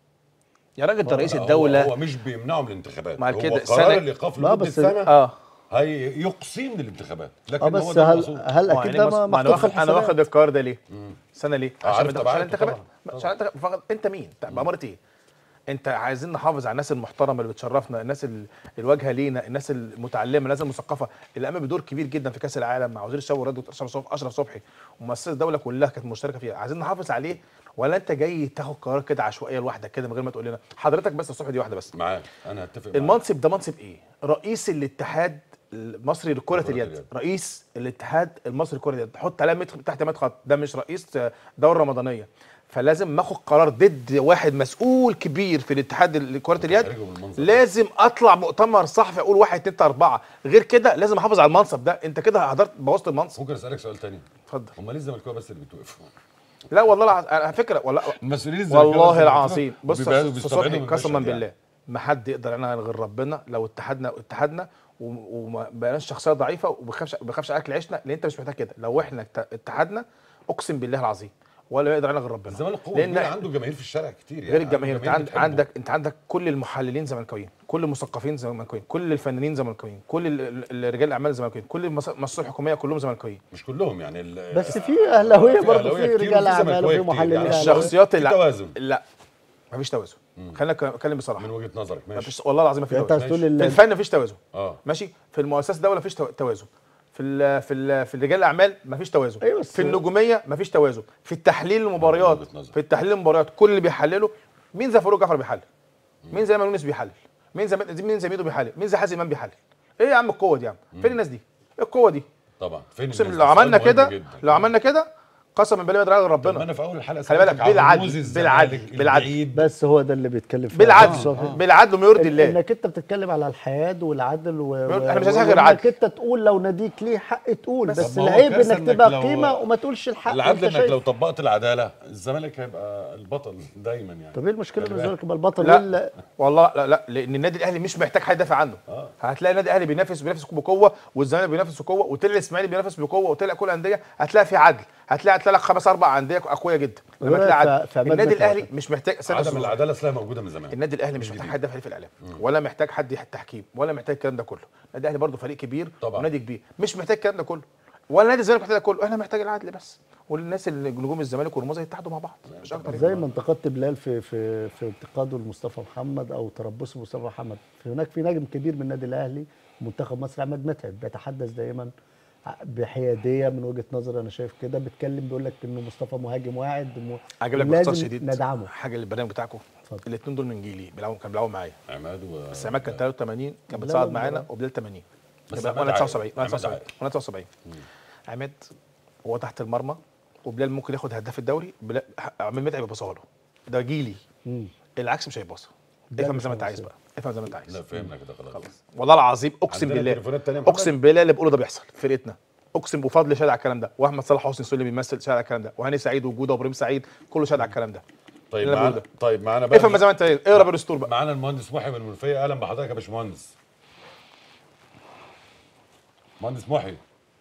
يا راجل ده رئيس لا، هو- الدوله هو مش بيمنعه من الانتخابات مع هو كده قرار سنة- الايقاف لا، لمده بس- سنه اه هي يقصي من الانتخابات لكن اه هو بس ده هل المقصود. هل ما هو اكيد يعني ده مص- ما انا محطوط في واخد انا الحسابات واخد القرار ده ليه؟ سنه ليه؟ آه، عارف عشان عشان تبعاته الانتخابات طبعاً. عشان الانتخابات فقط انت مين؟ انت باماره ايه؟ انت عايزين نحافظ على الناس المحترمه اللي بتشرفنا الناس ال- الواجهه لينا الناس المتعلمه الناس المثقفه اللي قامت بدور كبير جدا في كاس العالم مع وزير الشباب والرياضه دكتور اشرف صبحي اشرف صبحي ومؤسسه الدوله كلها كانت مشتركه فيها عايزين نحافظ عليه ولا انت جاي تاخد قرار كده عشوائيه لوحدك كده من غير ما تقول لنا حضرتك بس الصبح دي واحده بس معاك انا هتفق معاك. المنصب ده منصب ايه؟ رئيس الاتحاد المصري لكرة لكرة اليد اليد. رئيس الاتحاد المصري لكرة اليد حط عليه مت- تحت 100 خط ده مش رئيس دورة رمضانية فلازم ما اخد قرار ضد واحد مسؤول كبير في الاتحاد لكرة اليد خارجه من المنصب. لازم اطلع مؤتمر صحفي اقول واحد اتنين تلاته اربعه غير كده لازم احافظ على المنصب ده انت كده هدرت بوظت المنصب ممكن اسالك سؤال تاني اتفضل هم ليه الزملكاويه بس اللي بتوقفوا لا والله الع... على فكره والله المسؤولين الزملكاويه بس والله اللي العظيم بيتوقفوا بص يا وبيبعدوا- أستاذ بيستبعدوا صبحي من قسما المشهد بالله ما حد يقدر يعملها غير ربنا لو اتحدنا اتحدنا و- وما بقناش شخصيه ضعيفه وما بخافش ما بخافش على اكل عيشنا لان انت مش محتاج كده لو احنا ات- اتحدنا اقسم بالله العظيم ولا يقدر يعملها غير ربنا الزمالك قوه لأن كبيره إحنا- عنده جماهير في الشارع كتير يعني غير الجماهير انت عند بتحبه. عندك انت عندك كل المحللين زملكاويين كل المثقفين زملكاويين كل الفنانين زملكاويين كل ال- ال- الرجال الاعمال زملكاويين كل المس- المؤسسات الحكوميه كلهم زملكاويين مش كلهم يعني ال- بس في اهلاويه في برضه أهلاوية في كتير رجال وفي اعمال زملكاوية وفي كتير. محللين يعني أهلاوية. الشخصيات في اللي توازن. لا مفيش توازن خلينا نك- نتكلم بصراحه من وجهه نظرك ماشي مفيش والله العظيم مفيش انت توازن هتقول في ال- الفن مفيش توازن اه ماشي في المؤسسه الدوله مفيش تو- توازن في ال في ال في رجال الاعمال مفيش توازن أيوة بس- في النجوميه مفيش توازن في التحليل المباريات وجهة نظر. في التحليل المباريات كل اللي بيحلله مين زي فاروق جعفر بيحلل مين زي ايمن يونس بيحلل مين زي مين زي ميدو بيحلل مين زي حازم امام بيحلل ايه يا عم القوه دي يا عم فين الناس دي ايه القوه دي طبعا فين اقسم الناس لو دي؟ عملنا سؤال مهم كده جدا. لو عملنا كده قسما بالله ما يدري طب ما ربنا انا في اول الحلقه خلي بالك سألتك عن بالعدل، رموز بالعدل، الزمالك بالعدل. البعيد. بس هو ده اللي بيتكلم فيه بالعدل صبحي. بالعدل وما يرضي إن- الله انك انت بتتكلم على الحياد والعدل و... و... إحنا مش عايزين غير وإنك عدل. انت تقول لو ناديك ليه حق تقول بس, طب ما هو العيب كارثة انك إنك تبقى لو- قيمه وما تقولش الحق العدل وأنت انك لو شايف. طبقت العداله الزمالك هيبقى البطل دايما يعني طب ايه المشكله ان خلي بالك. الزمالك يبقى البطل لا لا والله لا لا لان النادي الاهلي مش محتاج حد يدافع عنه آه. هتلاقي النادي الاهلي بينافس بينافس بقوه والزمالك بينافس بقوه وطلع الاسماعيلي بينافس بقوه وطلع كل الانديه هتلاقي في عدل هتلاقي هتلاقي لك خمس اربع انديه اقوياء جدا لما ولا تلاقي في- عدل في عماد النادي متعب. الاهلي مش محتاج استنى عدم بس- العداله اصلها موجوده من زمان النادي الاهلي مش محتاج حد يدافع عليه في الاعلام ولا محتاج حد يحت تحكيم ولا محتاج الكلام ده كله النادي الاهلي برضه فريق كبير طبعا. ونادي كبير مش محتاج الكلام ده كله ولا نادي الزمالك محتاج ده كله انا محتاج العدل بس والناس اللي نجوم الزمالك والرموز يتحدوا مع بعض مش اكتر زي ما انتقدت بلال في في في انتقاده لمصطفى محمد او تربصه بمصطفى محمد في هناك في نجم كبير من النادي الاهلي منتخب مصر عماد متعب بيتحدث دايما بحياديه من وجهه نظري انا شايف كده بيتكلم بيقول لك انه مصطفى مهاجم واعد م- عاجب لك لازم باختصار شديد ندعمه حاجه للبرنامج بتاعكم اتفضل. الاثنين دول من جيلي بيلعبوا كانوا بيلعبوا معايا عماد و بس عماد كان 83 كان لا، بتصعد لا، معانا لا. وبلال 80 بس يبقى عماد وانا عاقل. 79 وانا عماد 79 عاقل. وانا 79 عماد هو تحت المرمى وبلال ممكن ياخد هداف الدوري بلا- عماد متعب يبصها له ده جيلي مم. العكس مش هيبص ده افهم مش زي ما انت عايز هيبص. بقى افهم زي ما انت عايز لا فهمنا كده خلاص خلاص والله العظيم اقسم عندنا بالله تليفونات تانية يا محمد؟ اقسم بالله اللي بقوله ده بيحصل في فرقتنا اقسم بفضل شهد على الكلام ده واحمد صلاح حسني سوري بيمثل شهد على الكلام ده وهاني سعيد وجوده وابراهيم سعيد كله شهد على الكلام ده طيب اللي أنا معانا بقوله طيب معانا بقى افهم زي ما انت عايز اقرا بالاسطور بقى معانا المهندس محي من المنوفيه اهلا بحضرتك يا باشمهندس مهندس محي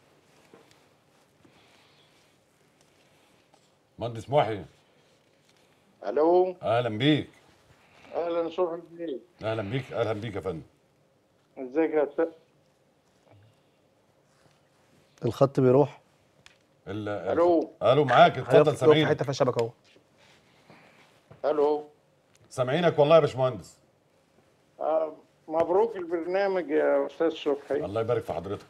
مهندس محي الو اهلا بيك اهلا صبحي بيه اهلا بيك اهلا بيك يا فندم ازيك يا استاذ الخط بيروح ال- الو الو معاك اتفضل هيقف- يقف في سامعينك حته فيها شبكه اهو الو سامعينك والله يا باشمهندس آه مبروك البرنامج يا استاذ صبحي الله يبارك في حضرتك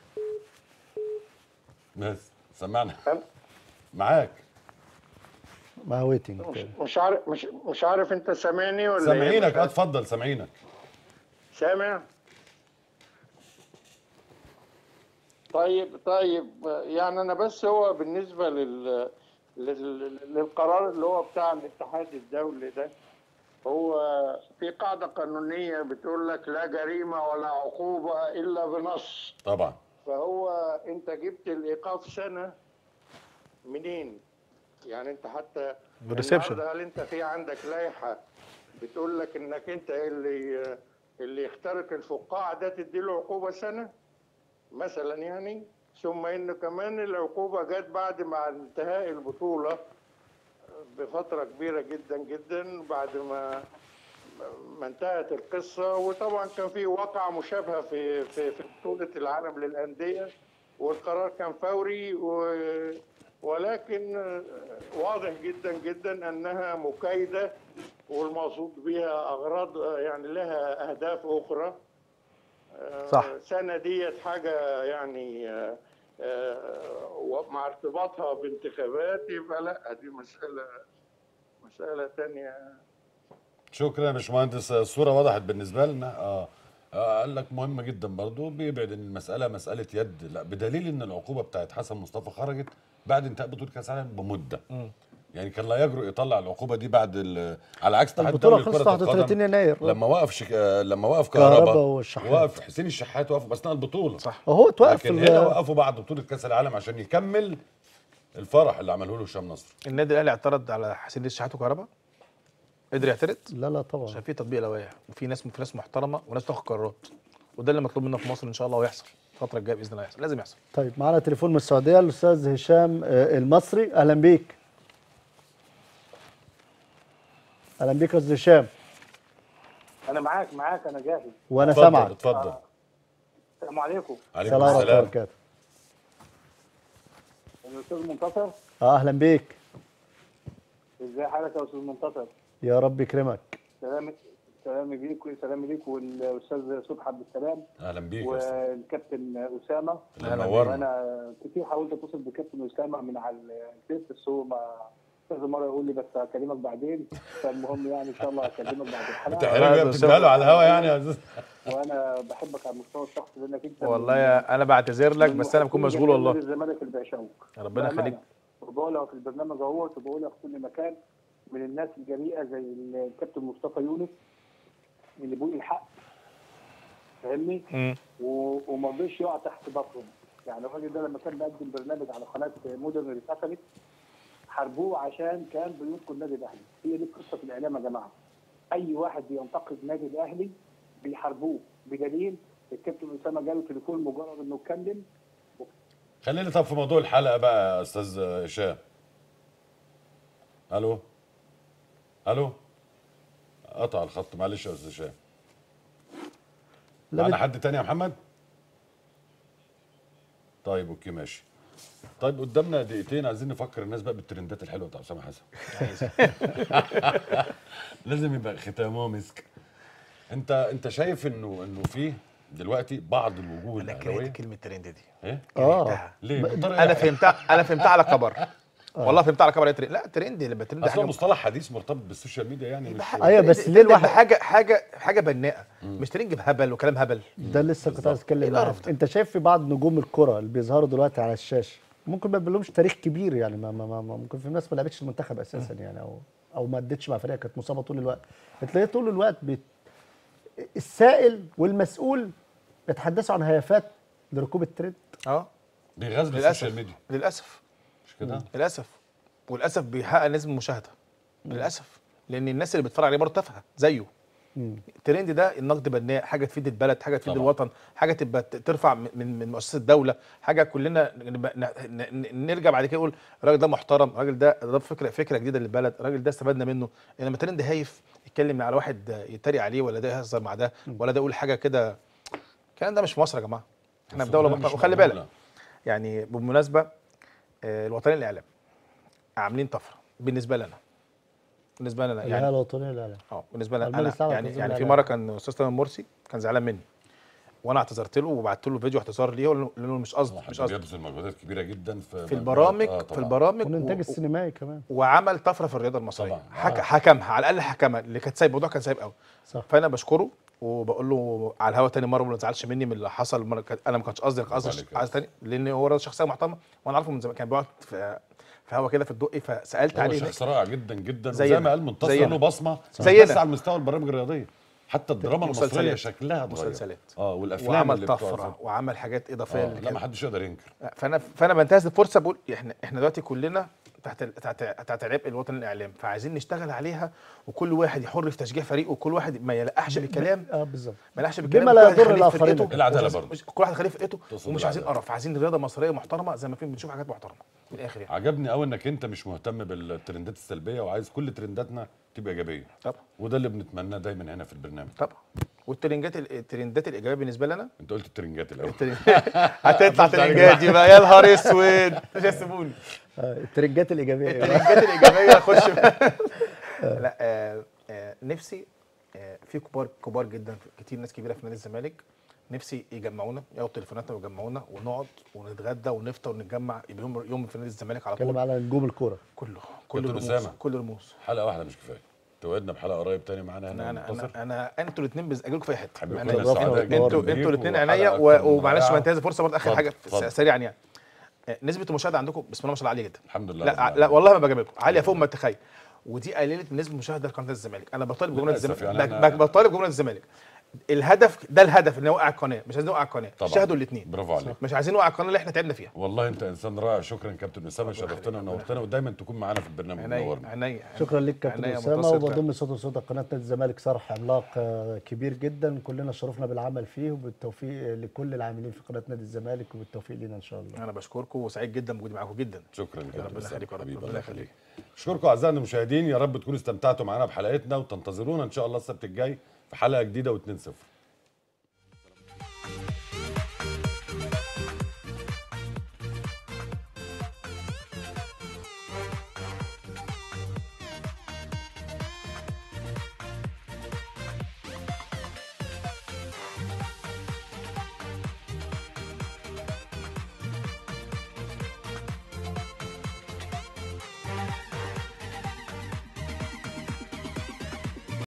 بس سمعنا أنا- مع معاك مش, ويتنج مش عارف مش مش عارف انت سامعني ولا إيه؟ سامعينك مش اه عارف. اتفضل سامعينك سامع طيب طيب يعني انا بس هو بالنسبه لل لل- للقرار اللي هو بتاع الاتحاد الدولي ده هو في قاعده قانونيه بتقول لك لا جريمه ولا عقوبه الا بنص طبعا فهو انت جبت الايقاف سنه منين؟ يعني انت حتى بالريسبشن. النهارده هل انت في عندك لائحه بتقول لك انك انت اللي اللي يخترق الفقاعه ده تديله عقوبه سنه مثلا يعني ثم انه كمان العقوبه جت بعد ما انتهاء البطوله بفتره كبيره جدا جدا بعد ما ما انتهت القصه وطبعا كان في واقعه مشابهه في في في بطوله العالم للانديه والقرار كان فوري و ولكن واضح جدا جدا انها مكايده والمقصود بها اغراض يعني لها اهداف اخرى صح. سنه ديت حاجه يعني آه، آه، ومع ارتباطها بانتخابات يبقى لا دي مساله مساله تانية شكرا يا باشمهندس الصوره وضحت بالنسبه لنا اه آه، قال لك مهم جدا برضو بيبعد ان المساله مساله يد لا بدليل ان العقوبه بتاعت حسن مصطفى خرجت بعد انتهاء بطوله كاس العالم بمده يعني كان لا يجرؤ يطلع العقوبه دي بعد ال- على عكس اتحاد البطوله الدولي خلصت لكرة 31 القدم يناير لما وقف شك... آه، لما وقف كهربا كهربا والشحات. وقف حسين الشحات وقف اثناء البطوله صح هو اتوقف لكن ال- هنا وقفوا بعد بطوله كاس العالم عشان يكمل الفرح اللي عمله له هشام نصر النادي الاهلي اعترض على حسين الشحات وكهرباء قدر يعترض لا لا طبعا عشان في تطبيق لوائح وفي ناس في ناس محترمه وناس تاخد قرارات وده اللي مطلوب منا في مصر ان شاء الله ويحصل الفتره الجايه باذن الله يحصل لازم يحصل طيب معانا تليفون من السعوديه الاستاذ هشام آه، المصري اهلا بيك اهلا بيك يا استاذ هشام انا معاك معاك انا جاهز وانا اتفضل سامعك اتفضل السلام عليكم عليكم السلام ورحمه الله السلام وبركاته الاستاذ منتصر اه اهلا بيك ازاي حالك يا استاذ منتصر يا رب يكرمك سلام سلامي بيك سلامي ليك والاستاذ صبحي عبد السلام اهلا بيك يا أستاذ. والكابتن اسامه أهلا بيك. وانا كتير حاولت اتصل بالكابتن اسامه من على الفيس بس هو ما كذا مره يقول لي بس هكلمك بعدين فالمهم يعني ان شاء الله هكلمك بعد الحلقه بتحرجه بتديها له على الهوا يعني يا أستاذ. وانا بحبك على المستوى الشخصي لانك انت والله يا انا بعتذر لك بس انا بكون مشغول والله الزمالك اللي بيعشقوك ربنا يخليك وبقولها في البرنامج اهوت وبقولها في كل مكان من الناس الجريئه زي الكابتن مصطفى يونس اللي بيقول الحق فاهمني؟ مم. و- وما رضيش يقع تحت بطنه يعني الراجل ده لما كان بيقدم برنامج على قناه مودرن اللي اتقفلت حاربوه عشان كان بينقذ النادي الاهلي هي دي قصه في الاعلام يا جماعه اي واحد بينتقد النادي الاهلي بيحاربوه بدليل الكابتن اسامه جاله تليفون مجرد انه اتكلم خلينا طب في موضوع الحلقه بقى يا استاذ هشام الو الو قطع الخط معلش يا استاذ هشام لا معانا بت- حد تاني يا محمد طيب اوكي ماشي طيب قدامنا دقيقتين عايزين نفكر الناس بقى بالترندات الحلوه بتاع اسامه حسن لازم يبقى ختامه مسك انت انت شايف انه انه في دلوقتي بعض الوجوه انا كرهت الاهلاويه كلمه ترند دي ايه كرهتها. ليه بالطريقة انا يعني. فهمتها انا فهمتها على كبر والله فهمتها على كبر إيه ترند لا ترند لما ترند اصل هو حاجه مصطلح حديث مرتبط بالسوشيال ميديا يعني مش ايوه بس ترند ليه الواحد حاجه حاجه حاجه بناءه مش ترند بهبل وكلام هبل ده لسه كنت عايز إيه اتكلم القرف معاك ده؟ انت شايف في بعض نجوم الكره اللي بيظهروا دلوقتي على الشاشه ممكن ما لهمش تاريخ كبير يعني ما ما ما ما- ممكن في ناس ما لعبتش المنتخب اساسا يعني او او ما ادتش مع فريقها كانت مصابه طول الوقت بتلاقيه طول الوقت بيت... السائل والمسؤول بيتحدثوا عن هيافات لركوب الترند اه بيغذوا للاسف السوشيال ميديا للاسف مش كده للاسف وللاسف بيحقق نسبه مشاهده للاسف لان الناس اللي بتتفرج عليه برضه تافهه زيه الترند ده النقد بناء حاجه تفيد البلد حاجه تفيد طبعا. الوطن حاجه تبقى ت- ترفع من من من مؤسسه الدوله حاجه كلنا نبقى ن- ن- ن- نرجع بعد كده نقول الراجل ده محترم الراجل ده ده فكره فكره جديده للبلد الراجل ده استفدنا منه انما ترند هايف يتكلم على واحد يتريق عليه ولا ده يهزر مع ده ولا ده يقول حاجه كده الكلام ده مش في مصر يا جماعه احنا في دوله السودان محترمه مش وخلي مقبولة. بالك يعني بالمناسبه آه، الوطنيه الاعلام عاملين طفره بالنسبه لنا بالنسبه لنا الهيئه يعني الوطنيه للاعلام اه بالنسبه لنا المجلس انا الأعلى يعني للتنظيم يعني في الإعلامي. مره كان استاذ تامر مرسي كان زعلان مني وانا اعتذرت له وبعت له فيديو اعتذار ليه وقلت له مش قصدي مش حد قصدي بيبذل مجهودات كبيره جدا في في البرامج آه في طبعاً. البرامج والانتاج و- السينمائي كمان وعمل طفره في الرياضه المصريه طبعاً. حك... آه. حكمها على الاقل حكمها اللي كانت سايب الموضوع كان سايب قوي صح فانا بشكره وبقول له على الهوا تاني مره ما تزعلش مني من اللي حصل المره كانت- انا ما كانش قصدي كان برافو قصدي عليك يا عايز تاني لان هو راجل شخصيه محترمه وانا عارفه من زمان كان بيقعد في في هوا كده في الدقي فسالت هو عليه شخص رائع جدا جدا زينا. وزي ما قال منتصر زينا. له بصمه زينا. بس على مستوى البرامج الرياضيه حتى الدراما المصريه مسلسلات. شكلها اتغير مسلسلات. اه والافلام وعمل اللي طفره بتعرض. وعمل حاجات اضافيه آه اللي لا كانت- ما حدش يقدر ينكر فانا فانا بنتهز الفرصه بقول احنا احنا دلوقتي كلنا تحت ال- تحت تحت عبء الوطن الاعلام فعايزين نشتغل عليها وكل واحد يحر في تشجيع فريقه وكل واحد ما يلقحش بالكلام اه بالظبط ما يلقحش بالكلام بما كل لا واحد يضر يخليه في الآخرين. فرقته. العدالة مش- برضه. مش- كل واحد يخليه في فرقته تقصد ومش عايزين العدالة. قرف عايزين رياضه مصريه محترمه زي ما في بنشوف حاجات محترمه من الاخر يعني عجبني قوي انك انت مش مهتم بالترندات السلبيه وعايز كل ترنداتنا تبقى ايجابيه طبعا وده اللي بنتمناه دايما هنا في البرنامج طبعا والترنجات الترندات الايجابيه بالنسبه لنا انت قلت الترنجات الاول هتطلع ترنجات دي بقى يا نهار اسود مش هيسيبوني آه، الترنجات الايجابيه الترنجات الايجابيه اخش لا آه آه نفسي آه في كبار كبار جدا كتير ناس كبيره في نادي الزمالك نفسي يجمعونا ياخدوا تليفوناتنا ويجمعونا ونقعد ونتغدى ونفطر ونتجمع يبقى يوم يوم في نادي الزمالك على اتكلم طول على نجوم الكوره كله كل كابتن الرموز أسامة. كل الرموز حلقه واحده مش كفايه توعدنا بحلقه قريب تاني معانا انا هنا انا منتصر انا, أنا انتوا الاثنين اجيلكم في اي حته حبيبي، عينيا. كنا سعداء انتوا جداً انتوا بيك انتوا الاثنين وحلقة عينيا أكتر من و- ومعلش رائعة. بنتهز الفرصه برضه اخر اتفضل، حاجه اتفضل. سريعا يعني آه، نسبه المشاهده عندكم بسم الله ما شاء الله عاليه جدا الحمد لله لا رب لا العالمين. والله ما بجاملكم عاليه فوق ما تتخيل ودي قللت نسبه المشاهده لقناه الزمالك انا بطالب جمهور للأسف الزمالك يعني بك- أنا- بك- بطالب جمهور الزمالك الهدف ده الهدف ان نوقع القناه مش عايزين نوقع القناه طبعاً. شاهدوا الاثنين برافو عليك مش عايزين نوقع القناه اللي احنا تعبنا فيها والله انت انسان رائع شكرا كابتن اسامه شرفتنا ونورتنا ودايما تكون معانا في البرنامج عينيا منورنا عينيا شكرا لك كابتن عينيا اسامه منتصر. وبضم صوت وصوت قناه نادي الزمالك صرح عملاق آه، كبير جدا كلنا شرفنا بالعمل فيه وبالتوفيق لكل العاملين في قناه نادي الزمالك وبالتوفيق لينا ان شاء الله انا بشكركم وسعيد جدا بوجودي معاكم جدا شكرا كابتن ربنا أسامة. يخليك يا رب. حبيبي ربنا الله يخليك. يخليك اشكركم اعزائنا المشاهدين يا رب تكونوا استمتعتوا معانا بحلقتنا وتنتظرونا ان شاء الله السبت الجاي في حلقه جديده و2 0